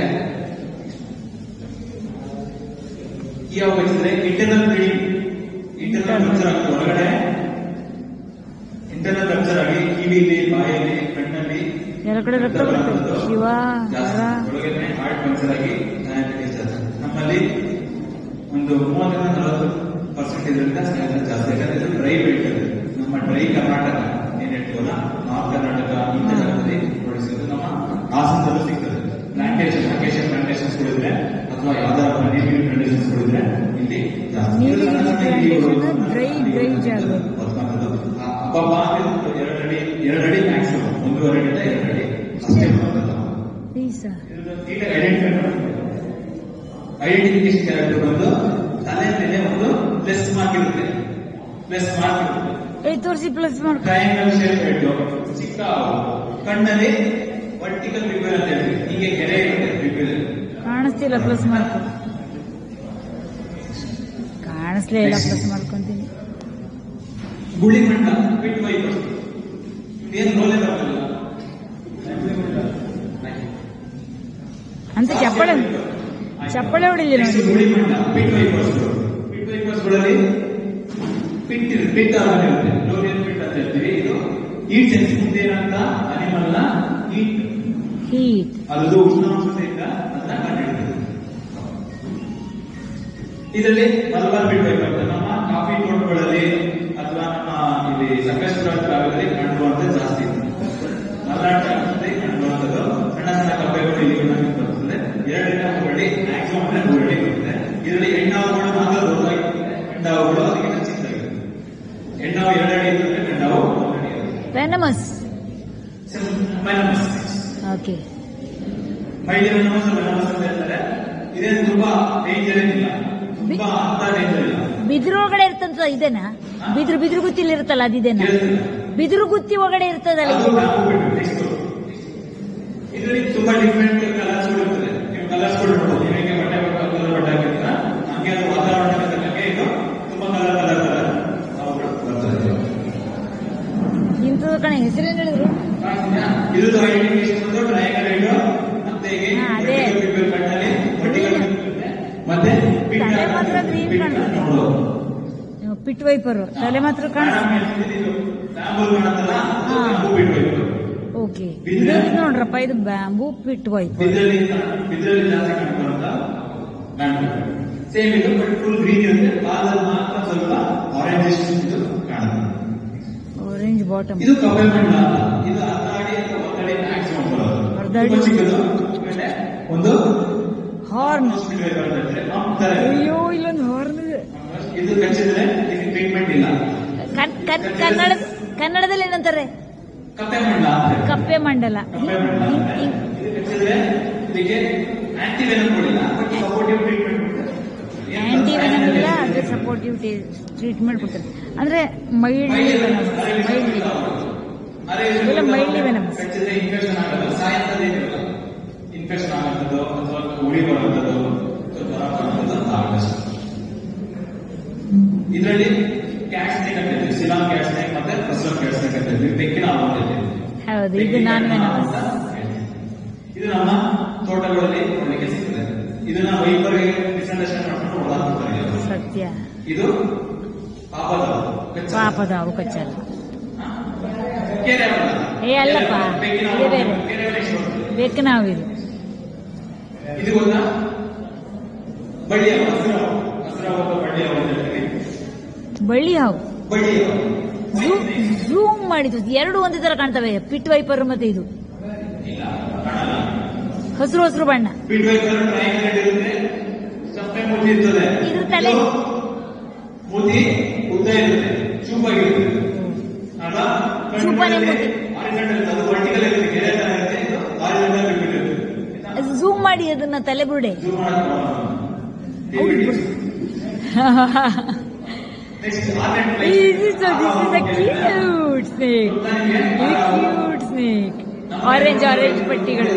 ಈ ಯಾವ ಕಚ್ಚಿದ್ರೆ ಇಂಟರ್ನಲ್ ಬ್ಲೀಡಿಂಗ್ ಇಂಟರ್ನಲ್ ರಪ್ಚರ್ ಆಗುತ್ತೆ ಒಳಗಡೆ ಇಂಟರ್ನಲ್ ರಪ್ಚರ್ ಆಗಿ ಕಿವಿಲಿ ಬಾಯಲ್ಲಿ ಕಣ್ಣಲ್ಲಿ ಎಲ್ಲ ಕಡೆ ರಕ್ತ ಬರುತ್ತೆ ಶಿವ ಜಾಸ್ತಿ ಹರ ಒಳಗಡೆ ಹಾರ್ಟ್ ಪಂಕ್ಚರ್ ಆಗಿ ಡಯಾಬಿಟಿಸ್ ಜಾಸ್ತಿ ನಮ್ಮಲ್ಲಿ ಒಂದು ಮೂವತ್ತರಿಂದ ನಲವತ್ತು ಪರ್ಸೆಂಟ್ ಇದರಿಂದ ಸ್ಕ್ಯಾನ್ಸರ್ ಜಾಸ್ತಿ ಯಾಕಂದ್ರೆ ಇದು ಡ್ರೈ ಬೆಲ್ಟ್ ಇದೆ ನಮ್ಮ ಡ್ರೈ ಕರ್ನಾಟಕ ಏನ್ ಹೇಳ್ತೀವಲ್ಲ ನಾರ್ತ್ ಕರ್ನಾಟಕ ಇಂಥ ಜಾಗದಲ್ಲಿ ಪ್ರೊಡ್ಯೂಸ್ ನಮ್ಮ ಹಾಸನದಲ್ಲೂ ಸಿಗ್ತದೆ ಪ್ಲಾಂಟೇಶನ್ ಅಕೇಶನ್ ಪ್ಲಾಂಟೇಶನ್ಸ್ ಗಳಿದ್ರೆ ಅಥವಾ ಯಾವ್ದಾರ ನೀರಿನ ಪ್ಲಾಂಟೇಶನ್ಸ್ ಗಳಿದ್ರೆ ಇಲ್ಲಿ ಜಾಸ್ತಿ ನೀರಿನ ಇದು ನನ್ನ plantation ಇಲ್ಲಿ dry- dry ಜಾಗ. ಬದುಕುವಂಥದ್ದು. ಆ ಅಬ್ಬಬ್ಬ ಅಂತ ಎರಡು ಅಡಿ ಎರಡು ಅಡಿ ಮ್ಯಾಕ್ಸಿಮಮ್ ಒಂದೂವರೆ ಅಡಿಯಿಂದ ಎರಡು ಅಡಿ ಅಷ್ಟೇ ಬರುವಂಥದ್ದು ಪ್ಲೀಸ್ ಐಡೆಂಟಿಫಿಕೇಶನ್ ಕ್ಯಾರೆಕ್ಟರ್ ಬಂದು ತಲೆ ಮೇಲೆ ಒಂದು ಪ್ಲಸ್ ಮಾರ್ಕ್ ಇರುತ್ತೆ ಪ್ಲಸ್ ಮಾರ್ಕ್ ಇರುತ್ತೆ ಏ ತೋರಿಸಿ ಪ್ಲಸ್ ಮಾಡ್ಕೊ ಟ್ರಯಾಂಗಲ್ ಶೇಪ್ ಹೆಡ್ ಚಿಕ್ಕ ಹಾವು. ಕಣ್ಣಲ್ಲಿ ವರ್ಟಿಕಲ್ ರಿಪೇರ್ ಅಂತ ಹೇಳ್ತೀವಿ ಹೀಗೆ ಗೆರೆ ಇರುತ್ತೆ ರಿಪೇರ್ ಕಾಣಿಸ್ತಿಲ್ಲ ಪ್ಲಸ್ ಮಾಡ್ಕೊ ಕಾಣಿಸ್ಲೇ ಇಲ್ಲ ಪ್ಲಸ್ ಮಾಡ್ಕೊಂತೀನಿ ಗುಳಿ ಮಣ್ಣ ಬಿಟ್ ವೈಪ್ ಏನು ರೋಲೇ ಬರಲ್ಲ ಅಂತ ಚಪ್ಪಳೆ ಚಪ್ಪಳೆ ಹೊಡಿಲಿ ನೆಕ್ಸ್ಟ್ ನೋಡಿ ಗುಳಿ ಮಣ್ಣ ಪಿಟ್ ವೈಪರ್ಸ್ ಪಿಟ್ ವೈಪರ್ಸ್ಗಳಲ್ಲಿ ಪಿಟ್ ಇರುತ್ತೆ ಪಿಟ್ ಆರ್ಗನ್ ಇರುತ್ತೆ ಲೋರಿಯನ್ ಪಿಟ್ ಅಂತ ಹೇಳ್ತೀವಿ ಇದು ಈಟ್ ಸೆನ್ಸ್ ಮುಂದೆ ಏನಂತ ಅನಿಮಲ್ ನ ಈಟ್ ಹೀಟ್ ಅದು ಉಷ್ಣಾಂಶತೆಯಿಂದ ಅದನ್ನ ಕಂಡುಹಿಡಿಯುತ್ತದೆ ಇದರಲ್ಲಿ ಮಲಬಾರ್ ಬಿಟ್ ವೈಪರ್ ಅಂತ ನಮ್ಮ ಕಾಫಿ ತೋಟಗಳಲ್ಲಿ ಅಥವಾ ನಮ್ಮ ಇಲ್ಲಿ ಸಕಲೇಶ್ಪುರ ಭಾಗದಲ್ಲಿ ಕಂಡುಬರುವಂತ ಜಾಸ್ತಿ ಮಲೆನಾಡು ಜಾಗದಲ್ಲಿ ಕಂಡುಬರುವಂತದ್ದು ಸಣ್ಣ ಸಣ್ಣ ಕಪ್ಪೆಗಳು ಇಲ್ಲಿ ನಮಗೆ ಬರ್ತದೆ ಎರಡರಿಂದ ಮೂರು ಅಡಿ ಮ್ಯಾಕ್ಸಿಮಮ್ ಅಂದ್ರೆ ಮೂರು ಅಡಿ ಬರ್ತದೆ ಇದರಲ್ಲಿ ಹೆಣ್ಣಾವುಗಳು ಮಾತ್ರ ದೊಡ್ಡದಾಗಿರ್ತದೆ ಗಂಡಾವುಗಳು ಅದಕ್ಕಿಂತ ಚಿಕ್ಕದಾಗಿರ್ತದೆ ಹೆಣ್ಣಾವು ಎರಡು ಅಡಿ ಇರ್ತದೆ ಗಂಡಾವು ಮೂರು ಅಡಿ ಇರ್ತದೆ ವೆನಮಸ್ ಮೈನಸ್ ಓಕೆ ಮಹಿಳೆ ವೆನಮಸ್ ವೆನಮಸ್ ಅಂತ ಹೇಳ್ತಾರೆ ಇದೇನು ತುಂಬಾ ಡೇಂಜರ್ ಏನಿಲ್ಲ ತುಂಬಾ ಅಂತ ಡೇಂಜರ್ ಇಲ್ಲ ಬಿದಿರು ಒಳಗಡೆ ಇರ್ತಂತ ಇದೇನಾ ಬಿದಿರು ಬಿದಿರು ಗುತ್ತಿಲಿ ಇರುತ್ತಲ್ಲ ಅದಿದೇನಾ ಕೇಳಿಸ್ತಿಲ್ಲ? ಬಿದಿರು ಗುತ್ತಿ ಒಳಗಡೆ ಇರ್ತದಲ್ಲ ಅದು ಇದು ನಾವು ಬಿಟ್ಟು next. ಇದರಲ್ಲಿ ತುಂಬಾ ಡಿಫ್ರೆಂಟ್ ಕಲರ್ಸ್ ಇರ್ತದೆ ನೀವು ಕಲರ್ಸ್ ನೋಡ್ಬೋದು ನೀವು ಹೇಗೆ ಬಟ್ಟೆ ಬಟ್ಟೆ ಕಲರ್ ಬಟ್ಟೆ ಹಾಕಿರ್ತೀರ ಹಂಗೆ ಅದು ವಾತಾವರಣಕ್ಕೆ ತಕ್ಕಂಗೆ ಇದು ತುಂಬಾ ಕಲರ್ ಕಲರ್ ಕಲರ್ ಅವುಗಳು ಬರ್ತದೆ ಇಂಥದ್ದು ಕಣೆ ಹೆಸರೇನು ಹೇಳಿದ್ರು ಕಾಣಿಸ್ತಿದ್ಯಾ? ಇದ್ರದ್ದು ಐಡೆಂಟಿಫಿಕೇಶನ್ ಬಂದು ಟ್ರಯಾಂಗಲ್ ಹೆಡ್ ಮತ್ತೆ ಹೀಗೆ ಹಾ, ಅದೇ. vertical people ಕಣ್ಣಲ್ಲಿ vertical people ಇರುತ್ತೆ. ಮತ್ತೆ pit ತಲೆ ಅಂತ- ಮಾತ್ರ green pit ಕಾಣ್ತದೆ. ನೋಡ್ಬೋದು. ಪಿಟ್ ವೈಪರ್ ತಲೆ ಮಾತ್ರ ಕಾಣಿಸ್ತಾ ಬ್ಯಾಂಬೂ ಕಾಣುತ್ತಲ್ಲ ಅದು ಹಾ. ಬ್ಯಾಂಬೂ ಬಿಟ್ ವೈಪರ್ ಓ ಓಕೆ ಬಿದ್ರೆ- ಇದು ನೋಡ್ರಪ್ಪ ಇದು ಬ್ಯಾಂಬೂ ಪಿಟ್ ವೈಪ್ ಬಿದ್ರಲ್ಲಿ ಬಿದ್ರಲ್ಲಿ ಜಾಸ್ತಿ ಕಾಣ್ಕೊಳ್ಳುವಂತ ಬ್ಯಾಂಡ್ ಸೇಮ್ ಇದು ಬಟ್ ಫುಲ್ ಗ್ರೀನ್ ಇರುತ್ತೆ ಬಾಲದಲ್ಲಿ ಮಾತ್ರ ಸ್ವಲ್ಪ ಆರೆಂಜ್ ಇದು ಕಾಣುತ್ತೆ ಆರೆಂಜ್ ಬಾಟಮ್ ಇದು ಕಪ್ಪೆ ಮಣ್ಣ ಅಲ್ಲ ಇದು ಅರ್ಧ ಅಡಿ ಅಥವಾ ಒಂದು ಅಡಿ ಮ್ಯಾಕ್ಸಿಮಮ್ ಬರೋದು ಅರ್ಧ ಅಡಿ. ತುಂಬಾ ಚಿಕ್ಕದು ಆಮೇಲೆ ಒಂದು ಹಾರ್ನ್ hospital ಬರುತ್ತೆ ಆ ತರ ಇದೆ. ಅಯ್ಯೋ ಇಲ್ಲೊಂದು ಹಾರ್ನ್ ಇದೆ ಇದು ಕಚ್ಚಿದ್ರೆ ಇದಕ್ಕೆ ಟ್ರೀಟ್ಮೆಂಟ್ ಇಲ್ಲ ಕನ್- ಕನ್- ಕನ್ನಡ ಕನ್ನಡದಲ್ಲಿ ಏನಂತಾರೆ ಕಪ್ಪೆ ಮಣ್ಣ ಅಂತ ಕಪ್ಪೆ ಮಂಡಲ ಕಪ್ಪೆ ಮಣ್ಣ ಹಿಂಗ್- ಹಿಂಗ್- ಇದು ಕಚ್ಚಿದ್ರೆ ಇದಕ್ಕೆ ಆಂಟಿವೆನಮ್ ಕೊಡಿಲ್ಲ but supportive treatment antivenom ಇಲ್ಲ ಅದ್ರ ಸಪೋರ್ಟಿವ್ ಟ್ರೀಟ್ಮೆಂಟ್ ಕೊಡ್ತಾರೆ ಅಂದ್ರೆ ಮೈಲ್ಡ್ಲಿ ವೆನಮ್ ಮೈಲ್ಡ್ಲಿ ಇವೆಲ್ಲ mildly venomous. ಕಚ್ಚಿದ್ರೆ ಇನ್ಫೆಕ್ಷನ್ ಆಗೋದು ಸಾಯಂಕಾಲ ಏನಿರಲ್ಲ ಇನ್ಫೆಕ್ಷನ್ ಆಗುತ್ತದೋ ಅಥವಾ ಉಳಿ ಬರುತ್ತದೋ ಅಥವಾ ಜ್ವರ ಬರುತ್ತದೋ ಆಗುತ್ತೆ ಇದರಲ್ಲಿ ಕ್ಯಾಟ್ ಸ್ನೇಕ್ ಅಂತ ಇದ್ದೀವಿ ಸಿಲಾನ್ ಕ್ಯಾಟ್ ಸ್ನೇಕ್ ಮತ್ತೆ ರಸಲ್ ಕ್ಯಾಟ್ ಸ್ನೇಕ್ ಅಂತ ಇದ್ದೀವಿ ಬೆಕ್ಕಿನ ಹಾವು ಅಂತ ಇದ್ದೀವಿ ಹೌದು ಇದು ನಾನ್ ವೆನಮಸ್ ಇದು ನಮ್ಮ ತೋಟಗಳಲ್ಲಿ ನೋಡ್ಲಿಕ್ಕೆ ಸಿಗ್ತದೆ ಇದನ್ನ ವೈಪರ್ಗೆ ಮಿಸ್ಅಂಡರ್ಸ್ಟ್ಯಾಂಡ್ ಮಾಡ್ಕೊಂಡು ಹೊಡೆದಾಕ್ತಾರೆ ಸತ್ಯ ಇದು ಪಾಪದ ಹಾವು. ಕಚ್ಚ. ಪಾಪದ ಅವು ಕಚ್ಚಲ್ಲ ಕೆರೆ ಹಾವಲ್ಲ. ಏ ಅಲ್ಲಪ್ಪ ಬೆಕ್ಕಿನ ಇದು ಬೇರೆ ಹಾವು. ಕೆರೆ ಹಾವು ಎಷ್ಟು ಬರ್ತದೆ? ಬೇಕು ನಾವು ಇದು ಇದು ಗೊತ್ತಾ ಬಳ್ಳಿ ಹಾವು ಹಸಿರು ಹಾವು ಹಸಿರು ಹಾವು ಅಥವಾ ಬಳ್ಳಿ ಹಾವು ಅಂತ ಹೇಳ್ತೀವಿ ಬಳ್ಳಿ ಹಾವು ಬಳ್ಳಿ ಹಾವು ಝೂಮ್ ಮಾಡಿದ್ದು ಎರಡು ಒಂದೇ ತರ ಕಾಣ್ತವೆ ಪಿಟ್ ವೈಪರ್ ಮತ್ತೆ ಇದು ಇಲ್ಲ ಕಾಣಲ್ಲ ಹಸಿರು ಹಸಿರು ಬಣ್ಣ ಬಿಟ್ ವೈಪರ್ ಟ್ರಯಾಂಗಲ್ ಇರುತ್ತೆ ಚಪ್ಪೆ ಮೂತಿ ಇರ್ತದೆ ಇದ್ರ ತಲೆ. ಇದು ಮೂತಿ ಉದ್ದ ಇರುತ್ತೆ ಚೂಪಾಗಿರುತ್ತೆ ಅಲ್ವಾ ಚೂಪಾನೆ ಮೂತಿ. ಹಾರಿಜಾಂಟಲ್ ಅದು ವರ್ಟಿಕಲ್ ಇರುತ್ತೆ ಗೆರೆ ತರ ಇರುತ್ತೆ ಇದು ಹಾರಿಜಾಂಟಲ್ ಬಿಟ್ಟಿರುತ್ತೆ ಝೂಮ್ ಮಾಡಿ ಅದನ್ನ ತಲೆ ಬುರುಡೆ ಜೂಮ್ ಮಾಡಕ್ next ornate This is a, this is a cute snake. Cute snake. Orange orange ಪಟ್ಟಿಗಳು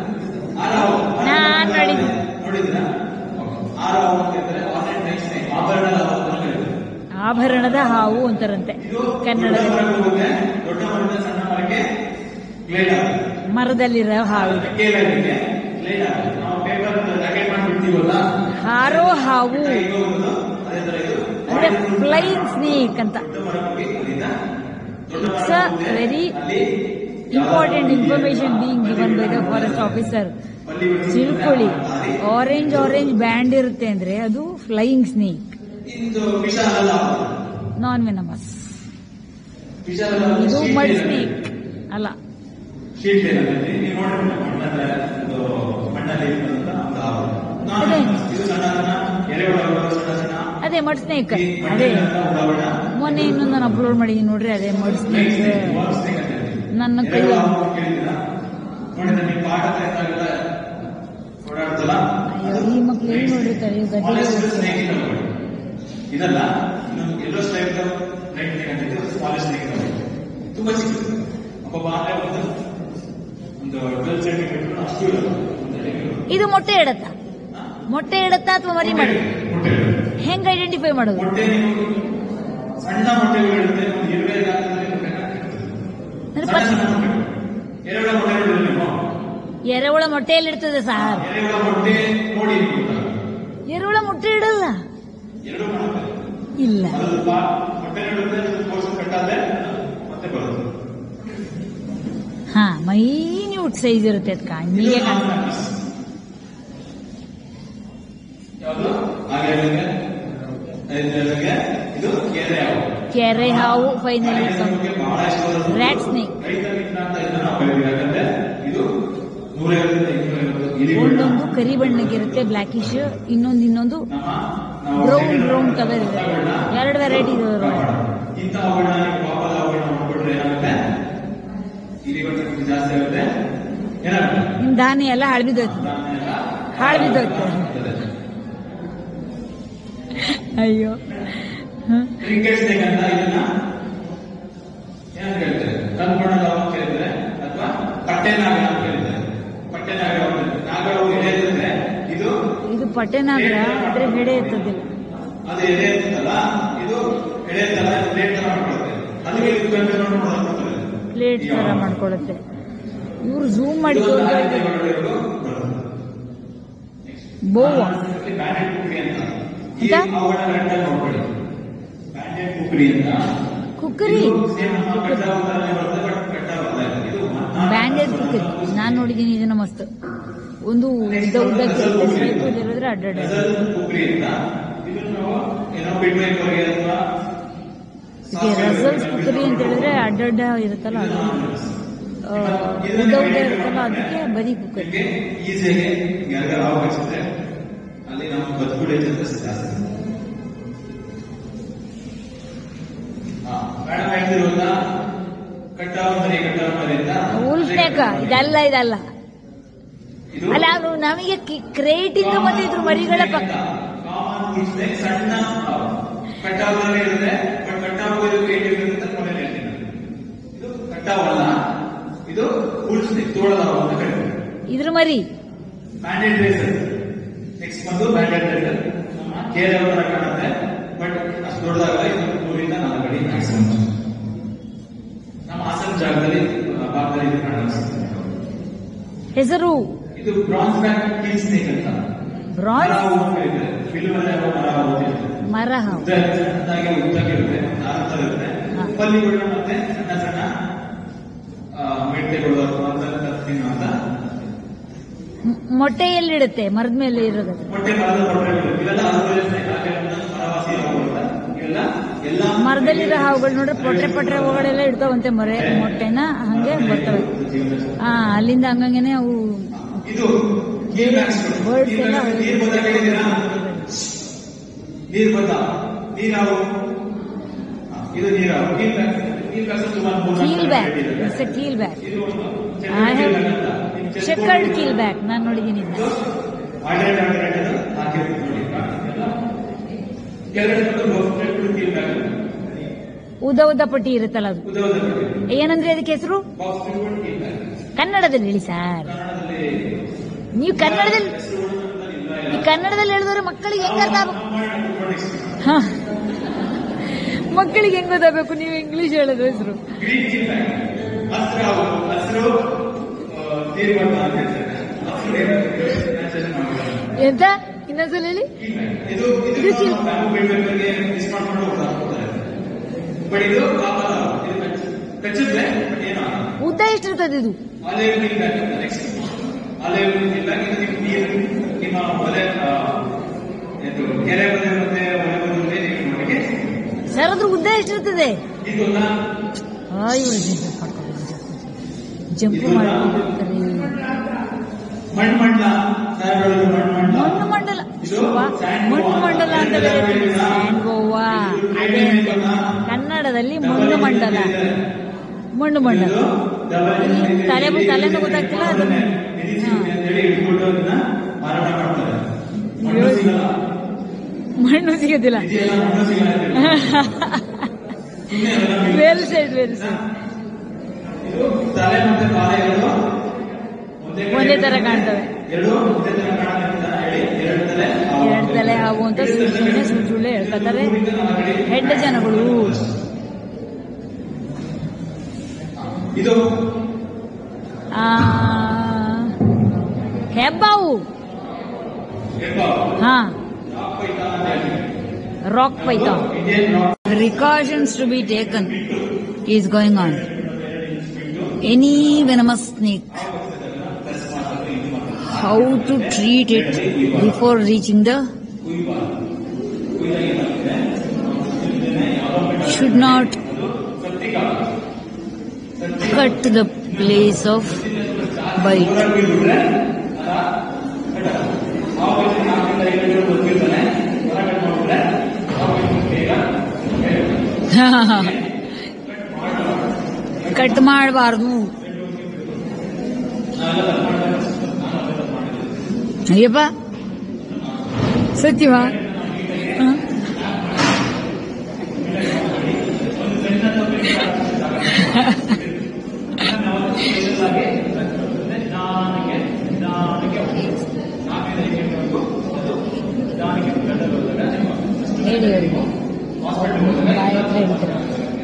ನಾನ್ ನೋಡಿದ್ದೀನಿ. ನೋಡಿದ್ರ ಆರು ಹಾವು ಅಂತ ಹೇಳ್ತಾರೆ ಆರ್ನೆಟ್ ನೆಕ್ಸ್ಟ್ ಆಭರಣದ ಹಾವು ಅಂತ ಕರೀತಾರೆ ಆಭರಣದ ಹಾವು ಅಂತಾರಂತೆ ಇದು ದೊಡ್ಡ ಕನ್ನಡದಲ್ಲಿ ಮರಕ್ಕೆ ಹೋಗುತ್ತೆ ದೊಡ್ಡ ಮರದಿಂದ ಸಣ್ಣ ಮರಕ್ಕೆ ಗ್ಲೈಡ್ ಆಗುತ್ತೆ ಮರದಲ್ಲಿರೋ ಹಾವು ಇದು. ಕೇಳಲಿಕ್ಕೆ ಗ್ಲೈಡ್ ಆಗುತ್ತೆ ನಾವು ಪೇಪರ್ ಜಾಕೆಟ್ ಮಾಡಿ ಬಿಡ್ತೀವಲ್ಲ ಹಾರೋ ಹಾವು ಈಗ ಹೋಗೋದು ಅದೇ ತರ ಇದು ಅಂದ್ರೆ ಫ್ಲೈಯಿಂಗ್ ಸ್ನೇಕ್ ಅಂತ ದೊಡ್ಡ ಮರ ಹೋಗಿ ಅಲ್ಲಿಂದ ದೊಡ್ಡ It's ಮರ a ಹೋಗುತ್ತೆ. very ಅಲ್ಲಿ important information being given by the forest officer ಬಲ್ಲಿ ಬಿಡಿಸಿ ತಿಳ್ಕೊಳ್ಳಿ ಅಲ್ಲಿ ಆರೆಂಜ್ ಆರೆಂಜ್ ಬ್ಯಾಂಡ್ ಇರುತ್ತೆ ಅಂದ್ರೆ ಅದು ಫ್ಲೈಯಿಂಗ್ ಸ್ನೇಕ್ ಇದು ವಿಷ ಅಲ್ಲ ನಾನ್ ವೆನಮಸ್ ವಿಷ ಅಲ್ಲ ಇದು sheet ಮಡ್ ಇರುತ್ತೆ. ಸ್ನೇಕ್ ಅಲ್ಲ ಶೀಟ್ ಏನಂದ್ರೆ ನೀವು ನೋಡಿದ್ರೆ ಮಣ್ಣದ ಒಂದು ಮಣ್ಣಲ್ಲಿ ಇರುವಂತ ಒಂದು ಹಾವು ನಾನು ಅದೇ. ಇದು ಸಣ್ಣ ಸಣ್ಣ ಎರೆಹುಳಗಳು ಸಣ್ಣ ಸಣ್ಣ ಅದೇ ಮಡ್ ಸ್ನೇಕ್ ಈ ಅದೇ ಮಣ್ಣಿನ ಹುಳಹುಳ ಮೊನ್ನೆ ಇನ್ನೊಂದು ನಾನು ಅಪ್ಲೋಡ್ ಮಾಡಿದ್ದೀನಿ ನೋಡ್ರಿ ಅದೇ mud snake snake snake, wall snake ಅಂತ ಹೇಳ್ತೀವಿ. ನನ್ನ ಕೈ ಎರೆಹುಳ ಹಾವು ಕೇಳಿದ್ದೀರಾ ನೋಡಿದ್ರೆ ನೀವು ಪಾಠ ತೆಗೆದಾಗೆಲ್ಲ ಓಡಾಡ್ತಲ್ಲ ಅಯ್ಯೋ ಈ ಮಕ್ಳು ಏನ್ ನೋಡಿರ್ತಾರೆ ಇವ್ ಗದ್ದೆಗೆ ಸ್ಮಾಲೆಸ್ಟ್ ಹೋಗ್ತಾರೆ. ಸ್ನೇಕ್ ತಗೊಳ್ಳಿ ಇದಲ್ಲ ಇನ್ನೊಂದು ಎಲ್ಲೋ ಸ್ಲೈಡ್ ರೈಟ್ ಸ್ನೇಕ್ ಅಂತ ಇದು ಸ್ಮಾಲೆಸ್ಟ್ ಸ್ನೇಕ್ ತುಂಬಾ ಚಿಕ್ಕದು ಒಬ್ಬ ಬಾಲೆ ಒಂದು ಒಂದು ಟ್ವೆಲ್ ಸೆಂಟಿಮೀಟರ್ ಅಷ್ಟು ಇರೋದು ಒಂದು ಅಡಿ ಇರೋದು. ಇದು ಮೊಟ್ಟೆ ಇಡತ್ತಾ ಮೊಟ್ಟೆ ಇಡತ್ತಾ ಅಥವಾ ಮರಿ ಮಾಡುದು ಮೊಟ್ಟೆ ಇರೋದು. ಹೆಂಗ್ ಐಡೆಂಟಿಫೈ ಮಾಡೋದು ಮೊಟ್ಟೆ ನೀವು ಸಣ್ಣ ಮೊಟ್ಟೆಗಳು ಇರುತ್ತೆ ಒಂದು ಇರುವೆ ಗಾತ್ರದಲ್ಲಿ ಮೊಟ್ಟೆ ಹಾಕಿರ್ತದೆ. ಅಂದ್ರೆ ಸಣ್ಣ ಪತ್- ಸಣ್ಣ ಮೊಟ್ಟೆಗಳು. ಎರೆಹುಳ ಮೊಟ್ಟೆಗಳು ನೀವು ಎರೆಹುಳ ಮೊಟ್ಟೆಯಲ್ಲಿ ಇರ್ತದೆ ಸಾರ್ ಎರೆಹುಳ ಮೊಟ್ಟೆ ನೋಡಿ ನೀವು ಗೊತ್ತಾಗುತ್ತೆ. ಎರೆಹುಳ ಮೊಟ್ಟೆ ಇಡಲ್ಲ ಎರಡು ಮಾಡುತ್ತೆ ಇಲ್ಲ ಅದು ಬಾ- ಮೊಟ್ಟೆ ಇಡುತ್ತೆ ಕೋರ್ಸ್ ಕಟ್ಟಾದ್ರೆ ಮತ್ತೆ ಬರುತ್ತೆ ಹಾ ಮೈನ್ಯೂಟ್ ಸೈಜ್ ಇರುತ್ತೆ ಅದ್ ಕಣ್ಣಿಗೆ ಕಾಣಿಸ್ತದೆ ಯಾವುದು ಹಾಗೆ ಹೇಳಿದ್ರೆ ಐದು ಹೇಳಿದ್ರೆ ಇದು ಕೆರೆ ಹಾವು ಕೆರೆ ಹಾವು ಫೈನಲಿ ನಮಗೆ ಬಹಳ ಇಷ್ಟವಾದ ರ್ಯಾಟ್ ಸ್ನೇಕ್ ರೈತ ಮಿತ್ರ ಅಂತ ಇದನ್ನ ನಾವು ಕರಿತೀವಿ ಯಾಕಂದ್ರೆ ಇದು ನೂರೈವತ್ತರಿಂದ ಇನ್ನೂರೈವತ್ತು ಇಲಿಗಳನ್ನ ಒಂದೊಂದು ಕರಿ ಬಣ್ಣಗಿರುತ್ತೆ ಬ್ಲಾಕಿಶ್ ಇನ್ನೊಂದು ಇನ್ನೊಂದು ನಮ್ಮ ನಾವು ಬ್ರೌನ್ ಸೆಕೆಂಡ್ ಬ್ರೌನ್ ಕಲರ್ ಇದೆ ಹೂಗಳನ್ನ ಎರಡು ವೆರೈಟಿ ಇದೆ ಕಾಪಾಡೋದು. ಇಂಥ ಹೂಗಳನ್ನ ನೀವು ಪಾಪದ ಹೂಗಳನ್ನ ಮಾಡ್ಕೊಂಡ್ರೆ ಏನಾಗುತ್ತೆ ಇಲಿಗಳ ಸಂಖ್ಯೆ ಜಾಸ್ತಿ ಆಗುತ್ತೆ ಏನಾಗುತ್ತೆ ನಿಮ್ ಧಾನ್ಯ ಎಲ್ಲ ಹಾಳ್ಬಿದ್ದೋಯ್ತು ಧಾನ್ಯ ಎಲ್ಲ ಹಾಳ್ ಬಿದ್ದೋಯ್ತು. ಆಗ್ತದೆ. ಅಯ್ಯೋ ಹ. ಕ್ರಿಕೆಟ್ ಸ್ನೇಕ್ ಅಂತ ಇದನ್ನ ಏನಂತ ಹೇಳ್ತಾರೆ ಕನ್ಕೊಂಡ ಅಂತ ಕೇಳಿದ್ರೆ ಅಥವಾ ಪಟ್ಟೆ ನಾಗ ಅಂತ ಕೇಳಿದ್ರೆ ಪಟ್ಟೆ ನಾಗ ನಾಗಗಳು ಎಡೆ ಇರ್ತದೆ ಇದು ಇದು ಪಟ್ಟೆನಾಗ್ರ ಆದ್ರೆ ಹೆಡೆ ಎತ್ತದಿಲ್ಲ ಅದು ಎಡೆ ಇರ್ತದಲ್ಲ ಇದು ಎಡೆ ಇರ್ತಲ್ಲ ಪ್ಲೇಟ್ ತರ ಮಾಡ್ಕೊಳ್ತದೆ ಅದಕ್ಕೆ ಇದು ಕನ್ಕೊಂಡು ಮಾಡ್ಕೊಳ್ತದೆ ಪ್ಲೇಟ್ ತರ ಮಾಡ್ಕೊಳ್ಳುತ್ತೆ ಇವ್ರು ಝೂಮ್ ಮಾಡಿ ಇದು ಒಂದು ತೋರ್ಸ್ತಾ ನಾಲ್ಕೈದು ಇದ್ದಾರೆ. ಬಗೆಗಳು ಬರ್ತದೆ. ಬೋವ ಇದರಲ್ಲಿ ಬ್ಯಾಂಡೆಡ್ ಕುಕ್ರಿ ಅಂತ ಈ ಅಂತ? ಅವುಗಳ ಕರೆಕ್ಟಾಗಿ ನೋಡ್ಕೊಳ್ಳಿ ಬ್ಯಾಂಡೆಡ್ ಕುಕ್ರಿ ಅಂತ ಕುಕ್ಕರಿ ಇದು ಸೇಮ್ ನಮ್ಮ ಕಟ್ಟಾವು ತರನೇ ಬರ್ತದೆ ಬಟ್ ಕಟ್ಟಾವಲ್ಲ ಇದು ನೋಡಿದೀನಿ ಇದನ್ನ ಮಸ್ತ್ ಒಂದು ಉದ್ದ ಉದ್ದಕ್ಕೆ ಬೇಕು ಇಲ್ಲದ್ರೆ ಅಡ್ಡಾಡ ಗಜಲ್ ಕುಕ್ರಿ ಅಂತ ಇದನ್ನು ನಾವು ಏನೋ ಬಿಡ್ಬೇಕು ಅವರಿಗೆ ಅಥವಾ ರಸಲ್ಸ್ ಕುಕ್ಕರಿ ಅಂತ ಹೇಳಿದ್ರೆ ಅಡ್ಡಡ್ಡ ಇರುತ್ತಲ್ಲ ಅದು ಆ, ಉದ್ದ ಉದ್ದ ಇರುತ್ತಲ್ಲ ಅದಕ್ಕೆ ಬರೀ ಕುಕ್ಕರಿ ನಿಮಗೆ ಈಸಿಯಾಗಿ ಯಾರಿಗಾರ ಅವಕಾಶ ಇದ್ರೆ ಅಲ್ಲಿ ನಮ್ಮ ಬದುಕುಡಿ ಅಂತ ಸಿದ್ಧಾಂತ ಮೇಡಮ್ ಹೇಳ್ತಿರೋದ ಕಟ್ಟಾವ ಮರಿ ಕಟ್ಟಾವ ಮರಿ ಅಂತ ಉಲ್ಸ್ನೇಕ ಇದಲ್ಲ ಇದಲ್ಲ ಇದು ಅಲ್ಲ ಅವ್ರು ನಮಗೆ ಕ್ರೇಟ್ ಇಂದ ಬಂದಿದ್ರು ಮರಿಗಳ ಪಕ್ಕ ಕಾಮನ್ ಉಲ್ಸ್ನೆ ಸಣ್ಣ ಹಾವು. ಕಟ್ಟಾವದಲ್ಲಿ ಇರುತ್ತೆ ಬಟ್ ಕಟ್ಟಾವ ಏನಿರುತ್ತೆ ಅಂತ ಕೊನೆಯಲ್ಲಿ ಹೇಳ್ತೀನಿ ನಾನು. ಇದು ಕಟ್ಟಾವಲ್ಲ ಇದು ಉಲ್ಸ್ನೆ ತೋಳದ ಹಾವು ಅಂತ ಕರೀತಾರೆ ಇದ್ರ ಮರಿ ಬ್ಯಾಂಡೆಡ್ ರೇಸರ್ ನೆಕ್ಸ್ಟ್ ಬಂದು ಬ್ಯಾಂಡೆಡ್ ರೇಸರ್ ಕೇರಳ ತರ ಕಾಣುತ್ತೆ ಬಟ್ ಅಷ್ಟು ದೊಡ್ಡದಾಗಲ್ಲ ಇದು ಮೂರಿಂದ ನಾಲ್ಕು ಅಡಿ ಮ್ಯಾಕ್ಸಿಮಮ್ ನಮ್ಮ ಹಾಸನ ಜಾಗದಲ್ಲಿ ಆ, ಭಾಗದಲ್ಲಿ ಇದು ಕಾಣಿಸುತ್ತೆ ಹೆಸರು ಇದು ಬ್ರಾನ್ಸ್ ಬ್ಯಾಕ್ ಕಿಲ್ ಸ್ನೇಕ್ ಅಂತ ಬ್ರಾನ್ಸ್ ಮರ ಹಾವು ಅಂತ ಕರೀತಾರೆ ಫಿಲ್ಮ್ ಅಲ್ಲೇ ಅವು ಮರ ಹಾವು ಅಂತ ಹೇಳ್ತಾರೆ. ಮರ ಹಾವು ಉದ್ದ ಸಣ್ಣದಾಗಿ ಉದ್ದಕ್ಕಿರುತ್ತೆ ದಾರ ತರ ಇರುತ್ತೆ ಹಾ. ಪಲ್ಲಿಗಳನ್ನ ಮತ್ತೆ ಸಣ್ಣ ಸಣ್ಣ ಆ, ಮೆಟ್ಟೆಗಳು ಅಥವಾ ಅಂತ ತಿನ್ನುವಂತ ಮ್- ಮೊಟ್ಟೆ ಎಲ್ಲಿಡುತ್ತೆ ಮರದ ಮೇಲೆ ಇರೋದು ಮೊಟ್ಟೆ ಮರದ ಮೊಟ್ಟೆಗಳು ಇವೆಲ್ಲ ಅನುಭವಿಸ್ತಾ ಮರವಾಸಿ ಹಾವುಗಳು ಅಂತ. ಇವೆಲ್ಲ ಎಲ್ಲ ಮರದಲ್ಲಿರೋ ಹಾವುಗಳು ನೋಡ್ರೆ ಪೊಟ್ರೆ ಪೊಟ್ರೆ ಒಳಗಡೆಲ್ಲ ಇಡ್ತಾವಂತೆ ಮೊರೆ ಮೊಟ್ಟೆನ ಹಂಗೆ ಬರ್ತವೆ ಹಾ ಅಲ್ಲಿಂದ ಹಂಗಂಗೆನೆ ಅವು ಇದು ನೀರ್ ಹಾಕ್ಸ್ಬೇಕು. Birds ಎಲ್ಲ ನೀರ್ ನೀರ್ ಬತ್ತ ಕೇಳಿದ್ದೀರಾ ನೀರ್ ಬತ್ತ ನೀರಾವು ಹಾ, ಇದು ನೀರಾವು ನೀರ್ ಬ್ಯಾಗ್ ನೀರ್ ಬ್ಯಾಗ್ ಸುಮಾರು ಮೂರ್ನಾಲ್ಕು ಕೀಲ್ ಬ್ಯಾಗ್ variety ಇದೆ. ಇಟ್ಸ್ ಎ ಕೀಲ್ ಬ್ಯಾಗ್ ಇದು ಒಂದು I have checkered keelback ಅಂತ. ಇದು ಚೆಕ್ಕರ್ಡ್ ಶೆಕರ್ಡ್ ಕೀಲ್ ಬ್ಯಾಗ್ ನಾನು ನೋಡಿದ್ದೀನಿ ಇದನ್ನ. ಇದು ಆಲ್ಟರ್ನೇಟ್ ಆಲ್ಟರ್ನೇಟ್ ಅದು ಹಾಕಿರ್ತೀವಿ ನೋಡಿ ಇದೆಲ್ಲ. ಕೆಳಗಡೆ ಬಂದು ಬೋಫ್ಟ್ ಕೀಲ್ ಬ್ಯಾಗ್ ಅಂತ. ಉದ್ದ ಉದ್ದ ಪಟ್ಟಿ ಇರುತ್ತಲ್ಲ ಅದು ಉದ್ದ ಉದ್ದ ಕೊಟ್ಟಿದ್ದೀವಿ. ಏನಂದ್ರೆ ಅದಕ್ಕೆ ಹೆಸರು ಬಾಕ್ಸ್ ಫಿಲ್ಡ್ ಕೀಲ್ ಬ್ಯಾಗ್ ಕನ್ನಡದಲ್ಲಿ ಹೇಳಿ ಸರ್ ಕನ್ನಡದಲ್ಲಿ ನೀವು ಕನ್ನಡದಲ್ಲಿ ಹೆಸರು ಅಂತ ಇಲ್ಲ ಇಲ್ಲ ಈ ಕನ್ನಡದಲ್ಲಿ ಹೇಳಿದ್ರೆ ಮಕ್ಕಳಿಗೆ ಹೆಂಗ್ ಅರ್ಥ ಆಗ್ಬೇಕು ನಮ್ಮ ಹಾ. ಮಕ್ಕಳಿಗೆ ಹೆಂಗ್ ಗೊತ್ತಾಗಬೇಕು ನೀವು ಇಂಗ್ಲಿಷ್ ಹೇಳೋದು ಹೆಸರು ಗ್ರೀನ್ ಚಿಲ್ ಬ್ಯಾಗ್ ಹಸಿರು ಹಾವು ಹಸಿರು ನೀರು ಬಣ್ಣ ಅಂತ ಹೇಳ್ತಾರೆ ಹಸಿರು ಏನು? ನ್ಯಾಚುರಲ್ ಮಾಡ್ತಾರೆ. ಎಂತ ಇನ್ನೊಂದ್ಸಲ ಹೇಳಿ ಇದು ಇದು ಇದು ಚಿಲ್. ಬ್ಯಾಂಬು ಬಿಡ್ಬೇಕಾದ್ರೆ ಮಿಸ್ ಮಾಡ್ಕೊಂಡು ಹೋಗ್ತಾರೆ ಬಟ್ ಇದು ಕಾಪಲ ಇದು ಕಚ್ಚ- ಕಚ್ಚಿದ್ರೆ ಬಟ್ ಏನೂ ಆಗಲ್ಲ. ಉದ್ದ ಎಷ್ಟಿರ್ತದೆ ಇದು ಆಲಿವ್ ನೀಲ್ ಬ್ಯಾಗ್ ಅಂತ ನೆಕ್ಸ್ಟ್ ಆಲಿವ್ ನೀಲ್ ಬ್ಯಾಗ್ ಇದು ನಿಮ್ಮ ನೀರು ನಿಮ್ಮ ಒಲೆ ಆ, ಇದು ಕೆರೆ ಬದಿ ಮತ್ತೆ ಒಲೆ ಬದಿ ನೀವು ನೋಡಿಗೆ ಸರ್ ಅದ್ರ ಉದ್ದ ಎಷ್ಟಿರ್ತದೆ ಇದನ್ನ ಜಂಪ್ ಮಾಡ್ತಾರೆ ಮಣ್ಣು ಮಂಡ ಸಾಹೇಬರು ಮಣ್ಣು ಮಂಡ ಮಣ್ಣು ಮಂಡಲ ಇದು ವಾ, ಸ್ಯಾಂಡ್ ಮಣ್ಣು ಗೋವಾ. ಮಂಡಲ ಅಂತ ಬೇರೆ ಇದೆ. ಸ್ಯಾಂಡ್ ಗೋವಾ ಅದೇ ಕನ್ನಡದಲ್ಲಿ ಮಣ್ಣು ಮಂಡಲ ಮಣ್ಣು ಮಂಡಲ ಇದು ಡಬಲ್ ಇಲ್ಲಿ ತಲೆ ತಲೆನೂ ಗೊತ್ತಾಗ್ತಿಲ್ಲ ಅದು ಮೆಡಿಸಿನ್ ಅಂತೇಳಿ ಇಟ್ಕೊಂಡು ಅದನ್ನ ಮಾರಾಟ ಮಾಡ್ತಾರೆ ಮಣ್ಣು ಸಿಗಲ್ಲ ಮಣ್ಣು ಸಿಗೋದಿಲ್ಲ ಇದೆಲ್ಲ ಮಣ್ಣು ಸಿಗಲ್ಲ ಅಂತೇಳಿ. ಸುಮ್ನೆ ಅದನ್ನ ಬಿಡಿ. ವೆಲ್ ಸೈಡ್ ವೆಲ್ ಸೈಡ್ ಇದು ತಲೆ ಮತ್ತೆ ಪಾದ ಎರಡು ಒಂದೇ ಕಡೆ ಒಂದೇ ತರ ಕಾಣ್ತವೆ ಎರಡು ಒಂದೇ ತರ ಕಾಣುತ್ತೆ ಅಂತ ಹೇಳಿ ಎರಡು ತಲೆ ಎರಡು ತಲೆ ಆಗುವಂತ ಸುಳ್ಳು ಸುಳ್ಳೆ ಸುಳ್ಳು ಸುಳ್ಳೆ ಹೇಳ್ಕೊತಾರೆ ಹೆಡ್ಡ ಜನಗಳು ಇದು ಆ, ಹೆಬ್ಬಾವು ಹೆಬ್ಬಾವು. ಹಾ ರಾಕ್ ಪೈಥಾನ್ ಅಂತ ಹೇಳ್ತೀವಿ. Rock python Indian rock precautions to be taken is going on. Any venomous snake, how to treat it before reaching the should not cut the place of bite. Cut ಮಾಡಬಾರ್ದು ಅಯ್ಯಪ್ಪ ಸತ್ಯವಾ ಹ? ಹೇಳಿ ಅವರಿಗೆ ಬಾಯಿ ಹತ್ರ ಹೇಳ್ತಾರೆ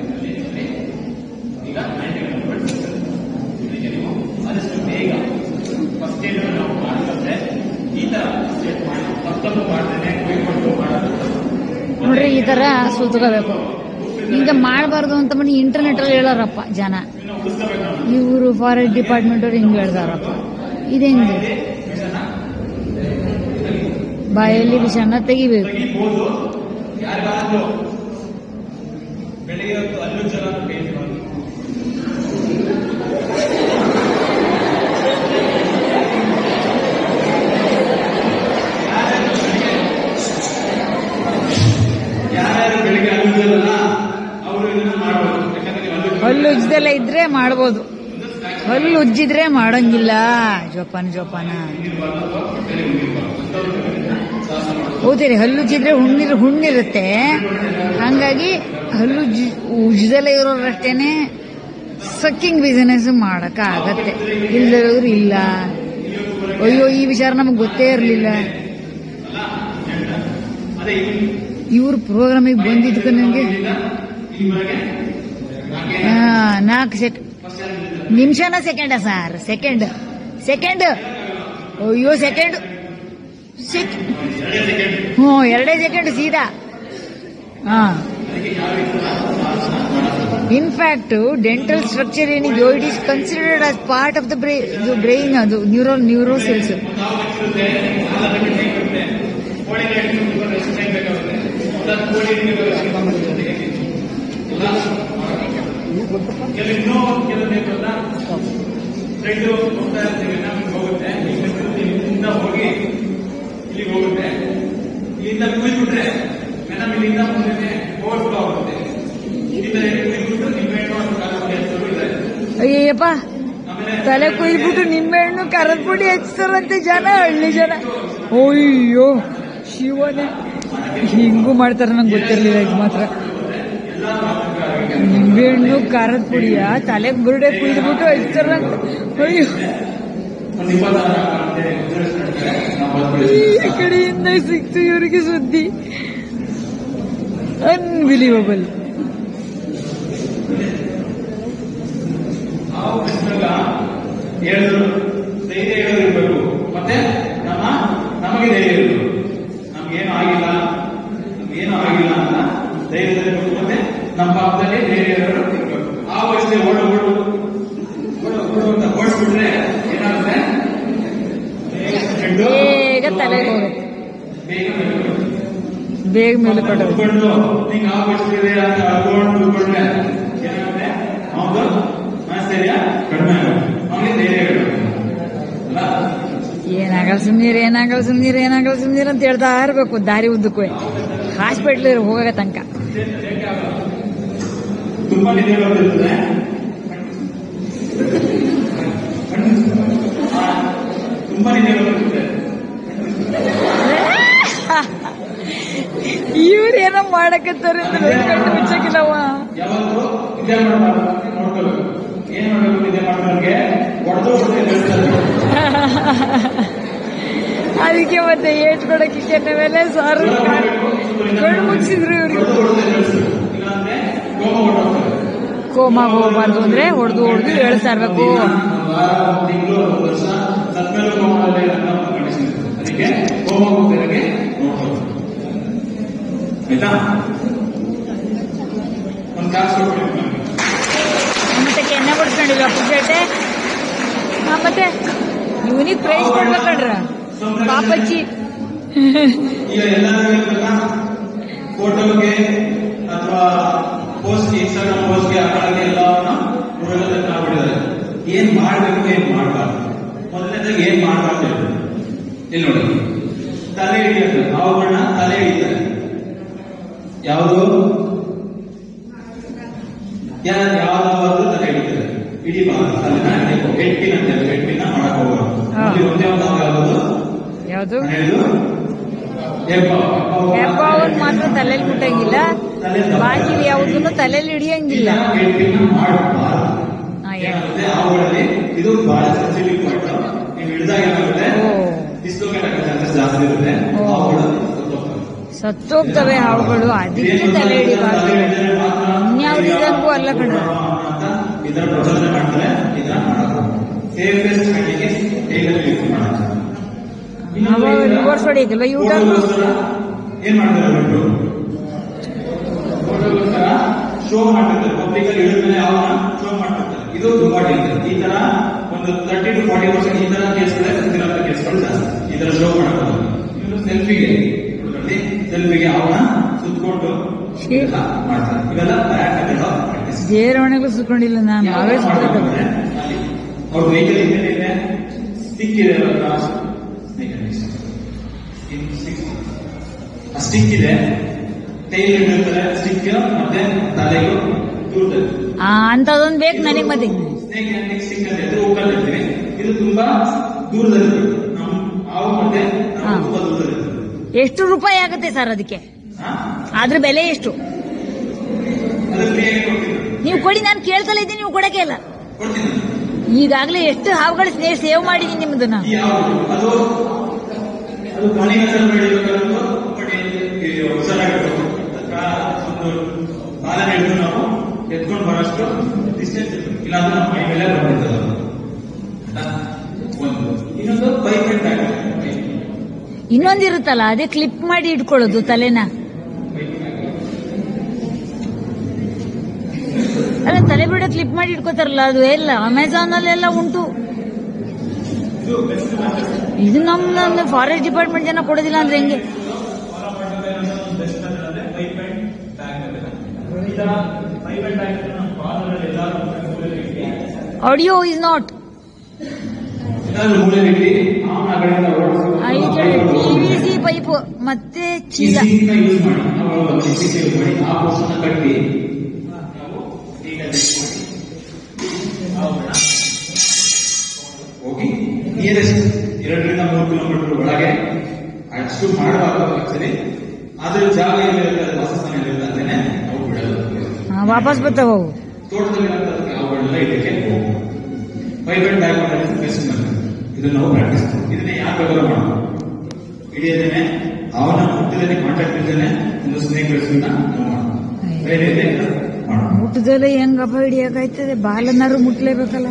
ಆದಷ್ಟು ಬೇಗ ಫಸ್ಟ್ ಏಡ್ ನಾವು ಮಾಡಿದ್ರೆ ಈ ತರ ಸ್ಟೇಟ್ ಮಾಡಿ ತಪ್ಪು ತಪ್ಪು ಮಾಡ್ದೇನೆ ಕೈ ಕೊಟ್ಟು ಮಾಡೋದು ನೋಡ್ರಿ ಈ ತರ ಸುತ್ಕೋಬೇಕು ಹಿಂಗೆ ಮಾಡಬಾರ್ದು ಅಂತ ಮಾಡಿ ಇಂಟರ್ನೆಟ್ ಅಲ್ಲಿ ಹೇಳೋರಪ್ಪ ಜನ ಇವರು ಫಾರೆಸ್ಟ್ ಡಿಪಾರ್ಟ್ಮೆಂಟ್ ಅವ್ರು ಹಿಂಗೆ ಹೇಳ್ದಾರಪ್ಪ ಇದೆಂಗೆ ಬಾಯಲ್ಲಿ ವಿಷನ ತೆಗಿಬೇಕು ತೆಗಿಬೋದು ಯಾರಿಗಾದ್ರೂ ಬೆಳಿಗ್ಗೆ ಹೊತ್ತು ಅಲ್ಲೂ ಜಲ ಬೇಯಿಸ್ಬಾರ್ದು ಯಾರ್ಯಾರು ಬೆಳಿಗ್ಗೆ ಅಲ್ಲೂ ಜಲಲ್ಲ ಅವರು ಇದನ್ನ ಮಾಡ್ಬೋದು ಯಾಕಂದ್ರೆ ನೀವು ಅಲ್ಲೂ ಹಲ್ಲು ಉಜ್ದೆಲ್ಲ ಇದ್ರೆ ಮಾಡ್ಬೋದು ಹಲ್ಲು ಉಜ್ಜಿದ್ರೆ ಮಾಡಂಗಿಲ್ಲ ಜೋಪಾನ ಜೋಪಾನ ಹೌದೇರಿ ಹಲ್ಲು ಉಜ್ಜಿದ್ರೆ ಹುಣ್ಣಿರ್ ಹುಣ್ಣಿರುತ್ತೆ ಹಂಗಾಗಿ ಹಲ್ಲು ಉಜ್ಜಿ- ಉಜ್ದೆಲ್ಲ ಇರೋರಷ್ಟೇನೆ ಸಕ್ಕಿಂಗ್ ಬಿಸಿನೆಸ್ ಮಾಡಕ ಆಗತ್ತೆ ಇಲ್ದಿರೋರು ಇಲ್ಲ ಅಯ್ಯೋ ಈ ವಿಚಾರ ನಮಗೆ ಗೊತ್ತೇ ಇರಲಿಲ್ಲ ಅದೇ ಇಲ್ಲಿ ಇವ್ರ ಪ್ರೋಗ್ರಾಮಿಗೆ ಬಂದಿದ್ದಕ್ಕೆ ನನಗೆ ನಾಲ್ಕು ಸೆಕ್ ನಿಮಿಷನ ಸೆಕೆಂಡ ಸರ್ ಸೆಕೆಂಡ್ ಸೆಕೆಂಡ್ ಅಯ್ಯೋ ಸೆಕೆಂಡ್ ಸೆಕ್ ಹ್ಞೂ ಎರಡೇ ಸೆಕೆಂಡ್ ಸೀದಾ ಹಾ ಇನ್ಫ್ಯಾಕ್ಟ್ ಡೆಂಟಲ್ ಸ್ಟ್ರಕ್ಚರ್ ಏನಿದೆಯೋ it is considered as part of the brain ಅದು ನ್ಯೂರೋ ನ್ಯೂರೋ ಸೆಲ್ಸ್ ಕೆಲವಿನ್ನೂ ಕೆಲವು ಗೊತ್ತಾ ಬ್ಲಡ್ ಹೋಗ್ತಾ ಇರ್ತೀವಿ ನಮ್ಗೆ ಹೋಗುತ್ತೆ ಇಲ್ಲಿಂದ ಹೋಗಿ ಇಲ್ಲಿಗೆ ಹೋಗುತ್ತೆ ಇಲ್ಲಿಂದ ಕುಯ್ದ್ಬಿಟ್ರೆ ಮೇಡಮ್ ಇಲ್ಲಿಂದ ಮುಂದೆ ಓವರ್ಫ್ಲೋ ಆಗುತ್ತೆ ಇಲ್ಲಿಂದ ಕುಯ್ದ್ಬಿಟ್ಟು ನಿಂಬೆಹಣ್ಣು ಅಥವಾ ಕಾಲುಪುಡಿ ಹಚ್ಚೋರು ಇದೆ ಅಯ್ಯಪ್ಪ ಆಮೇಲೆ ತಲೆ ಕೊಯ್ದ್ಬಿಟ್ಟು ನಿಂಬೆಹಣ್ಣು ಖಾರದ ಪುಡಿ ಹಚ್ತಾರಂತೆ ಜನ ಹಳ್ಳಿ ಜನ ಅಯ್ಯೋ ಶಿವನೇ ಹಿಂಗೂ ಮಾಡ್ತಾರೆ ನಂಗೆ ಗೊತ್ತಿರ್ಲಿಲ್ಲ ಇದು ಮಾತ್ರ ನಿಂಬೆಹಣ್ಣು ಖಾರದ ಪುಡಿಯ ತಲೆಗೆ ಬುರುಡೆ ಕುಯ್ದ್ಬಿಟ್ಟು ಹಚ್ತಾರಂತೆ ಅಯ್ಯೋ ಒಂದು ಇಪ್ಪತ್ತಾರು ಗಂಟೆ ಉಸಿರಿಸ್ಬಿಡ್ತಾರೆ. ನಾವು ಹೊರಟ್ಬಿಡ್ತೀವಿ. ಈ ಕಡೆಯಿಂದ ಸಿಕ್ತು ಇವರಿಗೆ ಸುದ್ದಿ ಅನ್ಬಿಲಿವಬಲ್ ನಾವು ಕೃಷ್ಣಗ ಹೇಳಿದ್ರು ಧೈರ್ಯ ಹೇಳೋದಿರ್ಬೇಕು ಮತ್ತೆ ನಮ್ಮ ನಮಗೆ ಧೈರ್ಯ ಇರಬೇಕು ನಮ್ಗೇನು ಆಗಿಲ್ಲ ನಮ್ಗೇನು ಆಗಿಲ್ಲ ಅಂತ ಧೈರ್ಯದಲ್ಲಿರ್ಬೇಕು ಮತ್ತೆ ನಮ್ಮ ಪಕ್ಕದಲ್ಲಿ ಧೈರ್ಯ ಇರೋರು ಇರ್ಬೇಕು ಆ ವಯಸ್ಸಲ್ಲಿ ಓಡು ಓಡು ಓಡು ಓಡು ಅಂತ ಓಡಿಸ್ಬಿಟ್ರೆ ಏನಾಗುತ್ತೆ ಹೆಣ್ಣು ಬೇಗ ತಲೆಗೆ ಹೋಗುತ್ತೆ ಬೇಗ ಬೆಳಗುತ್ತೆ. ಬೇಗ ಮೇಲೆ ಕೊಡೋದು ಕುತ್ಕೊಂಡು ನಿಂಗೆ ಆ ವಯಸ್ಸಿದೆ ಅಂತ ಅಳ್ಕೊಂಡು ಕುತ್ಕೊಂಡ್ರೆ ಏನಾಗುತ್ತೆ ಅವನು ಮನಸ್ಥೈರ್ಯ ಕಡಿಮೆ ಆಗುತ್ತೆ ಅವನಿಗೆ ಧೈರ್ಯ ಇರಬೇಕು ಅಲ್ಲ ಏನಾಗಲ್ಲ ಸುಮ್ನೀರ್ ಏನಾಗಲ್ಲ ಸುಮ್ನೀರ್ ಏನಾಗಲ್ಲ ಸುಮ್ನೀರ್ ಅಂತ ಹೇಳ್ತಾ ಇರ್ಬೇಕು ದಾರಿ ಉದ್ದಕ್ಕೂ ಹಾಸ್ಪಿಟ್ಲ್ ಹೋಗೋ ತನಕ ತುಂಬಾ ನಿದ್ದೆ ಬರ್ತಿರ್ತದೆ ಆ, ತುಂಬಾ ನಿದ್ದೆ ಬರ್ತಿರ್ತದೆ ಇವ್ರೇನೋ ಮಾಡಕತ್ತಾರೆ ಅಂತ ನನ್ ಕಣ್ಣು ಮುಚ್ಚಕ್ಕಿಲ್ಲವ ಯಾವಾಗಲೂ ನಿದ್ದೆ ಮಾಡಬಾರ್ದು ಅಂತ ನೋಡ್ಕೋಬೇಕು ಏನ್ ಮಾಡಬೇಕು ನಿದ್ದೆ ಮಾಡೋರಿಗೆ ಹೊಡೆದು ಹೊಡೆದು ಬೆಳೆಸ್ತಾರೆ ಅದಕ್ಕೆ ಮತ್ತೆ ಏಟ್ ಕೊಡಕ್ಕೆ ಕೆಟ್ಟ ಮೇಲೆ ಸಾರು ಕಣ್ಣು ಮುಚ್ಚಿದ್ರು ಇವ್ರಿಗೆ ಹೊಡೆದು ಹೊಡೆದು ಬೆಳೆಸ್ತಾರೆ ಇಲ್ಲಾಂದ್ರೆ ಕೋಮ ಹೊರಟೋಗ್ತಾರೆ ಕೋಮಾಗ ಹೋಗ್ಬಾರ್ದು ಅಂದ್ರೆ ಹೊಡೆದು ಹೊಡೆದು ಹೇಳ್ತಾ ಇರ್ಬೇಕು ವಾರ ಒಂದು ತಿಂಗಳು ಒಂದು ವರ್ಷ ಸತ್ಮೇಲೆ ಕೋಮದಲ್ಲಿ ಅಂತ ಒಂದು ಕಂಡೀಷನ್ ಇರುತ್ತೆ ಅದಕ್ಕೆ ಕೋಮ ಹೋಗ್ತಿರೋಗೆ ನೋಡ್ಕೋಬೇಕು ಆಯ್ತಾ ಒಂದು ಕಾಸು ಕೊಟ್ಬಿಡಿ ನಮ್ಗೆ. ಮತ್ತೆ ಕೆನ್ನೆ ಬಿಡ್ಸ್ಕೊಂಡಿಲ್ಲ ಪುಕ್ಷೇಟೆ ಹಾ ಮತ್ತೆ ಇವನಿಗೆ ಪ್ರೈಸ್ ಕೊಡ್ಬೇಕಂಡ್ರ ಪಾಪಚ್ಚಿ ಈಗ ಎಲ್ಲರಿಗೂ ಗೊತ್ತಾ ಫೋಟೋಗೆ ಅಥವಾ ಪೋಸ್ಟ್ ಇನ್ಸ್ಟಾಗ್ರಾಮ್ ಪೋಸ್ಟ್ಗೆ ಹಾಕೊಳ್ಳೋಕೆ ಎಲ್ಲವನ್ನ ಊರೆಲ್ಲ ಆಗ್ಬಿಟ್ಟಿದ್ದಾರೆ ಏನ್ ಮಾಡ್ಬೇಕು ಏನ್ ಮಾಡಬಾರ್ದು ಮೊದಲನೇದಾಗಿ ಏನ್ ಮಾಡಬಾರ್ದು ಹೇಳಿ. ಇಲ್ಲಿ ನೋಡಿ ತಲೆ ಹಿಡಿಯೋದು ಅವುಗಳನ್ನ ತಲೆ ಹಿಡಿತಾರೆ ಯಾವುದು ಯಾರು ಯಾವ್ದಾದ್ರು ತಲೆ ಹಿಡಿತಾರೆ ಹಿಡಿಬಾರ್ದು ತಲೆನ ಹಿಡಿಬೇಕು ಹೆಡ್ಪಿನ ಅಂತೇಳಿ ಹೆಡ್ಪಿನ ಮಾಡಕ್ ಹೋಗ್ಬಾರ್ದು ಹಾ. ಅಲ್ಲಿ ಒಂದೇ ಒಂದು ಯಾವುದು ಯಾವುದು ಹೇಳಿದ್ದು ಹೆಬ್ಬ ಹೆಬ್ಬಾವನ್ ಮಾತ್ರ ತಲೆಯಲ್ಲಿ ಮುಟ್ಟಂಗಿಲ್ಲ ಬಾಕಿ ಯಾವ್ದನ್ನು ತಲೆಯಲ್ಲಿ ಹಿಡಿಯಂಗಿಲ್ಲ ಹೆಡ್ಪಿನ ಮಾಡಬಾರ್ದು ಹಾ, ಯಾ- ಏನಾಗುತ್ತೆ ಅವುಗಳಲ್ಲಿ ಇದು ಬಹಳ ಸೆನ್ಸಿಟಿವ್ ಪಾಯಿಂಟ್ ನೀವು ಹಿಡಿದಾಗ ಏನಾಗುತ್ತೆ ಓ ಡಿಸ್ಲೋಕೇಟ್ ಆಗೋ ಚಾನ್ಸಸ್ ಜಾಸ್ತಿ ಇರುತ್ತೆ ಓ. ಅವುಗಳು ಸತ್ತೋಗ್ತವೆ. ಸತ್ತೋಗ್ತವೆ ಹಾವುಗಳು ಅದಕ್ಕೆ ತಲೆ ಹಿಡಿಬಾರ್ದು ಇನ್ಯಾವ ರೀಸನ್ಗೂ ಅಲ್ಲ ಕಣ್ರ ಅಂತ ಇದರ ಪ್ರಚೋದನೆ ಮಾಡ್ತಾರೆ ಇದನ್ನ ಮಾಡೋದು ಸೇಫೆಸ್ಟ್ ಹ್ಯಾಂಡಿಗೆ ಹೇಗೆ ಯೂಸ್ ಮಾಡೋದು ಅವ ರಿವರ್ಸ್ ಹೊಡಿಯಕಿಲ್ಲ ಯೂಟರ್ನ್ ಫೋಟೋಗೋಸ್ಕರ ಏನ್ ಮಾಡ್ತಾರೆ ಬಿಟ್ಟು ಫೋಟೋಗೋಸ್ಕರ ಶೋ ಮಾಡ್ತಿರ್ತಾರೆ ಪಬ್ಲಿಕ್ ಅಲ್ಲಿ ಇಳಿದ್ಮೇಲೆ ಅವನ್ನ ಶೋ ಮಾಡ್ತಿರ್ತಾರೆ ಇದು ತುಂಬಾ ಡೇಂಜರ್ ಈ ತರ ಒಂದು ತರ್ಟಿ ಟು ಫಾರ್ಟಿ ಪರ್ಸೆಂಟ್ ಈ ತರ ಕೇಸ್ಗಳೇ ಸತ್ತಿರೋಂಥ ಕೇಸ್ಗಳು ಜಾಸ್ತಿ ಈ ತರ ಶೋ ಮಾಡೋದು ಇನ್ನು ಸೆಲ್ಫಿಗೆ ಸೆಲ್ಫಿಗೆ ಅವನ ಸುತ್ಕೊಂಡು ಎಲ್ಲ ಮಾಡ್ತಾರೆ ಇವೆಲ್ಲ ಬ್ಯಾಕ್ ಆಗಿರೋ ಪ್ರಾಕ್ಟೀಸ್ ಜೇರವಣೆಗೂ ಸುತ್ಕೊಂಡಿಲ್ಲ ನಾನು ಅವೇ ಸುತ್ತಬೇಕು ಅವ್ರ ವೆಹಿಕಲ್ ಇದೆ ಸ್ಟಿಕ್ ಇದೆ ಅಲ್ವಾ? Snake and fish. In stick. ಆ ಸ್ಟಿಕ್ ಇದೆ ಟೈಲ್ ಇಟ್ಟಿರ್ತಾರೆ ಸ್ಟಿಕ್ ಮತ್ತೆ ತಲೆಗೂ ದೂರದಲ್ಲಿ ಆ ಅಂತದೊಂದು ಬೇಕು ನನಗೆ ಮತ್ತೆ ಸ್ನೇಕ್ ಹ್ಯಾಂಡಿಂಗ್ ಸ್ಟಿಕ್ ಅಂತ ಇದ್ರೆ ಹೋಗಲ್ಲ ಇರ್ತೀವಿ ಇದು ತುಂಬಾ ದೂರದಲ್ಲಿ ನಮ್ಮ ಹಾವು ಮತ್ತೆ ನಾವು ಹಾ. ತುಂಬಾ ದೂರದಲ್ಲಿ ಎಷ್ಟು ರೂಪಾಯಿ ಆಗುತ್ತೆ ಸರ್ ಅದಕ್ಕೆ ಅದ್ರ ಬೆಲೆ ಎಷ್ಟು ಅದು ಫ್ರೀಯಾಗಿ ಕೊಡ್ತೀನಿ ನೀವು ಕೊಡಿ ನಾನು ಕೇಳ್ತಲೇ ಇದ್ದೀನಿ ನೀವು ಕೊಡಕ್ಕೆ ಇಲ್ಲ ಕೊಡ್ತೀನಿ ಈಗಾಗಲೇ ಎಷ್ಟು ಹಾವುಗಳ ಸ್ನೇಹ ಸೇವ್ ಮಾಡಿದೀನಿ ನಿಮ್ದನ್ನ ಈ ಯಾವುದು ಅದು ಅದು ಪ್ರಾಣಿಗಳ ಬೆಳಿಬೇಕಾದ್ರು ಬಟ್ ಹುಷಾರಾಗಿರ್ಬೇಕು ಒಂದು ಬಾಲನ ಹಿಡಿದು ನಾವು ಎತ್ಕೊಂಡು ಬರೋಷ್ಟು ಡಿಸ್ಟೆನ್ಸ್ ಇರ್ಬೇಕು ಇಲ್ಲಾಂದ್ರೆ ನಮ್ಮ ಮೈ ಮೇಲೆ ಬಂದಿರ್ತದೆ ಅದು. ಆಯ್ತಾ? ಒಂದು ಇನ್ನೊಂದು ಬೈಕ್ ಹೆಡ್ ಆಗುತ್ತೆ ಇನ್ನೊಂದಿರುತ್ತಲ್ಲ ಅದೇ ಕ್ಲಿಪ್ ಮಾಡಿ ಇಟ್ಕೊಳ್ಳೋದು ತಲೆನ ಅಲ್ಲ ತಲೆ ಬಿಡ ಕ್ಲಿಪ್ ಮಾಡಿ ಇಟ್ಕೋತಾರಲ್ಲ ಅದು ಎಲ್ಲ ಅಮೆಝಾನ್ ಅಲ್ಲೆಲ್ಲ ಉಂಟು ಇದು ನಮ್ಮ ಫಾರೆಸ್ಟ್ ಡಿಪಾರ್ಟ್ಮೆಂಟ್ ಜನ ಕೊಡೋದಿಲ್ಲ ಅಂದ್ರೆ ಹೆಂಗೆ ಆಡಿಯೋ ಇಸ್ ನಾಟ್ ಏನಾದ್ರು ಮೂಲೆ ಇಟ್ಟು ಅವನ ಆ ಕಡೆಯಿಂದ ಓಡಿಸಿ ಪಿವಿಸಿ ಪೈಪ್ ಮತ್ತೆ ಚೀಲ ಈಸಿನ ಯೂಸ್ ಮಾಡಿ ನಾವು ಈಸಿ ಯೂಸ್ ಮಾಡಿ ಆ ಪೋಸ್ಟನ್ನ ಕಟ್ಟಿ ನಾವು ಈಗ ಅವುಗಳನ್ನ ಹೋಗಿ ನಿಯರೆಸ್ಟ್ ಎರಡರಿಂದ ಮೂರು ಕಿಲೋಮೀಟರ್ ಒಳಗೆ ಅಷ್ಟು ಮಾಡಬಾರ್ದು ಆಕ್ಚುಲಿ ಆದ್ರೆ ಜಾಗ ಎಲ್ಲಿರುತ್ತೆ ಅದು ವಾಸಸ್ಥಾನ ಎಲ್ಲಿರುತ್ತೆ ಅದೇನೆ ನಾವು ಬಿಡೋದು ಆ, ವಾಪಸ್ ಬರ್ತಾವ ಅವು ತೋಟದಲ್ಲಿ ಇರೋಂಥದ್ದಕ್ಕೆ ಅವುಗಳನ್ನೆಲ್ಲ ಇದಕ್ಕೆ ಹೋಗು ವೈಬ್ರೆಂಟ್ ಬ್ಯಾಗ್ ಮಾಡೋದು ಬೆಸ್ಟ್ ಮೆಥಡ್ ಇದನ್ನ ನಾವು ಪ್ರಾಕ್ಟೀಸ್ ಇದನ್ನ ಯಾಕೆ ಬೇಕಾದ್ರೂ ಮಾಡೋದು ಹಿಡಿಯದೇನೆ ಅವನ ಮುಟ್ಟದೇನೆ ಕಾಂಟ್ಯಾಕ್ಟ್ ಇದ್ದೇನೆ ಒಂದು ಸ್ನೇಕ್ ರೆಸ್ಕ್ಯೂನ ನಾವು ಮಾಡೋದು ಬೇರೆ ಇದೆ ಮಾಡೋದು ಮುಟ್ಟದಲ್ಲೇ ಹೆಂಗಪ್ಪ ಹಿಡಿಯಕ್ಕಾಯ್ತದೆ ಬಾಲನಾರು ಮುಟ್ಲೇಬೇಕಲ್ಲ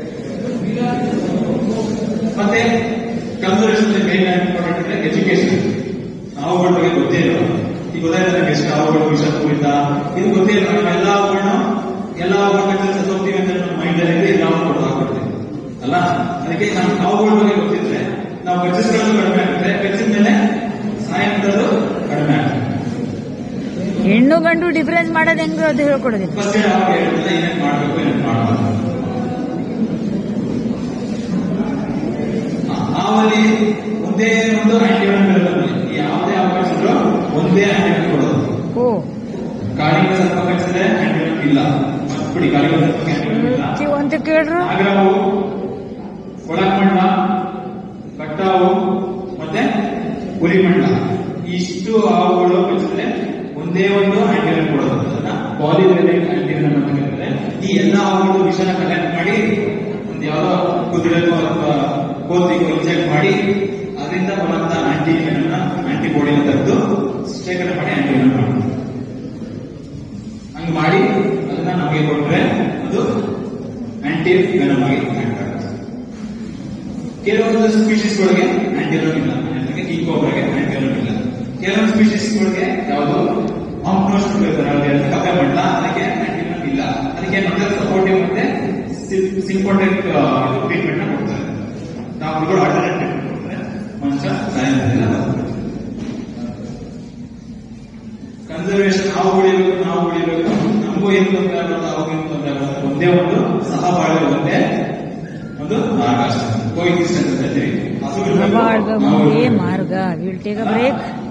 ಮತ್ತೆ ಕನ್ಸರ್ವೇಷನ್ ಮೇನ್ ಇಂಪಾರ್ಟೆಂಟ್ ಇದೆ ಎಜುಕೇಶನ್ ಹಾವುಗಳ ಬಗ್ಗೆ ಗೊತ್ತೇ ಇಲ್ಲ ಈಗ ಗೊತ್ತಾಯ್ತು ನನಗೆ ಎಷ್ಟು ಹಾವುಗಳು ವಿಷ ಕುರಿತ ಇದು ಗೊತ್ತೇ ಇಲ್ಲ ನಾವು ಎಲ್ಲ ಹಾವುಗಳನ್ನ ಎಲ್ಲ ಹಾವುಗಳ ಸತ್ತೋಗ್ತೀವಿ ಅಂತ ನಮ್ಮ ಮೈಂಡ್ ಅಲ್ಲಿ ಇದೆ ನಾವು ಕೊಡೋದು ಹಾಕ್ಬಿಡ್ತೀವಿ ಅಲ್ಲ ಅದಕ್ಕೆ ನಮ್ಮ ಹಾವುಗಳ ಬಗ್ಗೆ ಗೊತ್ತಿದ್ರೆ ನಾವು ಕಚ್ಚಿಸ್ಕೊಳ್ಳೋದು ಕಡಿಮೆ ಆಗುತ್ತೆ ಕಚ್ಚಿದ ಮೇಲೆ ಸಾಯಂಕಾಲ ಕಡಿಮೆ ಆಗುತ್ತೆ ಹೆಣ್ಣು ಗಂಡು ಡಿಫರೆನ್ಸ್ ಮಾಡೋದು ಹೆಂಗ ಅದು ಹೇಳ್ಕೊಡೋದಿಲ್ಲ ಫಸ್ಟ್ ಯಾವಾಗ ಹೇಳಿದ್ರೆ ಏನೇನು ಮಾಡಬೇಕು ಏನೇನು ಮಾಡಬಾರ್ದು ಹಾವಲ್ಲಿ ಒಂದೇ ಒಂದು ಆಂಟಿಬಯೋಟಿಕ್ ಇರುತ್ತೆ ನಮ್ಮಲ್ಲಿ. ಯಾವುದೇ ಅವಕಾಶ ಇದ್ರೂ ಒಂದೇ ಆಂಟಿಬಯೋಟಿಕ್ ಕೊಡೋದು ಓ ಕಾಲಿಗೆ ಸ್ವಲ್ಪ ಕಚ್ಚಿದ್ರೆ ಆಂಟಿಬಯೋಟಿಕ್ ಇಲ್ಲ ಬಿಡಿ ಕಾಲಿಗೆ ಸ್ವಲ್ಪ ಆಂಟಿಬಯೋಟಿಕ್ ಇಲ್ಲ ಕಿವ್ ಅಂತ ಕೇಳ್ರು ನಾಗರಾವು ಕೊಳಕಮಂಡ ಕಟ್ಟಾವು ಮತ್ತೆ ಹುಲಿಮಂಡ ಇಷ್ಟು ಹಾವುಗಳು ಕಚ್ಚಿದ್ರೆ ಒಂದೇ ಒಂದು ಆಂಟಿಬಯೋಟಿಕ್ ಕೊಡೋದು ಅದನ್ನ ಪಾಲಿವೆರಿಕ್ ಆಂಟಿಬಯೋಟಿಕ್ ಅಂತ ಕರೀತಾರೆ ಈ ಎಲ್ಲ ಹಾವುಗಳು ವಿಷನ ಕಲೆಕ್ಟ್ ಮಾಡಿ ಒಂದು ಯಾವ್ದೋ ಕುದುರೆನೋ ಅಥವಾ ಕೋತಿಗೋ ಇಂಜೆಕ್ಟ್ ಮಾಡಿ ಅದರಿಂದ ಬರುವಂತ ಆಂಟಿಬಯೋಟಿಕ್ ಆಂಟಿಬಾಡಿನ ತೆಗೆದು ಶೇಖರಣೆ ಮಾಡಿ ಆಂಟಿಬಯೋಟಿಕ್ ಮಾಡೋದು ಹಂಗ್ ಮಾಡಿ ಅದನ್ನ ನಮಗೆ ಕೊಟ್ರೆ ಅದು ಆಂಟಿ ವೆನಮ್ ಆಗಿ ಆಕ್ಟ್ ಆಗುತ್ತೆ ಕೆಲವೊಂದು ಸ್ಪೀಶೀಸ್ಗಳಿಗೆ ಆಂಟಿವೆನಮ್ ಇಲ್ಲ ಅದಕ್ಕೆ ಈ ಕೊಬ್ಬರಿಗೆ ಆಂಟಿವೆನಮ್ ಇಲ್ಲ ಕೆಲವೊಂದು ಸ್ಪೀಶೀಸ್ಗಳಿಗೆ ಯಾವುದು ಆಂಪ್ನೋಸ್ಟ್ ಕಪ್ಪೆ ಮಂಡ ಅದಕ್ಕೆ ಆಂಟಿವೆನಮ್ ಇಲ್ಲ ಅದಕ್ಕೆ ಮತ್ತೆ ಸಪೋರ್ಟಿವ್ ಮತ್ತೆ ಸಿಂಪೋಟಿಕ್ ಟ್ರೀಟ್ಮೆಂಟ್ ನ ಕೊಡ್ತಾರೆ ಡಾಕ್ಟರ್ಗಳು ಆಲ್ಟರ್ನೇಟ್ ಟ್ರೀಟ್ಮೆಂಟ್ ಕೊಡ್ತಾರೆ ಮನುಷ್ಯ ಸಾಯೋದಿಲ್ಲ ಕನ್ಸರ್ವೇಷನ್ ನಾವು ಉಳಿಬೇಕು ನಾವು ಉಳಿಬೇಕು ನಮಗೂ ಏನು ತೊಂದರೆ ಆಗುತ್ತೆ ಅವಾಗ ಏನು ತೊಂದರೆ ಆಗುತ್ತೆ ಒಂದೇ ಒಂದು ಸಹಬಾಳ್ವೆ ಒಂದೇ ಒಂದು ಮಾರ್ಗ ಅಷ್ಟೇ ಕೋಎಕ್ಸಿಸ್ಟೆನ್ಸ್ ಅಂತ ಹೇಳ್ತೀವಿ ಹಸುವಿರ್ಬೇಕು, ಬಾಳ್ಗ ನಾವು ಒಂದೇ ಇರ್ಬೇಕು. ಮಾರ್ಗ ವಿಲ್ ಟೇಕ್ ಅ ಬ್ರೇಕ್